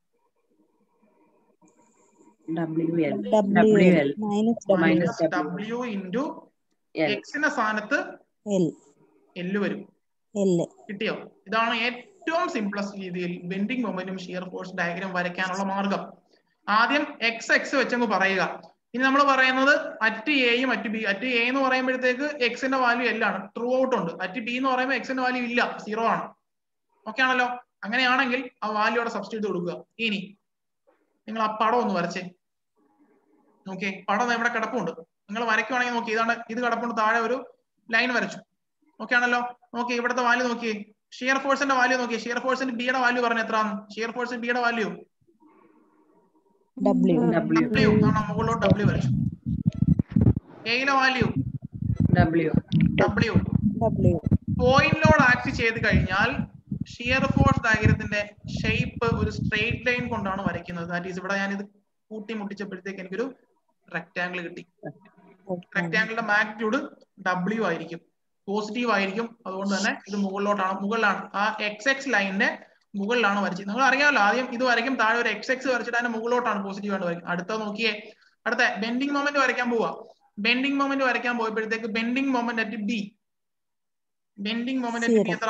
WL. W WL. Minus W Minus W. W into L. എക്സിന്റെ സ്ഥാനത്ത് എൽ എല്ല് വരും എല് കിട്ടിയോ ഇതാണ് ഏറ്റവും സിംപ്ലസ്റ്റ് രീതിയിൽ ബെൻഡിങ് മൊമെന്റും ഷിയർ ഫോഴ്സ് ഡയഗ്രാം വരയ്ക്കാനുള്ള മാർഗം ആദ്യം എക്സ് എക്സ് വെച്ചങ്ങ് പറയുക ഇനി നമ്മൾ പറയുന്നത് അറ്റ് എയും അറ്റ് ബി അറ്റ് എ എന്ന് പറയുമ്പോഴത്തേക്ക് എക്സിന്റെ വാല്യൂ എല്ലാണ് ട്രൂ ഔട്ട് ഉണ്ട് അറ്റ് ബി എന്ന് പറയുമ്പോൾ എക്സിന്റെ വാല്യൂ ഇല്ല സീറോ ആണ് ഓക്കെ ആണല്ലോ അങ്ങനെയാണെങ്കിൽ ആ വാല്യൂ അവിടെ സബ്സ്റ്റിറ്റ്യൂട്ട് കൊടുക്കുക ഇനി നിങ്ങൾ ആ പടം ഒന്ന് വരച്ചേ ഓക്കെ പടം ദാ ഇവിടെ കിടപ്പുണ്ട് നിങ്ങൾ വരയ്ക്കുവാണെങ്കിൽ നോക്കി ഇതാണ് ഇത് കിടപ്പുണ്ട് താഴെ ഒരു ലൈൻ വരച്ചു ഓക്കെ ആണല്ലോ നോക്കി ഇവിടുത്തെ വാല്യൂ നോക്കിയേ ഷിയർ ഫോഴ്സിന്റെ വാല്യൂ നോക്കിയേ ഷിയർ ഫോഴ്സിന്റെ ബിയുടെ വാല്യൂ പറഞ്ഞ എത്രയാണ് ഷിയർ ഫോഴ്സിന്റെ ബിയുടെ വാല്യൂ ഡബ്ല്യു ഡബ്ല്യു ഡബ്ല്യു ആണ് മുകളിലോട്ട് ഡബ്ല്യു വരച്ചു എയിലെ വാല്യൂ ഡബ്ല്യു ഡബ്ല്യു ഡബ്ല്യു പോയിന്റിലോട് ആക്ട് ചെയ്ത് കഴിഞ്ഞാൽ ഷിയർ ഫോഴ്സ് ഡയഗ്രത്തിന്റെ ഷേപ്പ് ഒരു സ്ട്രെയിറ്റ് ലൈൻ കൊണ്ടാണ് വരയ്ക്കുന്നത് ദാറ്റ് ഈസ് ഇവിടെ ഞാൻ ഇത് കൂട്ടി മുട്ടിച്ചപ്പോഴത്തേക്ക് എനിക്കൊരു റെക്ടാംഗിൾ കിട്ടി റെക്ടാംഗിളിന്റെ മാഗ്നിറ്റ്യൂഡ് ഡബ്ല്യു ആയിരിക്കും പോസിറ്റീവ് ആയിരിക്കും അതുകൊണ്ട് തന്നെ ഇത് മുകളിലോട്ടാണ് മുകളിലാണ് ആ എക്സ് എക്സ് ലൈനിന്റെ മുകളിലാണ് വരച്ചത് നിങ്ങൾ അറിയാമല്ലോ ആദ്യം ഇത് വരയ്ക്കും താഴെ ഒരു എക്സ് എക്സ് വരച്ചിട്ട് അതിന്റെ മുകളിലോട്ടാണ് പോസിറ്റീവ് ആയിട്ട് വരയ്ക്കും അടുത്ത നോക്കിയേ അടുത്ത ബെൻഡിങ് മൊമെന്റ് വരയ്ക്കാൻ പോവാ ബെൻഡിങ് മൊമെന്റ് വരയ്ക്കാൻ പോയപ്പോഴത്തേക്ക് bending moment at B bending moment at B Zero. എത്ര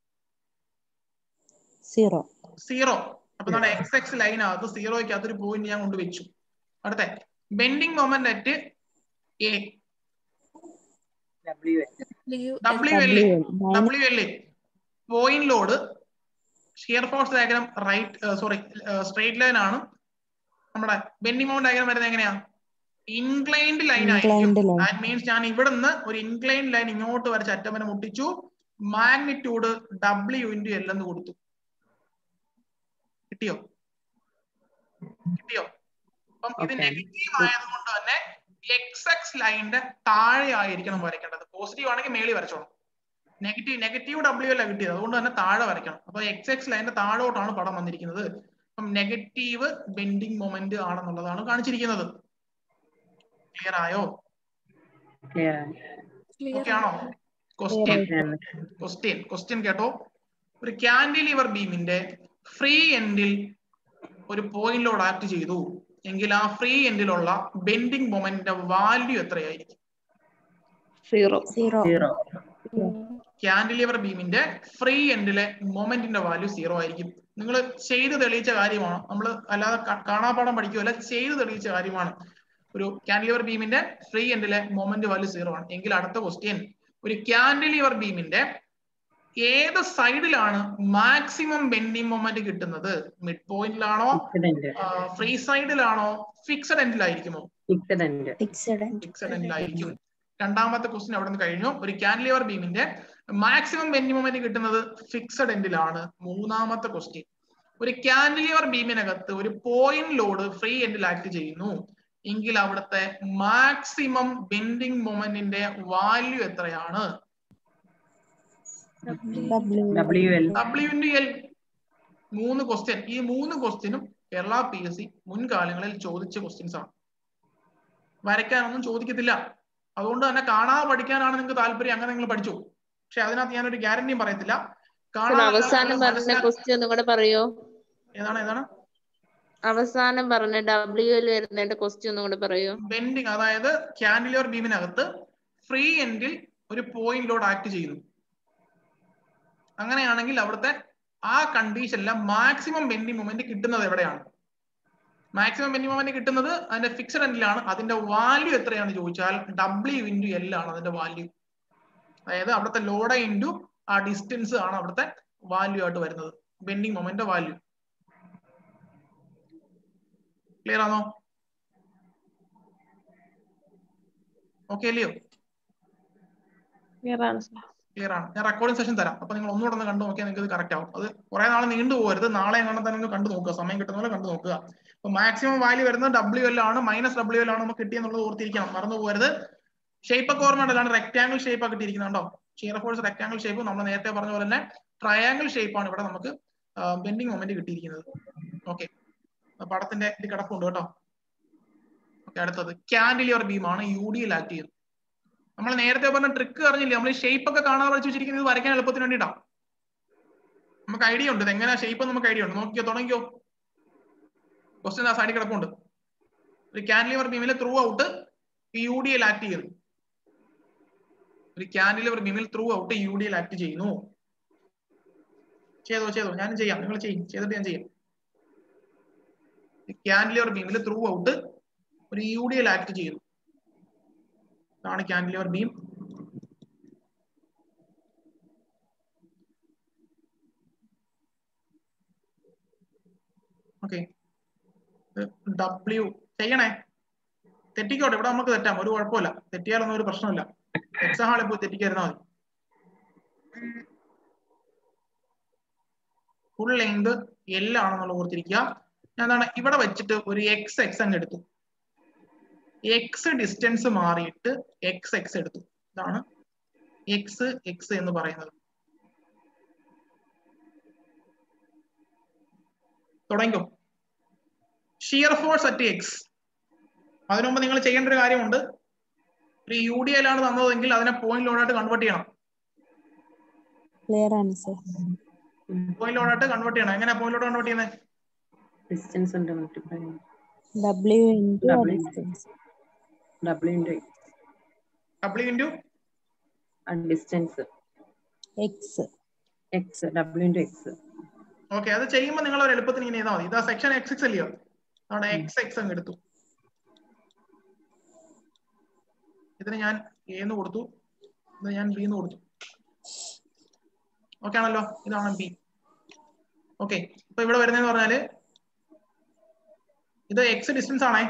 സീറോ സീറോ അപ്പൊ നമ്മുടെ എക്സ് എക്സ് ലൈനകത്ത് സീറോയ്ക്കകത്ത് ഒരു പോയിന്റ് ഞാൻ കൊണ്ടുവച്ചു അടുത്ത bending moment at A W W L W W L point load shear force diagram right sorry straight line ആണ് നമ്മുടെ ബെൻഡിങ് മൗണ്ട് ഡയഗ്രാം വരുന്നത് എങ്ങനെയാ ഇൻക്ലൈൻഡ് ലൈൻ ആയിരിക്കും Inclined line. ദാറ്റ് മീൻസ് ഞാൻ ഇവിടുന്ന് ഒരു ഇൻക്ലൈൻഡ് ലൈൻ ഇങ്ങോട്ട് വരച്ച് അറ്റം വരെ മുട്ടിച്ചു മാഗ്നിറ്റ്യൂഡ് ഡബ്ല്യു ഇൻറ്റു എൽ എന്ന് കൊടുത്തു കിട്ടിയോ കിട്ടിയോ അപ്പം ഇത് Okay. നെഗറ്റീവ് ആയതുകൊണ്ട് തന്നെ എക്സ് എക്സ് ലൈനിന്റെ താഴെ ആയിരിക്കണം വരയ്ക്കേണ്ടത് പോസിറ്റീവ് ആണെങ്കിൽ മേളിൽ വരച്ചോണം നെഗറ്റീവ് നെഗറ്റീവ് ഡബ്ല്യു അല്ല കിട്ടിയത് അതുകൊണ്ട് തന്നെ താഴെ വരയ്ക്കണം അപ്പൊ എക്സ് എക്സ് ലൈനിന്റെ താഴോട്ടാണ് പടം വന്നിരിക്കുന്നത് അപ്പം നെഗറ്റീവ് ബെൻഡിങ് മൊമെന്റ് ആണെന്നുള്ളതാണ് കാണിച്ചിരിക്കുന്നത് ക്ലിയർ ആയോ ക്ലിയർ ഓക്കെ ആണോ ക്വസ്റ്റ്യൻ ആണ് ക്വസ്റ്റ്യൻ ക്വസ്റ്റ്യൻ കേട്ടോ ഒരു ക്യാൻഡിലിവർ ബീമിന്റെ ഫ്രീ എൻഡിൽ ഒരു പോയിന്റിലോട് ആക്ട് ചെയ്തു എങ്കിൽ ആ ഫ്രീ എൻഡിലുള്ള ബെൻഡിങ് മൊമെന്റിന്റെ വാല്യൂ എത്രയായിരിക്കും സീറോ സീറോ സീറോ ക്യാൻഡിലിവർ ബീമിന്റെ ഫ്രീ എൻഡിലെ മൊമെന്റിന്റെ വാല്യൂ സീറോ ആയിരിക്കും നിങ്ങൾ ചെയ്ത് തെളിയിച്ച കാര്യമാണ് നമ്മൾ അല്ലാതെ ക- കാണാപ്പാടം പഠിക്കുകയല്ല ചെയ്ത് തെളിയിച്ച കാര്യമാണ് ഒരു ക്യാൻഡിലിവർ ബീമിന്റെ ഫ്രീ എൻഡിലെ മൊമെന്റ് വാല്യൂ സീറോ ആണ് എങ്കിൽ അടുത്ത ക്വസ്റ്റ്യൻ ഒരു ക്യാൻഡിലിവർ ബീമിന്റെ ഏത് സൈഡിലാണ് മാക്സിമം ബെൻഡിങ് മൊമെന്റ് കിട്ടുന്നത് മിഡ് പോയിന്റിലാണോ ഫിക്സഡ് എൻഡ് ഫ്രീ സൈഡിലാണോ ഫിക്സഡ് എൻഡിലായിരിക്കുമോ ഫിക്സഡ് എൻഡ് ഫിക്സഡ് ഫിക്സഡ് എൻഡിലായിരിക്കും രണ്ടാമത്തെ ക്വസ്റ്റ്യൻ അവിടെ നിന്ന് കഴിഞ്ഞു ഒരു കാൻഡിലിവർ ബീമിന്റെ മാക്സിമം ബെൻഡിങ് മൊമെന്റ് കിട്ടുന്നത് ഫിക്സഡ് എൻഡിലാണ് മൂന്നാമത്തെ ക്വസ്റ്റ്യൻ ഒരു കാൻഡിലിവർ ബീമിനകത്ത് ഒരു പോയിന്റ് ലോഡ് ഫ്രീ എൻഡിൽ ആക്ട് ചെയ്യുന്നു എങ്കിൽ അവിടുത്തെ മാക്സിമം ബെൻഡിങ് മൊമെന്റിന്റെ വാല്യൂ എത്രയാണ് W W L W into L മൂന്ന് ക്വസ്റ്റ്യൻ ഈ മൂന്ന് ക്വസ്റ്റ്യനും കേരള പി എസ് സി മുൻകാലങ്ങളിൽ ചോദിച്ച ക്വസ്റ്റ്യൻസ് ആണ് വരയ്ക്കാനൊന്നും ചോദിക്കത്തില്ല അതുകൊണ്ട് തന്നെ കാണാതെ പഠിക്കാനാണ് നിങ്ങൾക്ക് താല്പര്യം അങ്ങനെ നിങ്ങൾ പഠിച്ചു പക്ഷെ അതിനകത്ത് ഞാനൊരു ഗ്യാരണ്ടിയും പറയത്തില്ല കാണാതെ അവസാനം പറഞ്ഞ മനസ്സിലാ- ക്വസ്റ്റ്യൻ ഒന്നും കൂടെ പറയോ ഏതാണ് ഏതാണ് അവസാനം പറഞ്ഞ ഡബ്ല്യു എൽ വരുന്നതിന്റെ ക്വസ്റ്റ്യൻ ഒന്നും കൂടെ പറയോ ബെൻഡിങ് അതായത് ക്യാൻഡിലിയർ ബീമിനകത്ത് ഫ്രീ എൻഡിൽ ഒരു പോയിന്റ് ലോഡ് ആക്ട് ചെയ്യുന്നു അങ്ങനെയാണെങ്കിൽ അവിടുത്തെ ആ കണ്ടീഷനിലെ മാക്സിമം ബെൻഡിങ് മൊമെന്റ് കിട്ടുന്നത് എവിടെയാണ് മാക്സിമം ബെൻഡിങ് മൊമെന്റ് കിട്ടുന്നത് അതിന്റെ ഫിക്സഡ് എൻഡിലാണ് അതിന്റെ വാല്യൂ എത്രയാണ് ചോദിച്ചാൽ ഡബ്ല്യു ഇൻറ്റു എൽ ആണ് അതിന്റെ വാല്യൂ അതായത് അവിടുത്തെ ലോഡ് ഇൻറ്റു ആ ഡിസ്റ്റൻസ് ആണ് അവിടുത്തെ വാല്യൂ ആയിട്ട് വരുന്നത് ബെൻഡിങ് മൊമെന്റ് വാല്യൂ ക്ലിയർ ആണോ ഓക്കെ അല്ലയോ ക്ലിയർ ആണ് sir. ക്ലിയർ ആണ് ഞാൻ റെക്കോർഡിംഗ് സെഷൻ തരാം അപ്പൊ നിങ്ങൾ ഒന്നുകൂടെ ഒന്ന് കണ്ടു നോക്കിയാൽ നിങ്ങൾക്ക് ഇത് കറക്റ്റ് ആവും അത് കുറെ നാൾ നീണ്ടു പോകരുത് നാളെ എങ്ങനെ തന്നെ ഒന്ന് കണ്ടു നോക്കുക സമയം കിട്ടുന്ന പോലെ കണ്ടു നോക്കുക അപ്പൊ മാക്സിമം വാല്യൂ വരുന്നത് ഡബ്ല്യു എൽ ആണ് മൈനസ് ഡബ്ല്യു എൽ ആണ് നമുക്ക് കിട്ടിയെന്നുള്ളത് ഓർത്തിരിക്കണം മറന്നു പോകരുത് ഷേപ്പ് ഒക്കെ ഓർമ്മ അതാണ് റെക്ടാംഗിൾ ഷേപ്പ് ഒക്കെ കിട്ടിയിരിക്കുന്നുണ്ടോ ഷിയർ ഫോഴ്സ് റെക്ടാംഗിൾ ഷേപ്പ് നമ്മൾ നേരത്തെ പറഞ്ഞ പോലെ തന്നെ ട്രയാംഗിൾ ഷേപ്പ് ആണ് ഇവിടെ നമുക്ക് ബെൻഡിങ് മൊമെന്റ് കിട്ടിയിരിക്കുന്നത് ഓക്കെ പടത്തിന്റെ ഇത് കിടപ്പുണ്ട് കേട്ടോ ഓക്കെ അടുത്തത് ക്യാൻഡിലിയർ ബീം ആണ് യു ഡിയിൽ ആക്ട് ചെയ്യുന്നത് നമ്മൾ നേരത്തെ പറഞ്ഞ ട്രിക്ക് അറിഞ്ഞില്ലേ നമ്മൾ ഷേപ്പ് ഒക്കെ കാണാതെ പഠിച്ചു വെച്ചിരിക്കുന്നത് ഇത് വരയ്ക്കാൻ എളുപ്പത്തിന് വേണ്ടിയിട്ടാണ് നമുക്ക് ഐഡിയ ഉണ്ട് ഇത് എങ്ങനെ ഷേപ്പ് നമുക്ക് ഐഡിയ ഉണ്ട് നോക്കിയോ തുടങ്ങിയോ ക്വസ്റ്റ്യൻ ആ സൈഡിൽ കിടപ്പുണ്ട് ഒരു ക്യാൻഡിലിവർ ബീമിൽ through throughout U D L act ചെയ്യുന്നു ഒരു ക്യാൻഡിലിവർ ബീമിൽ through throughout U D L act ചെയ്യുന്നു ചെയ്തോ ചെയ്തോ ഞാനും ചെയ്യാം നിങ്ങൾ ചെയ്യും ചെയ്തിട്ട് ഞാൻ ചെയ്യാം ക്യാൻഡിലിവർ ബീമിൽ ത്രൂ ഔട്ട് ഒരു യു ഡി എൽ ആക്ട് ചെയ്യുന്നു ഇതാണ് ക്യാൻഡിലിവർ ബീം ഓക്കെ ഡബ്ല്യു ചെയ്യണേ തെറ്റിക്കോട്ടെ ഇവിടെ നമുക്ക് തെറ്റാം ഒരു കുഴപ്പമില്ല തെറ്റിയാലൊന്നും ഒരു പ്രശ്നമില്ല എക്സാം ഹാളിൽ പോയി തെറ്റിക്കായിരുന്നാൽ മതി ഫുൾ ലെങ്ത് എൽ ആണെന്നുള്ള ഓർത്തിരിക്കുക ഞാൻ എന്താണ് ഇവിടെ വെച്ചിട്ട് ഒരു എക്സ് എക്സ് അങ്ങ് എടുത്തു എക്സ് ഡിസ്റ്റൻസ് മാറിയിട്ട് എക്സ് എക്സ് എടുത്തു ഇതാണ് എക്സ് എക്സ് എന്ന് പറയുന്നത് തുടങ്ങിക്കോ ഷിയർ ഫോഴ്സ് അറ്റ് എക്സ് അതിനു മുമ്പ് നിങ്ങൾ ചെയ്യേണ്ട ഒരു കാര്യമുണ്ട് ഒരു യു ഡി എൽ ആണ് തന്നതെങ്കിൽ അതിനെ പോയിന്റ് ലോഡായിട്ട് കൺവേർട്ട് ചെയ്യണം ക്ലിയർ ആണ് സർ പോയിന്റ് ലോഡായിട്ട് കൺവേർട്ട് ചെയ്യണം എങ്ങനെ പോയിന്റ് ലോഡ് കൺവേർട്ട് ചെയ്യുന്നത് ഡിസ്റ്റൻസ് ഉണ്ട് multiply W into W. Distance W into W into distance X X W into X okay അത് ചെയ്യുമ്പോൾ നിങ്ങൾ ഒരു എളുപ്പത്തിന് ഇങ്ങനെ ചെയ്താൽ മതി ഇതാ സെക്ഷൻ എക്സ് എക്സ് അല്ലയോ അവിടെ എക്സ് എക്സ് അങ്ങ് എടുത്തു ഇതിന് ഞാൻ എന്ന് കൊടുത്തു ഇത് ഞാൻ ബി എന്ന് കൊടുത്തു ഓക്കെ ആണല്ലോ ഇതാണ് ബി ഓക്കെ ഇപ്പൊ ഇവിടെ വരുന്നതെന്ന് പറഞ്ഞാല് ഇത് എക്സ് ഡിസ്റ്റൻസ് ആണേ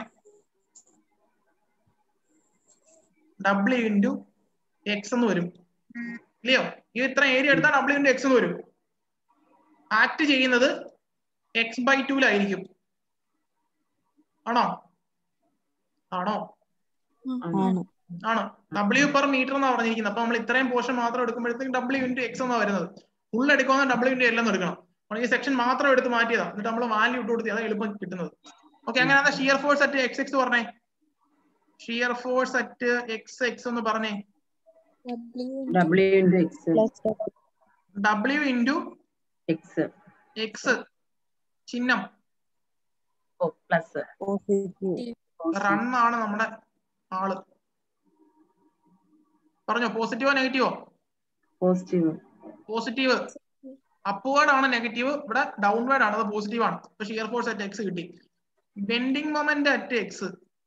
ഡബ്ല്യു ഇൻറ്റു എക്സ് എന്ന് വരും ഇല്ലയോ ഈ ഇത്ര ഏരിയ എടുത്താൽ ഡബ്ല്യു ഇൻറ്റു എക്സ് എന്ന് വരും ആക്ട് ചെയ്യുന്നത് എക്സ് ബൈ ടുവിലായിരിക്കും ആണോ ആണോ ആണ് ആണ് ഡബ്ല്യു പെർ മീറ്റർ എന്നാണ് പറഞ്ഞിരിക്കുന്നത് അപ്പൊ നമ്മൾ ഇത്രയും പോർഷൻ മാത്രം എടുക്കുമ്പോഴത്തേക്ക് ഡബ്ല്യു ഇൻറ്റു എക്സ് എന്നാണ് വരുന്നത് ഫുൾ എടുക്കുമെന്ന് ഡബ്ല്യു ഇൻറ്റു എൽ എന്ന് എടുക്കണം നമ്മൾ ഈ സെക്ഷൻ മാത്രം എടുത്ത് മാറ്റിയതാ എന്നിട്ട് നമ്മൾ വാല്യൂ ഇട്ട് കൊടുത്തി അതാണ് എളുപ്പം കിട്ടുന്നത് ഓക്കെ അങ്ങനെ shear force at X X പറഞ്ഞേ shear force at X X എന്ന് പറഞ്ഞേ W into X plus W into X X ചിഹ്നം ഓ പ്ലസ് പോസിറ്റീവ് റൺ ആണ് നമ്മുടെ ആള് പറഞ്ഞോ പോസിറ്റീവോ നെഗറ്റീവോ പോസിറ്റീവ് പോസിറ്റീവ് അപ്വേർഡ് ആണ് നെഗറ്റീവ് ഇവിടെ ഡൗൺവേർഡ് ആണ് അത് പോസിറ്റീവ് ആണ് ഇപ്പൊ ഷിയർ ഫോഴ്സ് അറ്റ് എക്സ് കിട്ടി ബെൻഡിങ് മൊമെന്റ് അറ്റ് എക്സ്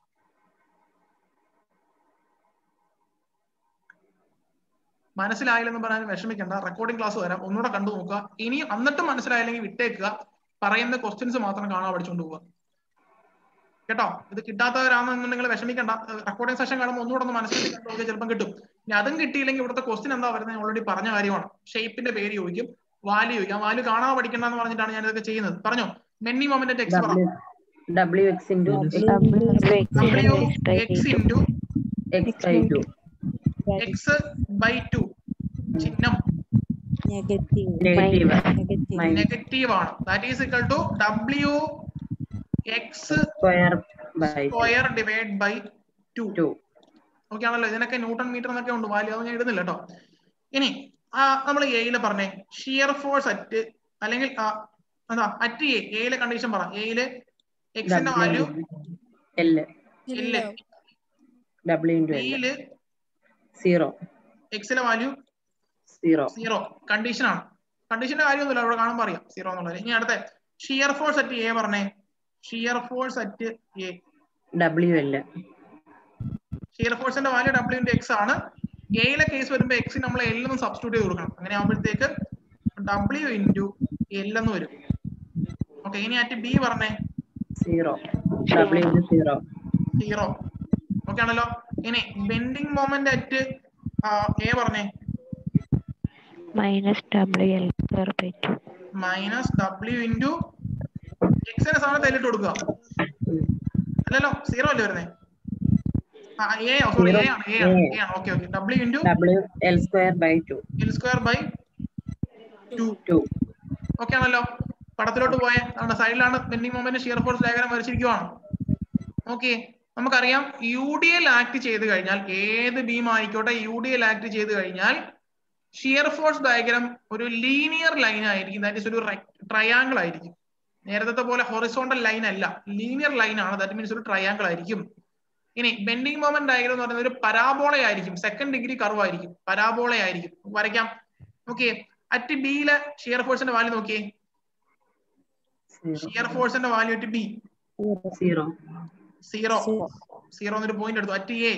മനസ്സിലായില്ലെന്ന് പറയാൻ വിഷമിക്കണ്ട റെക്കോർഡിംഗ് ക്ലാസ് വരാം ഒന്നുകൂടെ കണ്ടു നോക്കുക ഇനി എന്നിട്ടും മനസ്സിലായില്ലെങ്കിൽ വിട്ടേക്കുക പറയുന്ന ക്വസ്റ്റ്യൻസ് മാത്രം കാണാൻ പഠിച്ചുകൊണ്ട് പോവുക കേട്ടോ ഇത് കിട്ടാത്തവരാണെന്ന് നിങ്ങൾ വിഷമിക്കണ്ട റെക്കോർഡിംഗ് സെഷൻ കാണുമ്പോൾ ഒന്നുകൂടെ ഒന്ന് മനസ്സിലാക്കി കണ്ടു നോക്കിയാൽ ചിലപ്പം കിട്ടും ഇനി അതും കിട്ടിയില്ലെങ്കിൽ ഇവിടുത്തെ ക്വസ്റ്റ്യൻ എന്താ വരുന്നത് ഓൾറെഡി പറഞ്ഞ കാര്യമാണ് ഷേപ്പിന്റെ പേര് ചോദിക്കും വാല്യൂ ചോദിക്കും ആ വാല്യൂ കാണാൻ പഠിക്കണ്ട എന്ന് പറഞ്ഞിട്ടാണ് ഞാൻ ഇതൊക്കെ ചെയ്യുന്നത് പറഞ്ഞോ മെന്നി മൊമെന്റ് എക്സ് പറ W W X into W X into X by two X by two ചിഹ്നം negative negative negative minus negative ആണ് that is equal to W X square by square divide by two two okay ആണല്ലോ ഇതിനൊക്കെ ന്യൂട്ടൺ മീറ്റർ എന്നൊക്കെ ഉണ്ട് വാല്യൂ അത് ഞാൻ ഇടുന്നില്ല കേട്ടോ ഇനി ആ നമ്മൾ എയില് പറഞ്ഞേ ഷിയർ ഫോഴ്സ് അറ്റ് അല്ലെങ്കിൽ ആ, എന്താ അറ്റ് എ എയിലെ കണ്ടീഷൻ പറ എയില് എക്സിന്റെ വാല്യൂ എൽ ഇല്ല ഡബ്ല്യു ഇൻറ്റു എൽ ബിയില് സീറോ എക്സിലെ വാല്യൂ സീറോ സീറോ കണ്ടീഷൻ ആണ് കണ്ടീഷന്റെ കാര്യമൊന്നുമില്ല അവിടെ കാണുമ്പോൾ അറിയാം സീറോ എന്നുള്ളത് ഇനി അടുത്ത ഷിയർ ഫോഴ്സ് അറ്റ് എ പറഞ്ഞേ shear force at A W L shear ഫോഴ്സിന്റെ വാല്യൂ ഡബ്ല്യു ഇൻറ്റു എക്സ് ആണ് എയിലെ കേസ് വരുമ്പോൾ എക്സ് നമ്മൾ എൽ എന്ന് സബ്സ്റ്റിറ്റ്യൂട്ട് ചെയ്ത് കൊടുക്കണം അങ്ങനെ ആകുമ്പോഴത്തേക്ക് ഡബ്ല്യു ഇൻറ്റു എൽ എന്ന് വരും ഓക്കെ ഇനി അറ്റ് ബി പറഞ്ഞേ zero W into zero zero okay ആണല്ലോ ഇനി ബെൻഡിങ് മൊമെന്റ് അറ്റ് എ പറഞ്ഞേ minus W L square by two minus W into എക്സിന്റെ സ്ഥാനത്ത് എല്ലിട്ട് കൊടുക്കുക അല്ലല്ലോ സീറോ അല്ലേ വരുന്നേ ആ എ സോറി എ ആണ് എ ആണ് എ ആണ് okay okay W into W L square by two L square by two two okay ആണല്ലോ പടത്തിലോട്ട് പോയ നമ്മുടെ സൈഡിലാണ് bending moment shear force diagram വരച്ചിരിക്കുവാണ് ഓക്കെ നമുക്കറിയാം യു ഡി എൽ ആക്ട് ചെയ്ത് കഴിഞ്ഞാൽ ഏത് ബീം ആയിക്കോട്ടെ യു ഡി എൽ ആക്ട് ചെയ്ത് കഴിഞ്ഞാൽ ഷിയർ ഫോഴ്സ് ഡയഗ്രാം ഒരു ലീനിയർ ലൈൻ ആയിരിക്കും ദാറ്റ് ഇസ് ഒരു ട്രയാങ്കിൾ ആയിരിക്കും നേരത്തെ പോലെ ഹൊറിസോണ്ടൽ ലൈൻ അല്ല ലീനിയർ ലൈൻ ആണ് ദാറ്റ് മീൻസ് ഒരു ട്രയാങ്കിൾ ആയിരിക്കും ഇനി ബെൻഡിങ് മൊമെന്റ് ഡയഗ്രം എന്ന് പറയുന്നത് ഒരു പരാബോള ആയിരിക്കും സെക്കൻഡ് ഡിഗ്രി കർവ് ആയിരിക്കും പരാബോള ആയിരിക്കും വരയ്ക്കാം ഓക്കെ അറ്റ് ബിയിലെ ഷിയർ ഫോഴ്സിന്റെ വാല്യൂ നോക്കിയേ ഷിയർ ഫോഴ്സിന്റെ value at B zero zero zero zero എന്നൊരു പോയിന്റ് എടുത്തു at A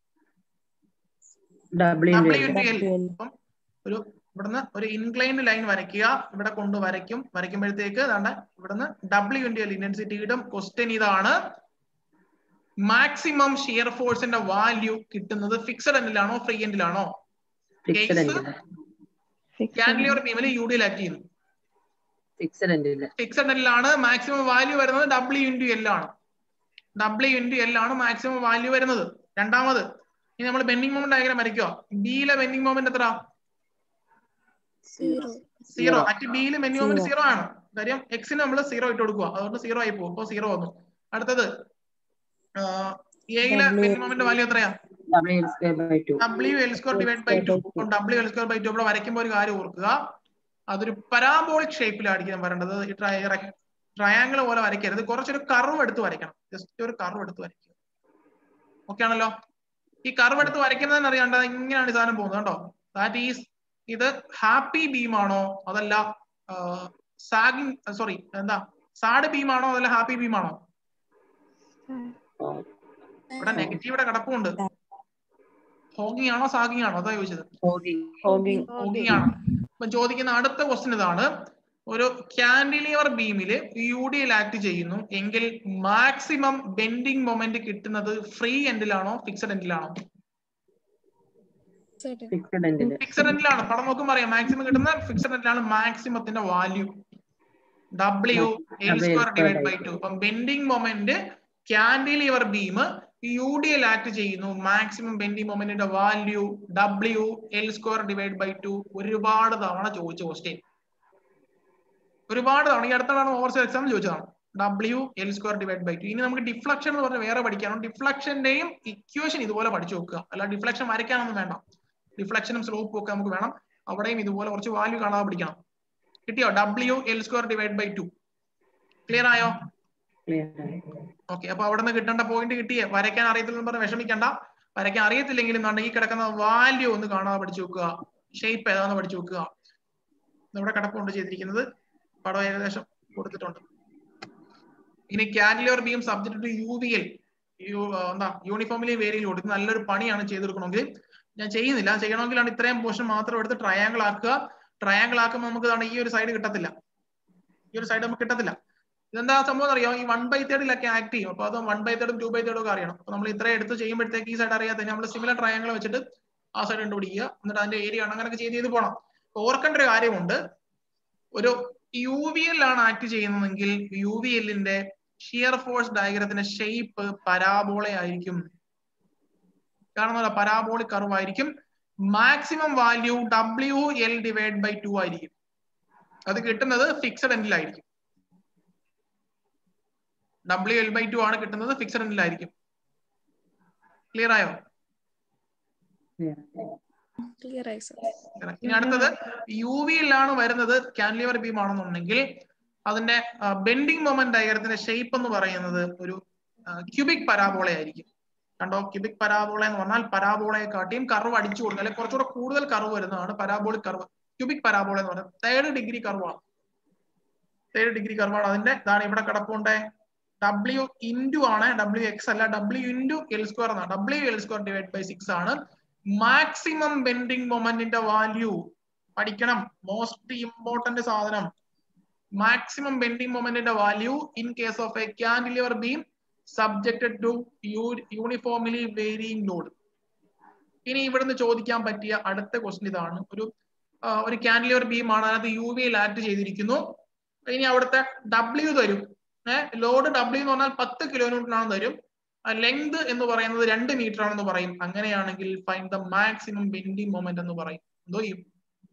W W into into L W. അപ്പം ഒരു ഇവിടുന്ന് ഒരു ഇൻക്ലൈൻഡ് ലൈൻ വരയ്ക്കുക ഇവിടെ കൊണ്ട് വരയ്ക്കും വരയ്ക്കുമ്പോഴത്തേക്ക് ദാണ്ട ഇവിടുന്ന് ഡബ്ല്യു ഇൻറ്റു എൽ ഇന്റൻസിറ്റി ഇടും ക്വസ്റ്റ്യൻ ഇതാണ് മാക്സിമം ഷിയർ ഫോഴ്സിന്റെ വാല്യൂ കിട്ടുന്നത് ഫിക്സഡ് എൻഡിലാണോ ഫ്രീ എൻഡിലാണോ ഫിക്സഡ് കേസ് എൻഡില് കാൻഡിലിവർ ബീമിൽ യു ഡിയിൽ ആക്ട് ചെയ്യുന്നു ഫിക്സഡ് എൻഡില് ഫിക്സഡ് എല്ലാണ് മാക്സിമം വാല്യൂ വരുന്നത് ഡബ്ല്യു ഇൻറ്റു എൽ ആണ് ഡബ്ല്യു ഇൻറ്റു എൽ ആണ് മാക്സിമം വാല്യൂ വരുന്നത് രണ്ടാമത് ഇനി നമ്മൾ ബെൻഡിങ് മൊമെന്റ് ഡയഗ്രാം വരയ്ക്കുക ബിയിലെ ബെൻഡിങ് മൊമെന്റ് എത്ര സീറോ അറ്റ് ബിയിൽ ബെൻഡിങ് മൊമെന്റ് സീറോ ആണ് കാര്യം എക്സിന് നമ്മൾ സീറോ ഇട്ട് കൊടുക്കുക അതുകൊണ്ട് സീറോ ആയി പോകും അപ്പോൾ സീറോ വന്നു അടുത്തത് എയിലെ ബെൻഡിങ് മൊമെന്റ് വാല്യൂ എത്രയാ W L square by two W L square divide by two W L square by two ഇവിടെ വരയ്ക്കുമ്പോൾ ഒരു കാര്യം ഓർക്കുക അതൊരു പരാബോളിക് ഷേപ്പിലായിരിക്കും വരേണ്ടത് ഈ ട്രയാങ്കിൾ പോലെ വരയ്ക്കരുത് കുറച്ചൊരു കർവ് എടുത്ത് വരയ്ക്കണം ജസ്റ്റ് ഒരു കർവ് എടുത്ത് വരയ്ക്കുക ഓക്കെ ആണല്ലോ ഈ കർവ് എടുത്ത് വരയ്ക്കുന്നതെന്ന് അറിയാണ്ട് ഇങ്ങനെയാണ് ഈ സാധനം പോകുന്നത് കേട്ടോ ദാറ്റ് ഈസ് ഇത് ഹാപ്പി ബീം ആണോ അതല്ല സാഗിങ് സോറി എന്താ സാഡ് ബീം ആണോ അതല്ല ഹാപ്പി ബീം ആണോ ഇവിടെ നെഗറ്റീവിടെ കിടപ്പുണ്ട് ഹോഗിങ് ആണോ സാഗിങ് ആണോ അതാ ചോദിച്ചത് ഹോഗിങ് ഹോഗിങ് ആണ് അപ്പൊ ചോദിക്കുന്ന അടുത്ത ക്വസ്റ്റ്യൻ ഇതാണ് ഒരു ക്യാൻഡിലിവർ ബീമിൽ യു ഡിയിൽ ആക്ട് ചെയ്യുന്നു എങ്കിൽ മാക്സിമം ബെൻഡിങ് മൊമെന്റ് കിട്ടുന്നത് ഫ്രീ എൻഡിലാണോ ഫിക്സഡ് എൻഡിലാണോ ഫിക്സഡ് എൻഡില് ഫിക്സഡ് എൻഡിലാണ് പടം നോക്കുമ്പോൾ അറിയാം മാക്സിമം കിട്ടുന്ന ഫിക്സഡ് എൻഡിലാണ് മാക്സിമത്തിന്റെ value W L square divide by two അപ്പം bending moment cantilever beam U ഡിയിൽ ആക്ട് ചെയ്യുന്നു മാക്സിമം ബെൻഡിങ് മൊമെന്റിന്റെ value W L square divide by two ഒരുപാട് തവണ ചോദിച്ച ക്വസ്റ്റ്യൻ ഒരുപാട് തവണ ഈ അടുത്താണ് ഓവർസീസ് എക്സാം ചോദിച്ചതാണ് W L square divide by two ഇനി നമുക്ക് ഡിഫ്ലക്ഷൻ എന്ന് പറഞ്ഞ് വേറെ പഠിക്കാനും ഡിഫ്ലക്ഷന്റെയും ഇക്വേഷൻ ഇതുപോലെ പഠിച്ചു വെക്കുക അല്ല ഡിഫ്ലക്ഷൻ വരയ്ക്കാനൊന്നും വേണ്ട ഡിഫ്ലക്ഷനും സ്ലോപ്പും ഒക്കെ നമുക്ക് വേണം അവിടെയും ഇതുപോലെ കുറച്ച് വാല്യൂ കാണാതെ പഠിക്കണം കിട്ടിയോ W L square divide by two clear ആയോ ഓക്കെ അപ്പൊ അവിടെ നിന്ന് കിട്ടേണ്ട പോയിന്റ് കിട്ടിയേ വരയ്ക്കാൻ അറിയത്തില്ലെന്ന് പറഞ്ഞ് വിഷമിക്കണ്ട വരയ്ക്കാൻ അറിയത്തില്ലെങ്കിലും എന്താണ്ട് ഈ കിടക്കുന്ന വാല്യൂ ഒന്ന് കാണാതെ പഠിച്ചു വെക്കുക ഷേപ്പ് ഏതാന്ന് പഠിച്ചു വെക്കുക ഇവിടെ കിടപ്പുണ്ട് ചെയ്തിരിക്കുന്നത് പടം ഏകദേശം കൊടുത്തിട്ടുണ്ട് ഇനി cantilever beam subject to U V L എന്താ യൂണിഫോമിലെ വേരിയിൽ കൊടുത്ത് നല്ലൊരു പണിയാണ് ചെയ്തെടുക്കണമെങ്കിൽ ഞാൻ ചെയ്യുന്നില്ല ചെയ്യണമെങ്കിലാണ് ഇത്രയും പോർഷൻ മാത്രം എടുത്ത് ട്രയാങ്കിൾ ആക്കുക ട്രയാങ്കിൾ ആക്കുമ്പോൾ നമുക്ക് ഇതാണ് ഈ ഒരു സൈഡ് കിട്ടത്തില്ല ഈ ഒരു സൈഡ് നമുക്ക് കിട്ടത്തില്ല ഇതെന്താ സംഭവം അറിയാം ഈ വൺ ബൈ തേർഡിലൊക്കെ ആക്ട് ചെയ്യും അപ്പൊ അത് വൺ ബൈ തേർഡും ടു ബൈ തേർഡും ഒക്കെ അറിയണം അപ്പൊ നമ്മൾ ഇത്രയും എടുത്ത് ചെയ്യുമ്പോഴത്തേക്ക് ഈ സൈഡ് അറിയാത്ത നമ്മൾ സിമിലർ ട്രയാങ്കിൾ വെച്ചിട്ട് ആ സൈഡ് കണ്ടുപിടിക്കുക എന്നിട്ട് അതിന്റെ ഏരിയ ആണ് അങ്ങനെയൊക്കെ ചെയ്ത് ചെയ്ത് പോകണം ഓർക്കേണ്ട ഒരു കാര്യമുണ്ട് ഒരു യു വി എൽ ആണ് ആക്ട് ചെയ്യുന്നതെങ്കിൽ യു വി എല്ലിന്റെ ഷിയർ ഫോഴ്സ് ഡയഗ്രത്തിന്റെ ഷേപ്പ് പരാബോള ആയിരിക്കും കാരണം പരാബോളിക് കർവ് ആയിരിക്കും maximum value W L divide by two ആയിരിക്കും അത് കിട്ടുന്നത് ഫിക്സഡ് എൻഡിലായിരിക്കും ഡബ്ല്യു എൽ ബൈ ടു ആണ് കിട്ടുന്നത് ഫിക്സഡ് എൻഡിലായിരിക്കും ക്ലിയർ ആയോ ഇനി അടുത്തത് യു വിയിലാണ് വരുന്നത് കാൻലിവർ ബീം ആണെന്നുണ്ടെങ്കിൽ അതിന്റെ ബെൻഡിങ് മൊമെന്റ് ഡയഗ്രത്തിന്റെ ഷേപ്പ് എന്ന് പറയുന്നത് ഒരു ക്യൂബിക് പരാബോള ആയിരിക്കും കണ്ടോ ക്യൂബിക് പരാബോള എന്ന് പറഞ്ഞാൽ പരാബോളയെ കാട്ടിയും കർവ് അടിച്ചു കൊടുക്കുക അല്ലെങ്കിൽ കുറച്ചുകൂടെ കൂടുതൽ കർവ് വരുന്നതാണ് പരാബോളിക് കർവ് ക്യൂബിക് പരാബോള എന്ന് പറയുന്നത് തേർഡ് ഡിഗ്രി കർവാണ് തേർഡ് ഡിഗ്രി കർവാണ് അതിന്റെ ഇതാണ് ഇവിടെ കിടപ്പുണ്ട് ഡബ്ല്യു ഇൻറ്റു ആണ് ഡബ്ല്യു എക്സ് അല്ല ഡബ്ല്യു ഇൻറ്റു എൽ സ്ക്വയർ എന്നാണ് W L square divide by six ആണ് മാക്സിമം ബെൻഡിങ് മൊമെന്റിന്റെ വാല്യൂ പഠിക്കണം മോസ്റ്റ് ഇമ്പോർട്ടന്റ് സാധനം മാക്സിമം ബെൻഡിങ് മൊമെന്റിന്റെ value in case of a cantilever beam subjected to uniformly varying load ഇനി ഇവിടുന്ന് ചോദിക്കാൻ പറ്റിയ അടുത്ത ക്വസ്റ്റ്യൻ ഇതാണ് ഒരു ഒരു ക്യാൻഡിലിവർ ബീം ആണ് അതിനകത്ത് യു വിയിൽ ആക്ട് ചെയ്തിരിക്കുന്നു ഇനി അവിടുത്തെ ഡബ്ല്യു തരും ഏഹ് ലോഡ് ഡബ്ല്യു എന്ന് പറഞ്ഞാൽ പത്ത് കിലോമീറ്റർ ആണെന്ന് തരും ലെങ്ത് എന്ന് പറയുന്നത് രണ്ട് മീറ്റർ ആണെന്ന് പറയും അങ്ങനെയാണെങ്കിൽ find the maximum bending moment എന്ന് പറയും എന്തോ ചെയ്യും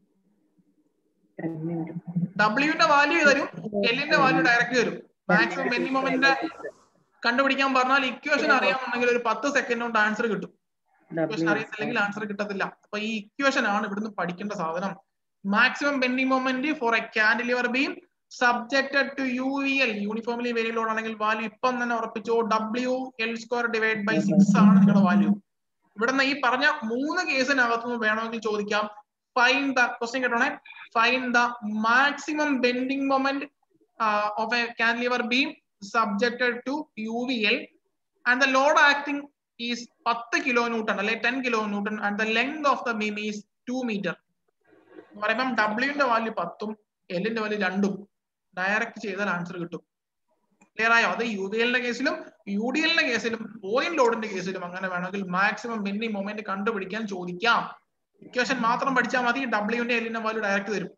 ഡബ്ല്യുവിന്റെ വാല്യൂ തരും എല്ലിന്റെ വാല്യൂ ഡയറക്റ്റ് തരും മാക്സിമം ബെൻഡിങ് മൊമെന്റിന്റെ കണ്ടുപിടിക്കാൻ പറഞ്ഞാൽ ഇക്വേഷൻ അറിയാമെന്നുണ്ടെങ്കിൽ ഒരു പത്ത് സെക്കൻഡ് കൊണ്ട് ആൻസർ കിട്ടും ഇക്വേഷൻ അറിയത്തില്ലെങ്കിൽ ആൻസർ കിട്ടത്തില്ല അപ്പൊ ഈ ഇക്വേഷൻ ആണ് ഇവിടുന്ന് പഠിക്കേണ്ട സാധനം maximum bending moment for a cantilever beam subjected to U V L uniformly vary load ആണെങ്കിൽ വാല്യൂ ഇപ്പം തന്നെ ഉറപ്പിച്ചോ W L square divide by six ആണ് നിങ്ങളുടെ വാല്യൂ ഇവിടുന്ന് ഈ പറഞ്ഞ മൂന്ന് കേസിനകത്തുനിന്ന് വേണമെങ്കിൽ ചോദിക്കാം ഫൈൻ ദ ക്വസ്റ്റ്യൻ കേട്ടോണേ find the maximum bending moment of a cantilever beam subjected to U V L and the load acting is പത്ത് കിലോ ന്യൂട്ടൺ അല്ലെ ten kilo newton and the length of the beam is two metre പറയുമ്പം ഡബ്ല്യുവിന്റെ വാല്യൂ പത്തും എല്ലിന്റെ വാല്യൂ രണ്ടും ഡയറക്റ്റ് ചെയ്താൽ ആൻസർ കിട്ടും ക്ലിയർ ആയോ അത് യു ഡി എല്ലിന്റെ കേസിലും യു ഡി എല്ലിന്റെ കേസിലും പോയിന്റ് ലോഡിന്റെ കേസിലും അങ്ങനെ വേണമെങ്കിൽ മാക്സിമം ബെൻഡിങ് മൊമെന്റ് കണ്ടുപിടിക്കാൻ ചോദിക്കാം ഇക്വേഷൻ മാത്രം പഠിച്ചാൽ മതി ഡബ്ല്യുവിന്റെ എല്ലിന്റെ വാല്യൂ ഡയറക്റ്റ് തരും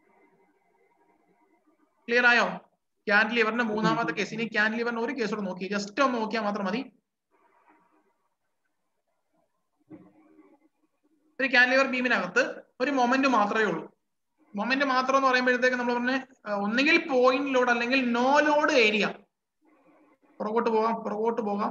ക്ലിയർ ആയോ ക്യാൻഡിലിവറിന്റെ മൂന്നാമത്തെ കേസ് ഇനി ക്യാൻഡിലിവറിന്റെ ഒരു കേസ് കൂടെ നോക്കി ജസ്റ്റ് ഒന്ന് നോക്കിയാൽ മാത്രം മതി ഒരു ക്യാൻഡിലിവർ ബീമിനകത്ത് ഒരു മൊമെന്റ് മാത്രമേ ഉള്ളൂ മൊമെന്റ് മാത്രം എന്ന് പറയുമ്പോഴത്തേക്ക് നമ്മൾ പറഞ്ഞ ഒന്നുകിൽ പോയിന്റ് ലോഡ് അല്ലെങ്കിൽ നോ ലോഡ് ഏരിയ പുറകോട്ട് പോകാം പുറകോട്ട് പോകാം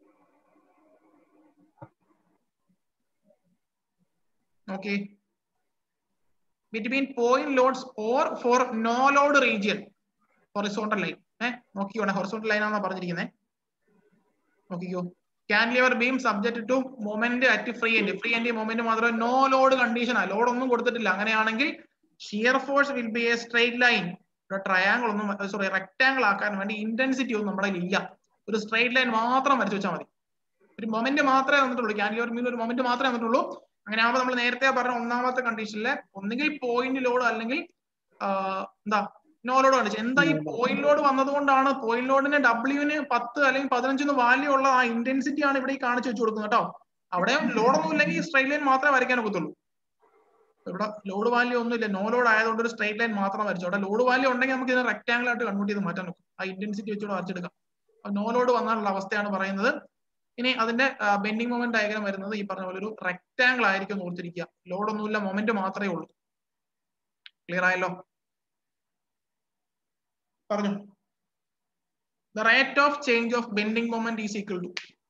നോക്കി between point loads or for no load region horizontal line ഏഹ് നോക്കിക്കോണേ ഹൊറിസോണ്ടൽ ലൈൻ ആണെന്നാ പറഞ്ഞിരിക്കുന്നത് നോക്കിക്കോ cantilever beam subject to moment at free end free end moment മാത്രമേ നോ ലോഡ് കണ്ടീഷൻ ആ ലോഡ് ഒന്നും കൊടുത്തിട്ടില്ല അങ്ങനെയാണെങ്കിൽ shear force will be a straight line ഇവിടെ ട്രയാങ്കിൾ ഒന്നും സോറി റെക്ടാങ്കിൾ ആക്കാൻ വേണ്ടി ഇന്റൻസിറ്റി ഒന്നും നമ്മുടെ ഇല്ല ഒരു സ്ട്രൈറ്റ് ലൈൻ മാത്രം വരച്ചു വെച്ചാൽ മതി ഒരു മൊമെന്റ് മാത്രമേ വന്നിട്ടുള്ളൂ കാൻലിവർ ബീമിൽ ഒരു മൊമെന്റ് മാത്രമേ വന്നിട്ടുള്ളൂ അങ്ങനെ ആകുമ്പോൾ നമ്മൾ നേരത്തെ പറഞ്ഞ ഒന്നാമത്തെ കണ്ടീഷനിലെ ഒന്നുകിൽ പോയിന്റ് ലോഡ് അല്ലെങ്കിൽ എന്താ നോ ലോഡ് കണ്ടീഷൻ എന്താ ഈ പോയിന്റ് ലോഡ് വന്നതുകൊണ്ടാണ് പോയിന്റ് ലോഡിന് ഡബ്ല്യുവിന് പത്ത് അല്ലെങ്കിൽ പതിനഞ്ചിന് വാല്യൂ ഉള്ള ആ ഇന്റൻസിറ്റി ആണ് ഇവിടെ ഈ കാണിച്ചു വെച്ച് കൊടുക്കുന്നത് കേട്ടോ അവിടെ ലോഡൊന്നും ഇല്ലെങ്കിൽ സ്ട്രൈറ്റ് ലൈൻ മാത്രമേ വരയ്ക്കാൻ ഒക്കത്തുള്ളൂ ഇവിടെ ലോഡ് വാല്യൂ ഒന്നും ഇല്ല നോ ലോഡ് ആയതുകൊണ്ട് ഒരു സ്ട്രൈറ്റ് ലൈൻ മാത്രം വരച്ചു അവിടെ ലോഡ് വാല്യൂ ഉണ്ടെങ്കിൽ നമുക്ക് ഇതിനെ റെക്ടാംഗിൾ ആയിട്ട് കൺവേർട്ട് ചെയ്ത് മാറ്റാൻ നോക്കും ആ ഇന്റൻസിറ്റി വെച്ചുകൂടെ വരച്ചെടുക്കാം നോ ലോഡ് വന്നാലുള്ള അവസ്ഥയാണ് പറയുന്നത് ഇനി അതിന്റെ ബെൻഡിങ് മൊമെന്റ് ഡയഗ്രാം വരുന്നത് ഈ പറഞ്ഞ പോലെ ഒരു റെക്ടാംഗിൾ ആയിരിക്കും എന്ന് ഓർത്തിരിക്കുക ലോഡ് ഒന്നുമില്ല മൊമെന്റ് മാത്രമേ ഉള്ളൂ ക്ലിയർ ആയല്ലോ പറഞ്ഞു the rate of change of bending moment is equal to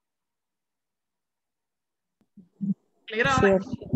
clear ആണ്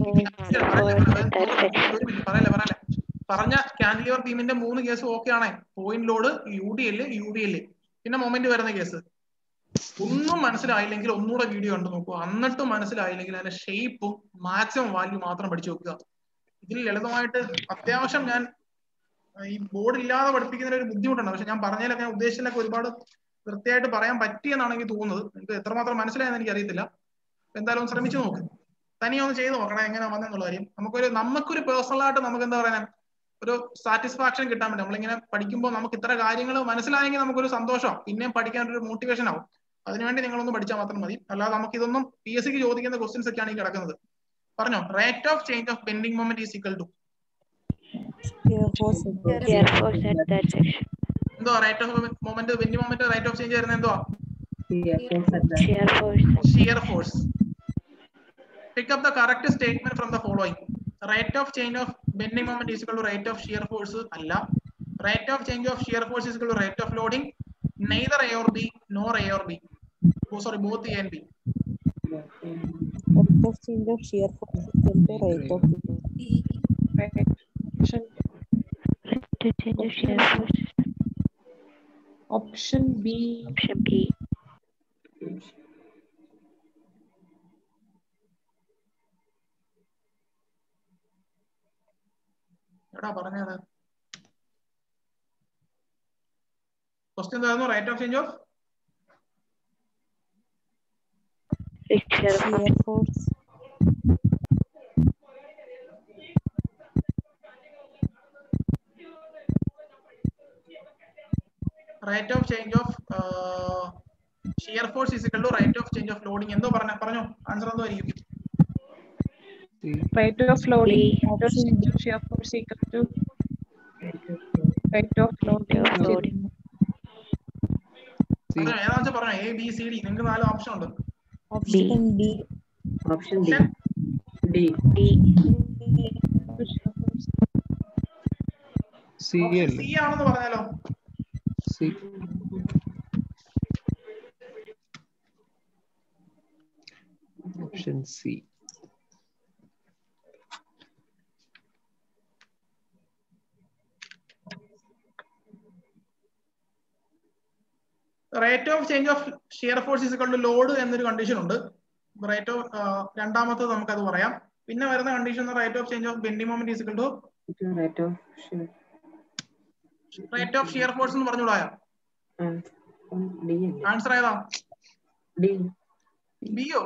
പറയല്ലേ പറയല്ലേ പറഞ്ഞ കാൻഡിലിവർ ബീമിന്റെ മൂന്ന് കേസ് ഓക്കെ ആണേ point load U D L U D L പിന്നെ മൊമെന്റ് വരുന്ന കേസ് ഒന്നും മനസ്സിലായില്ലെങ്കിൽ ഒന്നുകൂടെ വീഡിയോ കണ്ടു നോക്കുക എന്നിട്ടും മനസ്സിലായില്ലെങ്കിൽ അതിന്റെ ഷേപ്പും മാക്സിമം വാല്യൂ മാത്രം പഠിച്ചു വെക്കുക ഇതിൽ ലളിതമായിട്ട് അത്യാവശ്യം ഞാൻ ഈ ബോർഡ് ഇല്ലാതെ പഠിപ്പിക്കുന്നതിന് ഒരു ബുദ്ധിമുട്ടുണ്ട് പക്ഷെ ഞാൻ പറഞ്ഞതിലൊക്കെ ഞാൻ ഉദ്ദേശിച്ചതിലൊക്കെ ഒരുപാട് വൃത്തിയായിട്ട് പറയാൻ പറ്റിയെന്നാണ് എനിക്ക് തോന്നുന്നത് എനിക്ക് എത്രമാത്രം മനസ്സിലായെന്ന് എനിക്ക് അറിയത്തില്ല എന്തായാലും ഒന്ന് ശ്രമിച്ചു നോക്ക് തനിയെ ഒന്ന് ചെയ്ത് നോക്കണം എങ്ങനെ വന്നെന്നുള്ള കാര്യം നമുക്കൊരു നമുക്കൊരു പേഴ്സണൽ ആയിട്ട് നമുക്ക് എന്താ പറയാ ഒരു സാറ്റിസ്ഫാക്ഷൻ കിട്ടാൻ വേണ്ടി നമ്മളിങ്ങനെ പഠിക്കുമ്പോൾ നമുക്ക് ഇത്ര കാര്യങ്ങൾ മനസ്സിലായെങ്കിൽ നമുക്കൊരു സന്തോഷമാണ് പിന്നെയും പഠിക്കാൻ ഒരു മോട്ടിവേഷൻ ആവും അതിനുവേണ്ടി നിങ്ങളൊന്ന് പഠിച്ചാൽ മാത്രം മതി അല്ലാതെ നമുക്ക് ഇതൊന്നും പി എസ് സിക്ക് ചോദിക്കുന്ന ക്വസ്റ്റ്യൻസ് ഒക്കെയാണ് ഈ കിടക്കുന്നത് പറഞ്ഞോ rate of change of bending moment is equal to എന്തോ rate of moment bending moment rate of change വരുന്നത് എന്തുവാ shear force pick up the correct statement from the following rate of change of bending moment is equal to rate of shear force അല്ല rate of change of shear force is equal to rate of loading neither a or b nor a or b oh sorry both a and b Rate of change of shear force is equal to rate of to change of shear force. Option B. Option B. എവിടാ പറഞ്ഞത് ക്വസ്റ്റ്യൻ എന്തായിരുന്നു rate of change of Shear shear force. Rate of change of shear force is equal to rate of change of loading എന്തോ പറഞ്ഞ പറഞ്ഞോ ആൻസർ എന്തോ ആയിരിക്കും Rate of loading. B. Rate of change of shear force equal to rate of loading. of loading. പറഞ്ഞോ ഏതാ വെച്ചാൽ പറഞ്ഞോ എ ബി സി ഡി നിങ്ങൾക്ക് നാല് ഓപ്ഷൻ ഉണ്ട് Option B. Option D D D. Shear force. C അല്ലേ സി ആണെന്ന് പറഞ്ഞാലോ C option C rate of change of shear force is equal to load എന്നൊരു കണ്ടീഷൻ ഉണ്ട് റേറ്റ് ഓഫ് രണ്ടാമത്തത് നമുക്ക് അത് പറയാം പിന്നെ വരുന്ന condition rate of change of bending moment is equal to rate of rate of shear force എന്ന് പറഞ്ഞുകൂടായോ ഡി അല്ലേ ആൻസർ ഏതാ ഡി ബിയോ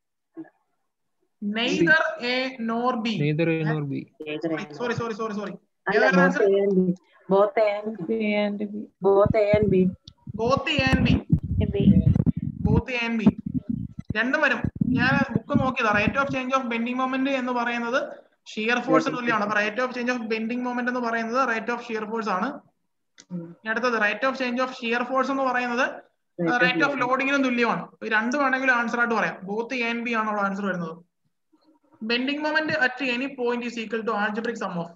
neither A nor B neither A nor B sorry sorry sorry sorry അല്ല both A and B both A and A and B. Both A and B both A and B B both A and B രണ്ടും വരും ഞാൻ ബുക്ക് നോക്കിയതാ rate of change of bending moment എന്ന് പറയുന്നത് ഷിയർ ഫോഴ്സ് തുല്യമാണ് അപ്പൊ rate of change of bending moment എന്ന് പറയുന്നത് റേറ്റ് ഓഫ് ഷിയർ ഫോഴ്സ് ആണ് ഇനി അടുത്തത് rate of change of shear force എന്ന് പറയുന്നത് റേറ്റ് ഓഫ് ലോഡിങ്ങിനും തുല്യമാണ് ഈ രണ്ട് വേണമെങ്കിലും ആൻസർ ആയിട്ട് പറയാം ബോത്ത് എ ആൻഡ് ബി ആണ് അവിടെ ആൻസർ വരുന്നത് bending moment at any point is equal to algebraic sum of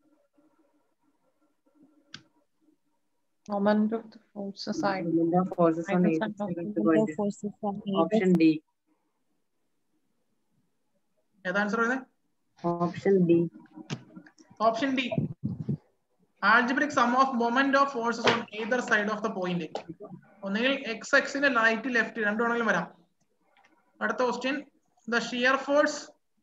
Moment of the forces side. Moment of forces on Minus either and side of the Number point. of forces on either Option D. ഏതാ ആൻസർ വരുന്നത് Option D. Option D algebraic sum of moment of forces on either side of the point ഒന്നുകിൽ എക്സ് എക്സിന് റൈറ്റ് ലെഫ്റ്റ് രണ്ടു വേണമെങ്കിലും വരാം അടുത്ത question the shear force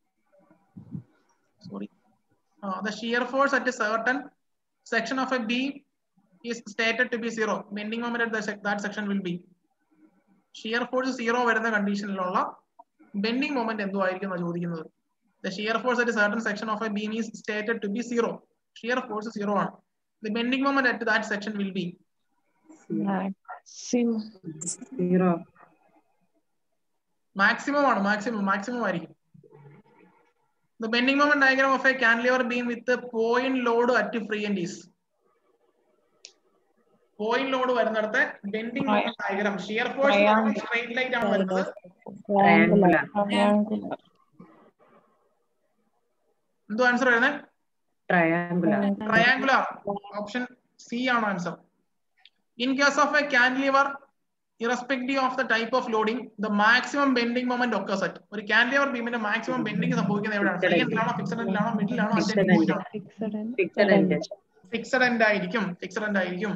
sorry the shear force at certain section of A B is stated to be zero bending moment at that section will be shear force zero വരുന്ന കണ്ടീഷനിലുള്ള ബെൻഡിങ് മൊമെന്റ് എന്തോ ആയിരിക്കും എന്നാ ചോദിക്കുന്നത് The shear force at a certain section of a beam is stated to be zero. Shear force is zero ആണ്. The bending moment at that section will be Maximum. Zero. maximum ആണ് maximum maximum ആയിരിക്കും. The bending moment diagram of a cantilever beam with the point load at free end is point load വരുന്നിടത്ത് bending moment diagram shear force Triangle. straight line ആണ് വരുന്നത് triangular. Triangular. Triangular. എന്തോ ആൻസർ വരുന്നത് Triangular. triangular option C ആണ് answer in case of a cantilever irrespective of the type of loading the maximum bending moment occurs at ഒരു cantilever beamന്റെ maximum bending സംഭവിക്കുന്നത് എവിടെയാണ് ഫ്രീ എൻഡിലാണോ ഫിക്സഡ് എൻഡിലാണോ മിഡിലാണോ Fixed end. Fixed end. Fixed end. Fixed end ആയിരിക്കും ഫിക്സഡ് എൻഡ് ആയിരിക്കും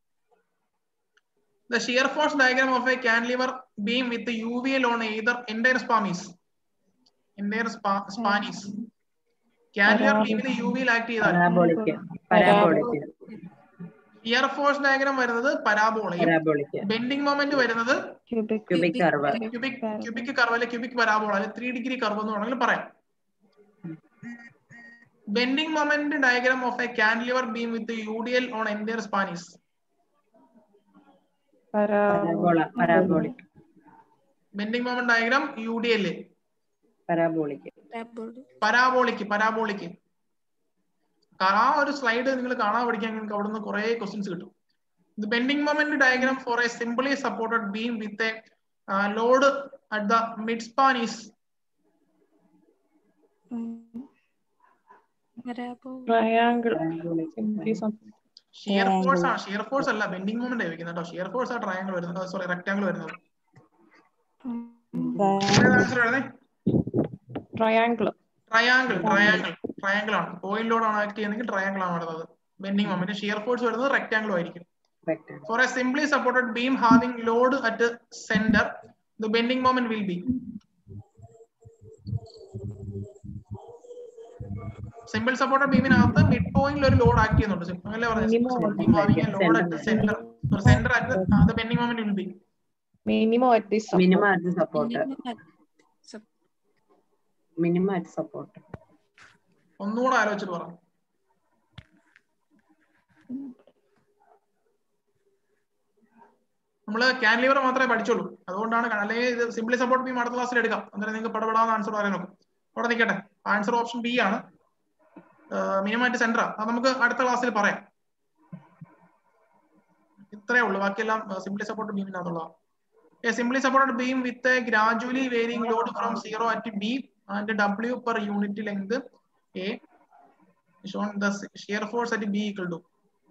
the shear force diagram of a cantilever beam with the UVL on either entire span is entire spa- span is cantilever beamന് UVL ആക്ട് ചെയ്താൽ Parabolic. Parabolic. Shear force diagram വരുന്നത് പരാബോളയും Parabolic. ബെൻഡിങ് മൊമെന്റ് വരുന്നത് Cubic. Cubic curve. Cubic cubic curve അല്ലെ ക്യൂബിക് പരാബോള അല്ലെ ത്രീ ഡിഗ്രി കർവ് എന്ന് വേണമെങ്കിൽ പറയാം bending moment diagram of a cantilever beam with U D L on entire span is Parabola. Parabolic. Bending moment diagram U D L Parabolic. Parabolic parabolic ആ ഒരു സ്ലൈഡ് നിങ്ങൾ കാണാൻ പഠിക്കാൻ നിങ്ങൾക്ക് അവിടെ നിന്ന് കുറെ ക്വസ്റ്റ്യൻസ് കിട്ടും the bending moment diagram for a simply supported beam with a load at the mid span is Triangle. Parabolic. Simply something. Shear force Triangle. ആണ് ഷിയർ ഫോഴ്സ് അല്ല ബെൻഡിങ് മൊമെന്റ് ആയിരിക്കുന്നത് കേട്ടോ ഷിയർ ഫോഴ്സ് ആ ട്രയാങ്കിൾ വരുന്നത് സോറി റെക്ടാങ്കിൾ വരുന്നത് Triangle. ആൻസർ വരുന്നത് Triangle. ട്രയാങ്കിൾ ട്രയാങ്കിൾ ട്രയാങ്കിൾ ആണ് പോയിന്റ് ലോഡ് ആണ് ആക്ട് ചെയ്യുന്നെങ്കിൽ ട്രയാങ്കിൾ ആണ് വരുന്നത് ബെൻഡിങ് മൊമെന്റ് ഷിയർ ഫോഴ്സ് വരുന്നത് റെക്ടാങ്കിൾ ആയിരിക്കും Rectangle. For a simply supported beam having load at a center, the bending moment will be. Simple supported ബീമിനകത്ത് മിഡ് പോയിന്റിൽ ഒരു ലോഡ് ആക്ട് ചെയ്യുന്നുണ്ട് അങ്ങനല്ലേ Minimum. പറഞ്ഞത് load at center center at the bending moment will be Minimum at this support. Minimum at the support. Minimum at support. ഒന്നുകൂടെ ആലോചിച്ചിട്ട് പറ നമ്മള് കാൻലിവർ മാത്രമേ പഠിച്ചുള്ളൂ അതുകൊണ്ടാണ് അല്ലെങ്കിൽ ഇത് സിംപ്ലി സപ്പോർട്ട് ബീം അടുത്ത ക്ലാസ്സിൽ എടുക്കാം അന്നേരം നിങ്ങൾക്ക് പടപെടാന്ന് ആൻസർ പറയാൻ നോക്കും അവിടെ നിൽക്കട്ടെ ആൻസർ ഓപ്ഷൻ ബി ആണ് മിനിമം ആയിട്ട് സെന്റർ അത് നമുക്ക് അടുത്ത ക്ലാസ്സിൽ പറയാം ഇത്രേ ഉള്ളൂ ബാക്കിയെല്ലാം സിംപ്ലി സപ്പോർട്ട് ബീമിനകത്തുള്ളതാണ് A simply supported beam with a gradually varying load from zero at B and W per unit length A shown the shear force at B equal to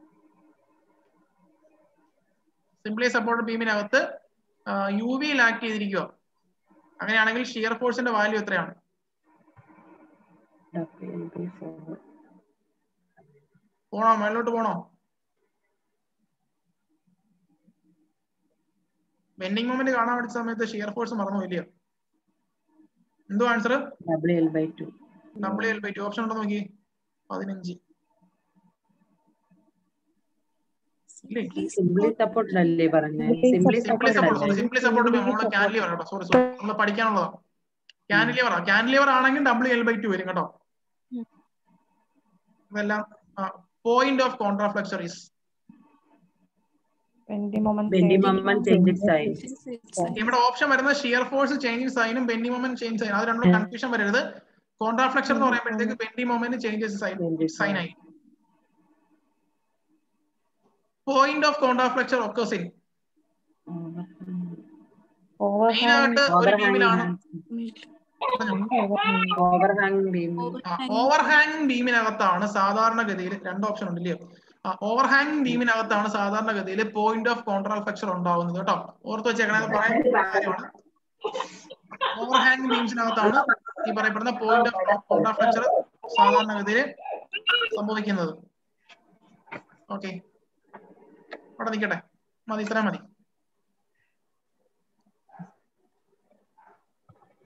simply support ബീമിനകത്ത് യു വിയിൽ ആക്ട് ചെയ്തിരിക്കുക അങ്ങനെയാണെങ്കിൽ ഷിയർ ഫോഴ്സിന്റെ വാല്യൂ എത്രയാണ് WLB4. പോണോ മേളിലോട്ട് പോണോ ബെൻഡിങ് മൊമെന്റ് കാണാൻ പഠിച്ച സമയത്ത് ഷിയർ ഫോഴ്സ് മറന്നു ഇല്ലയോ എന്തോ answer WL by 2. W L by two option ഉണ്ടോ നോക്കി പതിനഞ്ച് ഇല്ലേ Simply supported അല്ലേ പറഞ്ഞേ Simply Simply simply supported support അല്ലേ സിംപ്ലി സപ്പോർട്ട് നമ്മള് കാൻലിവർ കേട്ടോ സോറി സോറി നമ്മൾ പഠിക്കാനുള്ളതാ കാൻലിവർ കാൻലിവർ ആണെങ്കിൽ ഡബ്ല്യു എൽ ബൈ ടു വരും കേട്ടോ ഇതെല്ലാം point of contraflexures Bending moment Bending change. moment change sign. ഇവിടെ ഓപ്ഷൻ വരുന്നത് ഷിയർ ഫോഴ്സ് ചേഞ്ചിങ് സൈനും ബെൻഡി മൊമെന്റ് ചേഞ്ച് സൈൻ അത് രണ്ടും കൺഫ്യൂഷൻ വരരുത് കോൺട്രാഫ്ലക്ഷൻ എന്ന് പറയുമ്പോഴത്തേക്ക് bending moment changes sign sign ആയി point of contraflexure occurs in main ആയിട്ട് ഒരു ബീമിലാണ് ഓവർഹാങ് ബീം ഓവർഹാങ്ങിങ് ബീമിനകത്താണ് സാധാരണഗതിയിൽ രണ്ട് ഓപ്ഷൻ ഉണ്ട് ഇല്ലയോ ഓവർഹാങ്ങിങ് ബീമിനകത്താണ് സാധാരണഗതിയിൽ പോയിന്റ് ഓഫ് കോൺട്രാഫ്ലക്ചർ ഉണ്ടാവുന്നത് കേട്ടോ ഓർത്ത് വെച്ചേക്കണത് പറയാൻ കാര്യമാണ് ഓവർഹാങ്ങിങ് ബീംസിനകത്താണ് ഈ പറയപ്പെടുന്ന പോയിന്റ് ഓഫ് കോൺട്രാഫ്ലക്ചർ സാധാരണഗതിയിൽ സംഭവിക്കുന്നത് ഓക്കെ അവിടെ നിൽക്കട്ടെ മതി ഇത്രയും മതി